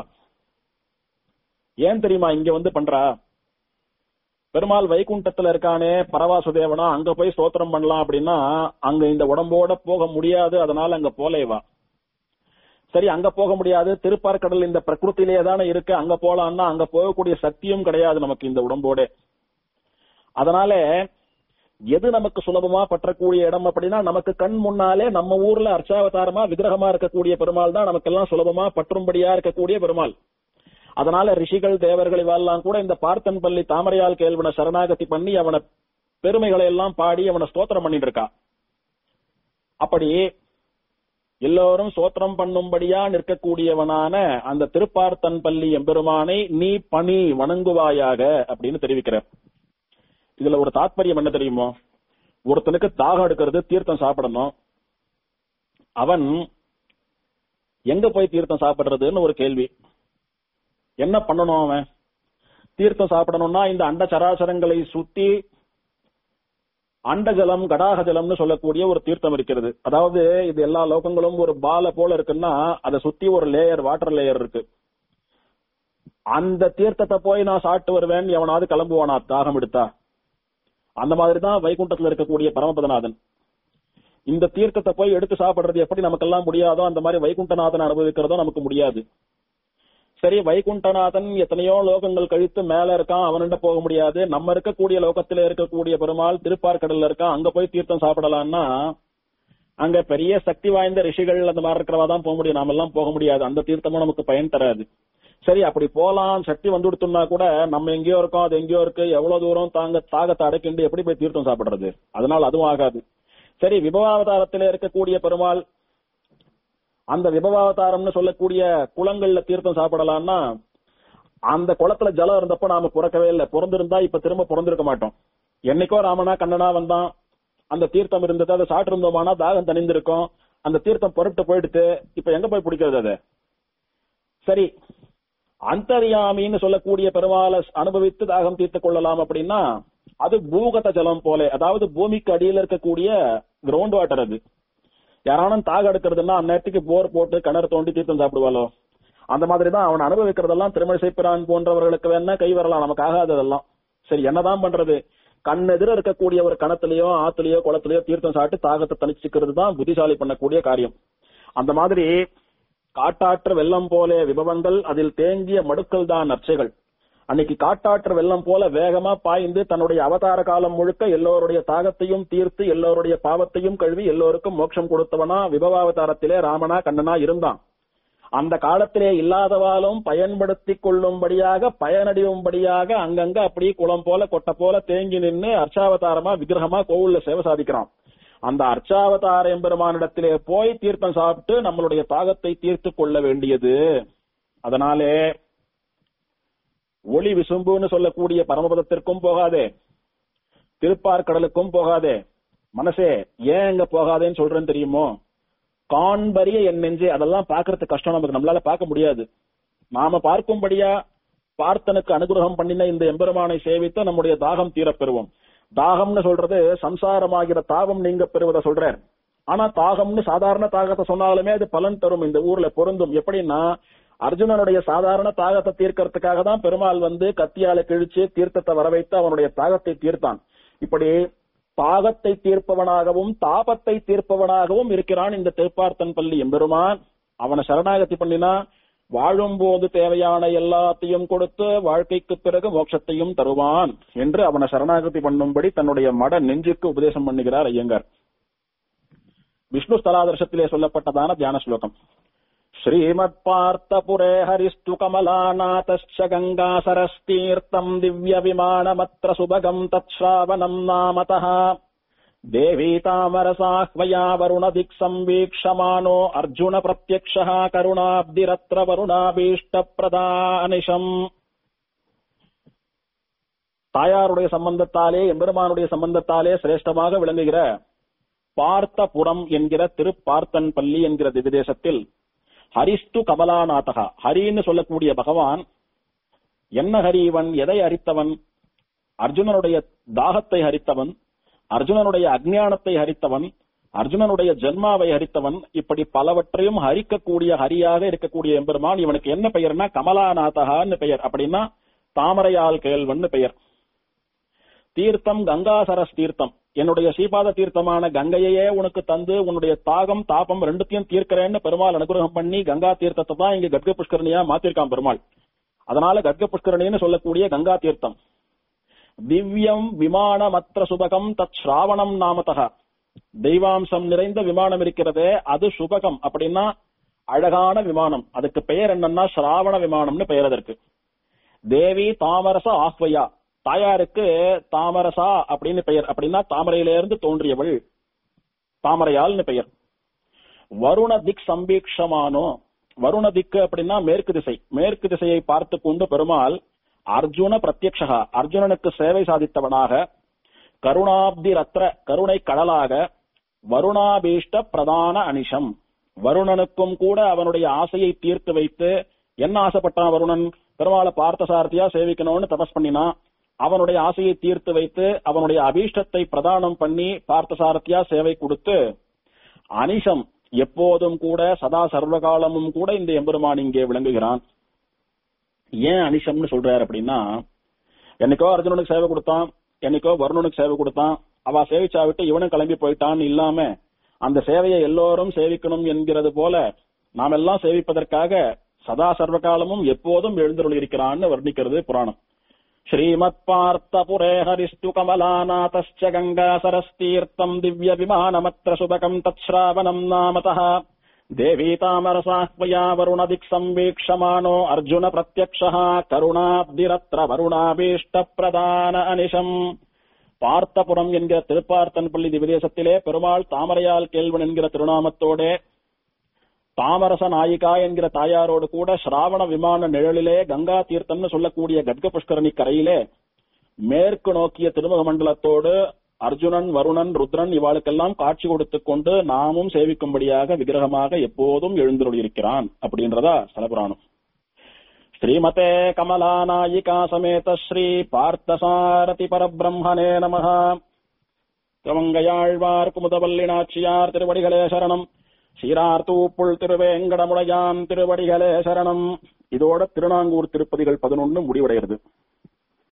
Speaker 1: ஏன் தெரியுமா இங்க வந்து பண்றா பெருமாள் வைகுண்டத்துல இருக்கானே பரவாசுதேவனா அங்க போய் ஸ்தோத்திரம் பண்ணலாம் அப்படின்னா அங்க இந்த உடம்போட போக முடியாது அதனால அங்க போலேவா சரி அங்க போக முடியாது திருப்பார்கடல் இந்த பிரகிருத்திலே தானே இருக்கு அங்க போலாம்னா அங்க போகக்கூடிய சக்தியும் கிடையாது நமக்கு இந்த உடம்போட அதனால எது நமக்கு சுலபமா பற்றக்கூடிய இடம் அப்படின்னா நமக்கு கண் முன்னாலே நம்ம ஊர்ல அர்ச்சாவதாரமா விக்கிரகமா இருக்கக்கூடிய பெருமாள் தான் நமக்கெல்லாம் சுலபமா பற்றும்படியா இருக்கக்கூடிய பெருமாள் அதனால ரிஷிகள் தேவர்கள் இவெல்லாம் கூட இந்த பார்த்தன் பள்ளி தாமரையால் கேள்வனை சரணாகதி பண்ணி அவனை பெருமைகளை எல்லாம் பாடி அவனை ஸ்தோத்திரம் பண்ணிட்டு இருக்கா அப்படி எல்லோரும் சோத்திரம் பண்ணும்படியா நிற்கக்கூடியவனான அந்த திருப்பார்த்தன் பள்ளி எம்பெருமானை நீ பணி வணங்குவாயாக அப்படின்னு தெரிவிக்கிறார் இதுல ஒரு தாத்பரியம் என்ன தெரியுமோ ஒருத்தனுக்கு தாகம் எடுக்கிறது தீர்த்தம் சாப்பிடணும் அவன் எங்க போய் தீர்த்தம் சாப்பிடுறதுன்னு ஒரு கேள்வி என்ன பண்ணணும் அவன் தீர்த்தம் சாப்பிடணும்னா இந்த அண்ட சராசரங்களை சுத்தி அண்டஜலம் கடாக ஜலம்னு சொல்லக்கூடிய ஒரு தீர்த்தம் இருக்கிறது அதாவது இது எல்லா லோகங்களும் ஒரு பால போல இருக்குன்னா அதை சுத்தி ஒரு லேயர் வாட்டர் லேயர் இருக்கு அந்த தீர்த்தத்தை போய் நான் சாப்பிட்டு வருவேன் எவனாவது கிளம்புவானா தாகம் எடுத்தா அந்த மாதிரி தான் வைகுண்டத்துல இருக்கக்கூடிய பரமபதநாதன் இந்த தீர்த்தத்தை போய் எடுத்து சாப்பிடுறது எப்படி நமக்கெல்லாம் முடியாதோ அந்த மாதிரி வைகுண்டநாதன் அனுபவிக்கிறதோ நமக்கு முடியாது சரி வைகுண்டநாதன் எத்தனையோ லோகங்கள் கழித்து மேல இருக்கான் அவன்கிட்ட போக முடியாது நம்ம இருக்கக்கூடிய லோகத்துல இருக்கக்கூடிய பெருமாள் திருப்பார்கடல்ல இருக்கான் அங்க போய் தீர்த்தம் சாப்பிடலாம்னா அங்க பெரிய சக்தி வாய்ந்த ரிஷிகள் அந்த மாதிரி இருக்கிறவா தான் போக முடியும் நாம எல்லாம் போக முடியாது அந்த தீர்த்தமும் நமக்கு பயன் தராது சரி அப்படி போலாம் சக்தி வந்து கொடுத்தோம்னா கூட நம்ம எங்கேயோ இருக்கோம் அது எங்கேயோ இருக்கு எவ்வளவு தூரம் தாங்க தாகத்தை அடைக்கிண்டு எப்படி போய் தீர்த்தம் சாப்பிடுறது அதனால அதுவும் ஆகாது சரி விபவாவதாரத்திலே இருக்கக்கூடிய பெருமாள் அந்த விபவாவதாரம்னு சொல்லக்கூடிய குளங்கள்ல தீர்த்தம் சாப்பிடலாம்னா அந்த குளத்துல ஜலம் இருந்தப்ப நாம பிறக்கவே இல்லை பிறந்திருந்தா இப்ப திரும்ப பிறந்திருக்க மாட்டோம் என்னைக்கோ ராமனா கண்ணனா வந்தான் அந்த தீர்த்தம் இருந்தது அதை சாப்பிட்டு இருந்தோமானா தாகம் தணிந்திருக்கும் அந்த தீர்த்தம் பொருட்டு போயிடுத்து இப்ப எங்க போய் பிடிக்கிறது அதை சரி அந்தரியாமின்னு சொல்லக்கூடிய பெருமாளை அனுபவித்து தாகம் தீர்த்து கொள்ளலாம் அப்படின்னா அது பூகத ஜலம் போல அதாவது பூமிக்கு அடியில இருக்கக்கூடிய கிரவுண்ட் வாட்டர் அது யாரானும் தாக எடுக்கிறதுன்னா அந்நேரத்துக்கு போர் போட்டு கிணறு தோண்டி தீர்த்தம் சாப்பிடுவாளோ அந்த மாதிரி தான் அவன் அனுபவிக்கிறதெல்லாம் திருமணிசை பிரான் போன்றவர்களுக்கு வேணா கை வரலாம் நமக்கு ஆகாததெல்லாம் சரி என்னதான் பண்றது கண்ணெதிர இருக்கக்கூடிய ஒரு கணத்திலேயோ ஆத்துலயோ குளத்திலேயோ தீர்த்தம் சாப்பிட்டு தாகத்தை தணிச்சுக்கிறது தான் புத்திசாலி பண்ணக்கூடிய காரியம் அந்த மாதிரி காட்டாற்று வெள்ளம் போல விபவங்கள் அதில் தேங்கிய மடுக்கள் தான் நற்சைகள் அன்னைக்கு காட்டாற்று வெள்ளம் போல வேகமா பாய்ந்து தன்னுடைய அவதார காலம் முழுக்க எல்லோருடைய தாகத்தையும் தீர்த்து எல்லோருடைய பாவத்தையும் கழுவி எல்லோருக்கும் மோட்சம் கொடுத்தவனா விபவாவதாரத்திலே ராமனா கண்ணனா இருந்தான் அந்த காலத்திலே இல்லாதவாலும் பயன்படுத்திக் கொள்ளும்படியாக பயனடையும்படியாக அங்கங்க அப்படியே குளம் போல கொட்டை போல தேங்கி நின்று அர்ச்சாவதாரமா விக்கிரகமா கோவில்ல சேவை சாதிக்கிறான் அந்த அர்ச்சாவதார எம்பெருமானிடத்திலே போய் தீர்த்தம் சாப்பிட்டு நம்மளுடைய தாகத்தை தீர்த்து கொள்ள வேண்டியது அதனாலே ஒளி விசும்புன்னு சொல்லக்கூடிய பரமபதத்திற்கும் போகாதே திருப்பார்கடலுக்கும் போகாதே மனசே ஏன் எங்க போகாதேன்னு சொல்றேன்னு தெரியுமோ காண்பறிய என் நெஞ்சே அதெல்லாம் பாக்குறது கஷ்டம் நமக்கு நம்மளால பார்க்க முடியாது நாம பார்க்கும்படியா பார்த்தனுக்கு அனுகிரகம் பண்ணின இந்த எம்பெருமானை சேவித்து நம்முடைய தாகம் தீரப் பெறுவோம் தாகம்னு சொல்றது சம்சாரமாகிற தாகம் நீங்க பெறுவதை சொல்றார் ஆனா தாகம்னு சாதாரண தாகத்தை சொன்னாலுமே அது பலன் தரும் இந்த ஊர்ல பொருந்தும் எப்படின்னா அர்ஜுனனுடைய சாதாரண தாகத்தை தீர்க்கறதுக்காக தான் பெருமாள் வந்து கத்தியால கிழிச்சு தீர்த்தத்தை வர வைத்து அவனுடைய தாகத்தை தீர்த்தான் இப்படி தாகத்தை தீர்ப்பவனாகவும் தாபத்தை தீர்ப்பவனாகவும் இருக்கிறான் இந்த திருப்பார்த்தன் பள்ளி எம்பெருமான் அவனை சரணாகதி பண்ணினா வாழும்போது தேவையான எல்லாத்தையும் கொடுத்து வாழ்க்கைக்கு பிறகு மோட்சத்தையும் தருவான் என்று அவனை சரணாகதி பண்ணும்படி தன்னுடைய மட நெஞ்சுக்கு உபதேசம் பண்ணுகிறார் ஐயங்கார் விஷ்ணு ஸ்தலாதர்ஷத்திலே சொல்லப்பட்டதான தியான ஸ்லோகம் श्रीमत्पार्थपुरे हरिस्तु कमलानाथश्च गङ्गासरस्तीर्थम् दिव्यविमानमत्र सुभगम् तच्छ्रावणम् नामतः देवी तामरसाह्वया वरुणदिक्संवीक्षमाणो अर्जुन प्रत्यक्षः करुणाब्धिरत्र वरुणाभीष्टप्रदानिशम् தாயாருடைய சம்பந்தத்தாலே எம்பெருமானுடைய சம்பந்தத்தாலே சிரேஷ்டமாக விளங்குகிற பார்த்தபுரம் என்கிற திருப்பார்த்தன் பள்ளி என்கிற திவிதேசத்தில் ஹரிஸ்து கமலாநாதகா ஹரின்னு சொல்லக்கூடிய பகவான் என்ன ஹரி இவன் எதை ஹரித்தவன் அர்ஜுனனுடைய தாகத்தை ஹரித்தவன் அர்ஜுனனுடைய அஜ்ஞானத்தை ஹரித்தவன் அர்ஜுனனுடைய ஜென்மாவை ஹரித்தவன் இப்படி பலவற்றையும் ஹரிக்கக்கூடிய ஹரியாக இருக்கக்கூடிய எம்பெருமான் இவனுக்கு என்ன பெயர்னா கமலாநாதகான்னு பெயர் அப்படின்னா தாமரையால் கேள்வன்னு பெயர் தீர்த்தம் கங்காசரஸ் தீர்த்தம் என்னுடைய ஸ்ரீபாத தீர்த்தமான கங்கையையே உனக்கு தந்து உன்னுடைய தாகம் தாபம் ரெண்டுத்தையும் தீர்க்கிறேன்னு பெருமாள் அனுகிரகம் பண்ணி கங்கா தீர்த்தத்தை தான் இங்க கர்க்க புஷ்கரணியா மாத்திருக்கான் பெருமாள் அதனால கர்க்க புஷ்கரணின்னு சொல்லக்கூடிய கங்கா தீர்த்தம் திவ்யம் விமானமற்ற சுபகம் தத் ஸ்ராவணம் நாமதக தெய்வாம்சம் நிறைந்த விமானம் இருக்கிறதே அது சுபகம் அப்படின்னா அழகான விமானம் அதுக்கு பெயர் என்னன்னா ஸ்ராவண விமானம்னு பெயர் அதற்கு தேவி தாமரச ஆஹ்வயா தாயாருக்கு தாமரசா அப்படின்னு பெயர் அப்படின்னா தாமரையிலிருந்து தோன்றியவள் தாமரையால்னு பெயர் வருண திக் சம்பீக்ஷமானோ வருண திக்கு அப்படின்னா மேற்கு திசை மேற்கு திசையை பார்த்து கொண்டு பெருமாள் அர்ஜுன பிரத்யக்ஷகா அர்ஜுனனுக்கு சேவை சாதித்தவனாக கருணாப்தி ரத்ர கருணை கடலாக வருணாபீஷ்ட பிரதான அனிஷம் வருணனுக்கும் கூட அவனுடைய ஆசையை தீர்த்து வைத்து என்ன ஆசைப்பட்டான் வருணன் பெருமாளை பார்த்த சாரதியா சேவிக்கணும்னு தபஸ் பண்ணினான் அவனுடைய ஆசையை தீர்த்து வைத்து அவனுடைய அபீஷ்டத்தை பிரதானம் பண்ணி பார்த்த சாரதியா சேவை கொடுத்து அனிஷம் எப்போதும் கூட சதா சர்வகாலமும் கூட இந்த எம்பெருமான் இங்கே விளங்குகிறான் ஏன் அனிஷம்னு சொல்றாரு அப்படின்னா என்னைக்கோ அர்ஜுனனுக்கு சேவை கொடுத்தான் என்னைக்கோ வருணனுக்கு சேவை கொடுத்தான் அவ சேவிச்சா விட்டு இவனும் கிளம்பி போயிட்டான்னு இல்லாம அந்த சேவையை எல்லோரும் சேவிக்கணும் என்கிறது போல நாம் எல்லாம் சேவிப்பதற்காக சதா சர்வகாலமும் எப்போதும் எழுந்தருள் இருக்கிறான்னு வர்ணிக்கிறது புராணம் ஸ்ரீமத் பார்த்த புரே ஹரிஸ்து கமலாநாதஸ்ச கங்கா சரஸ்தீர்த்தம் திவ்ய விமானமத்ர சுபகம் தச்ராவணம் நாமதः தேவி தாமரசாஹ்வயா வருணதிக் சம்வீக்ஷமானோ அர்ஜுன பிரத்யக்ஷः கருணாப்திரத்ர வருணாபீஷ்ட பிரதான அனிஷம் பார்த்தபுரம் என்கிற திருப்பார்த்தன்பள்ளி திவிதேசத்திலே பெருமாள் தாமரையால் கேள்வன் என்கிற திருநாமத்தோடே தாமரச நாயிகா என்கிற தாயாரோடு கூட ஸ்ராவண விமான நிழலிலே கங்கா தீர்த்தம்னு சொல்லக்கூடிய கட்க புஷ்கரணி கரையிலே மேற்கு நோக்கிய திருமுக மண்டலத்தோடு அர்ஜுனன் வருணன் ருத்ரன் இவாளுக்கெல்லாம் காட்சி கொடுத்துக் கொண்டு நாமும் சேவிக்கும்படியாக விக்கிரகமாக எப்போதும் எழுந்துள்ளிருக்கிறான் அப்படின்றதா ஸ்தலபுராணம் ஸ்ரீமதே கமலாநாயிகா சமேத ஸ்ரீ பார்த்தசாரதி பரபிரம்மணே நமः திருமங்கையாழ்வார் குமுதவல்லி நாச்சியார் திருவடிகளே சரணம் சீரார்த்தூப்புள் திருவேங்கடமுடையான் திருவடிகளே சரணம் இதோட திருநாங்கூர் திருப்பதிகள் பதினொன்னு முடிவடைகிறது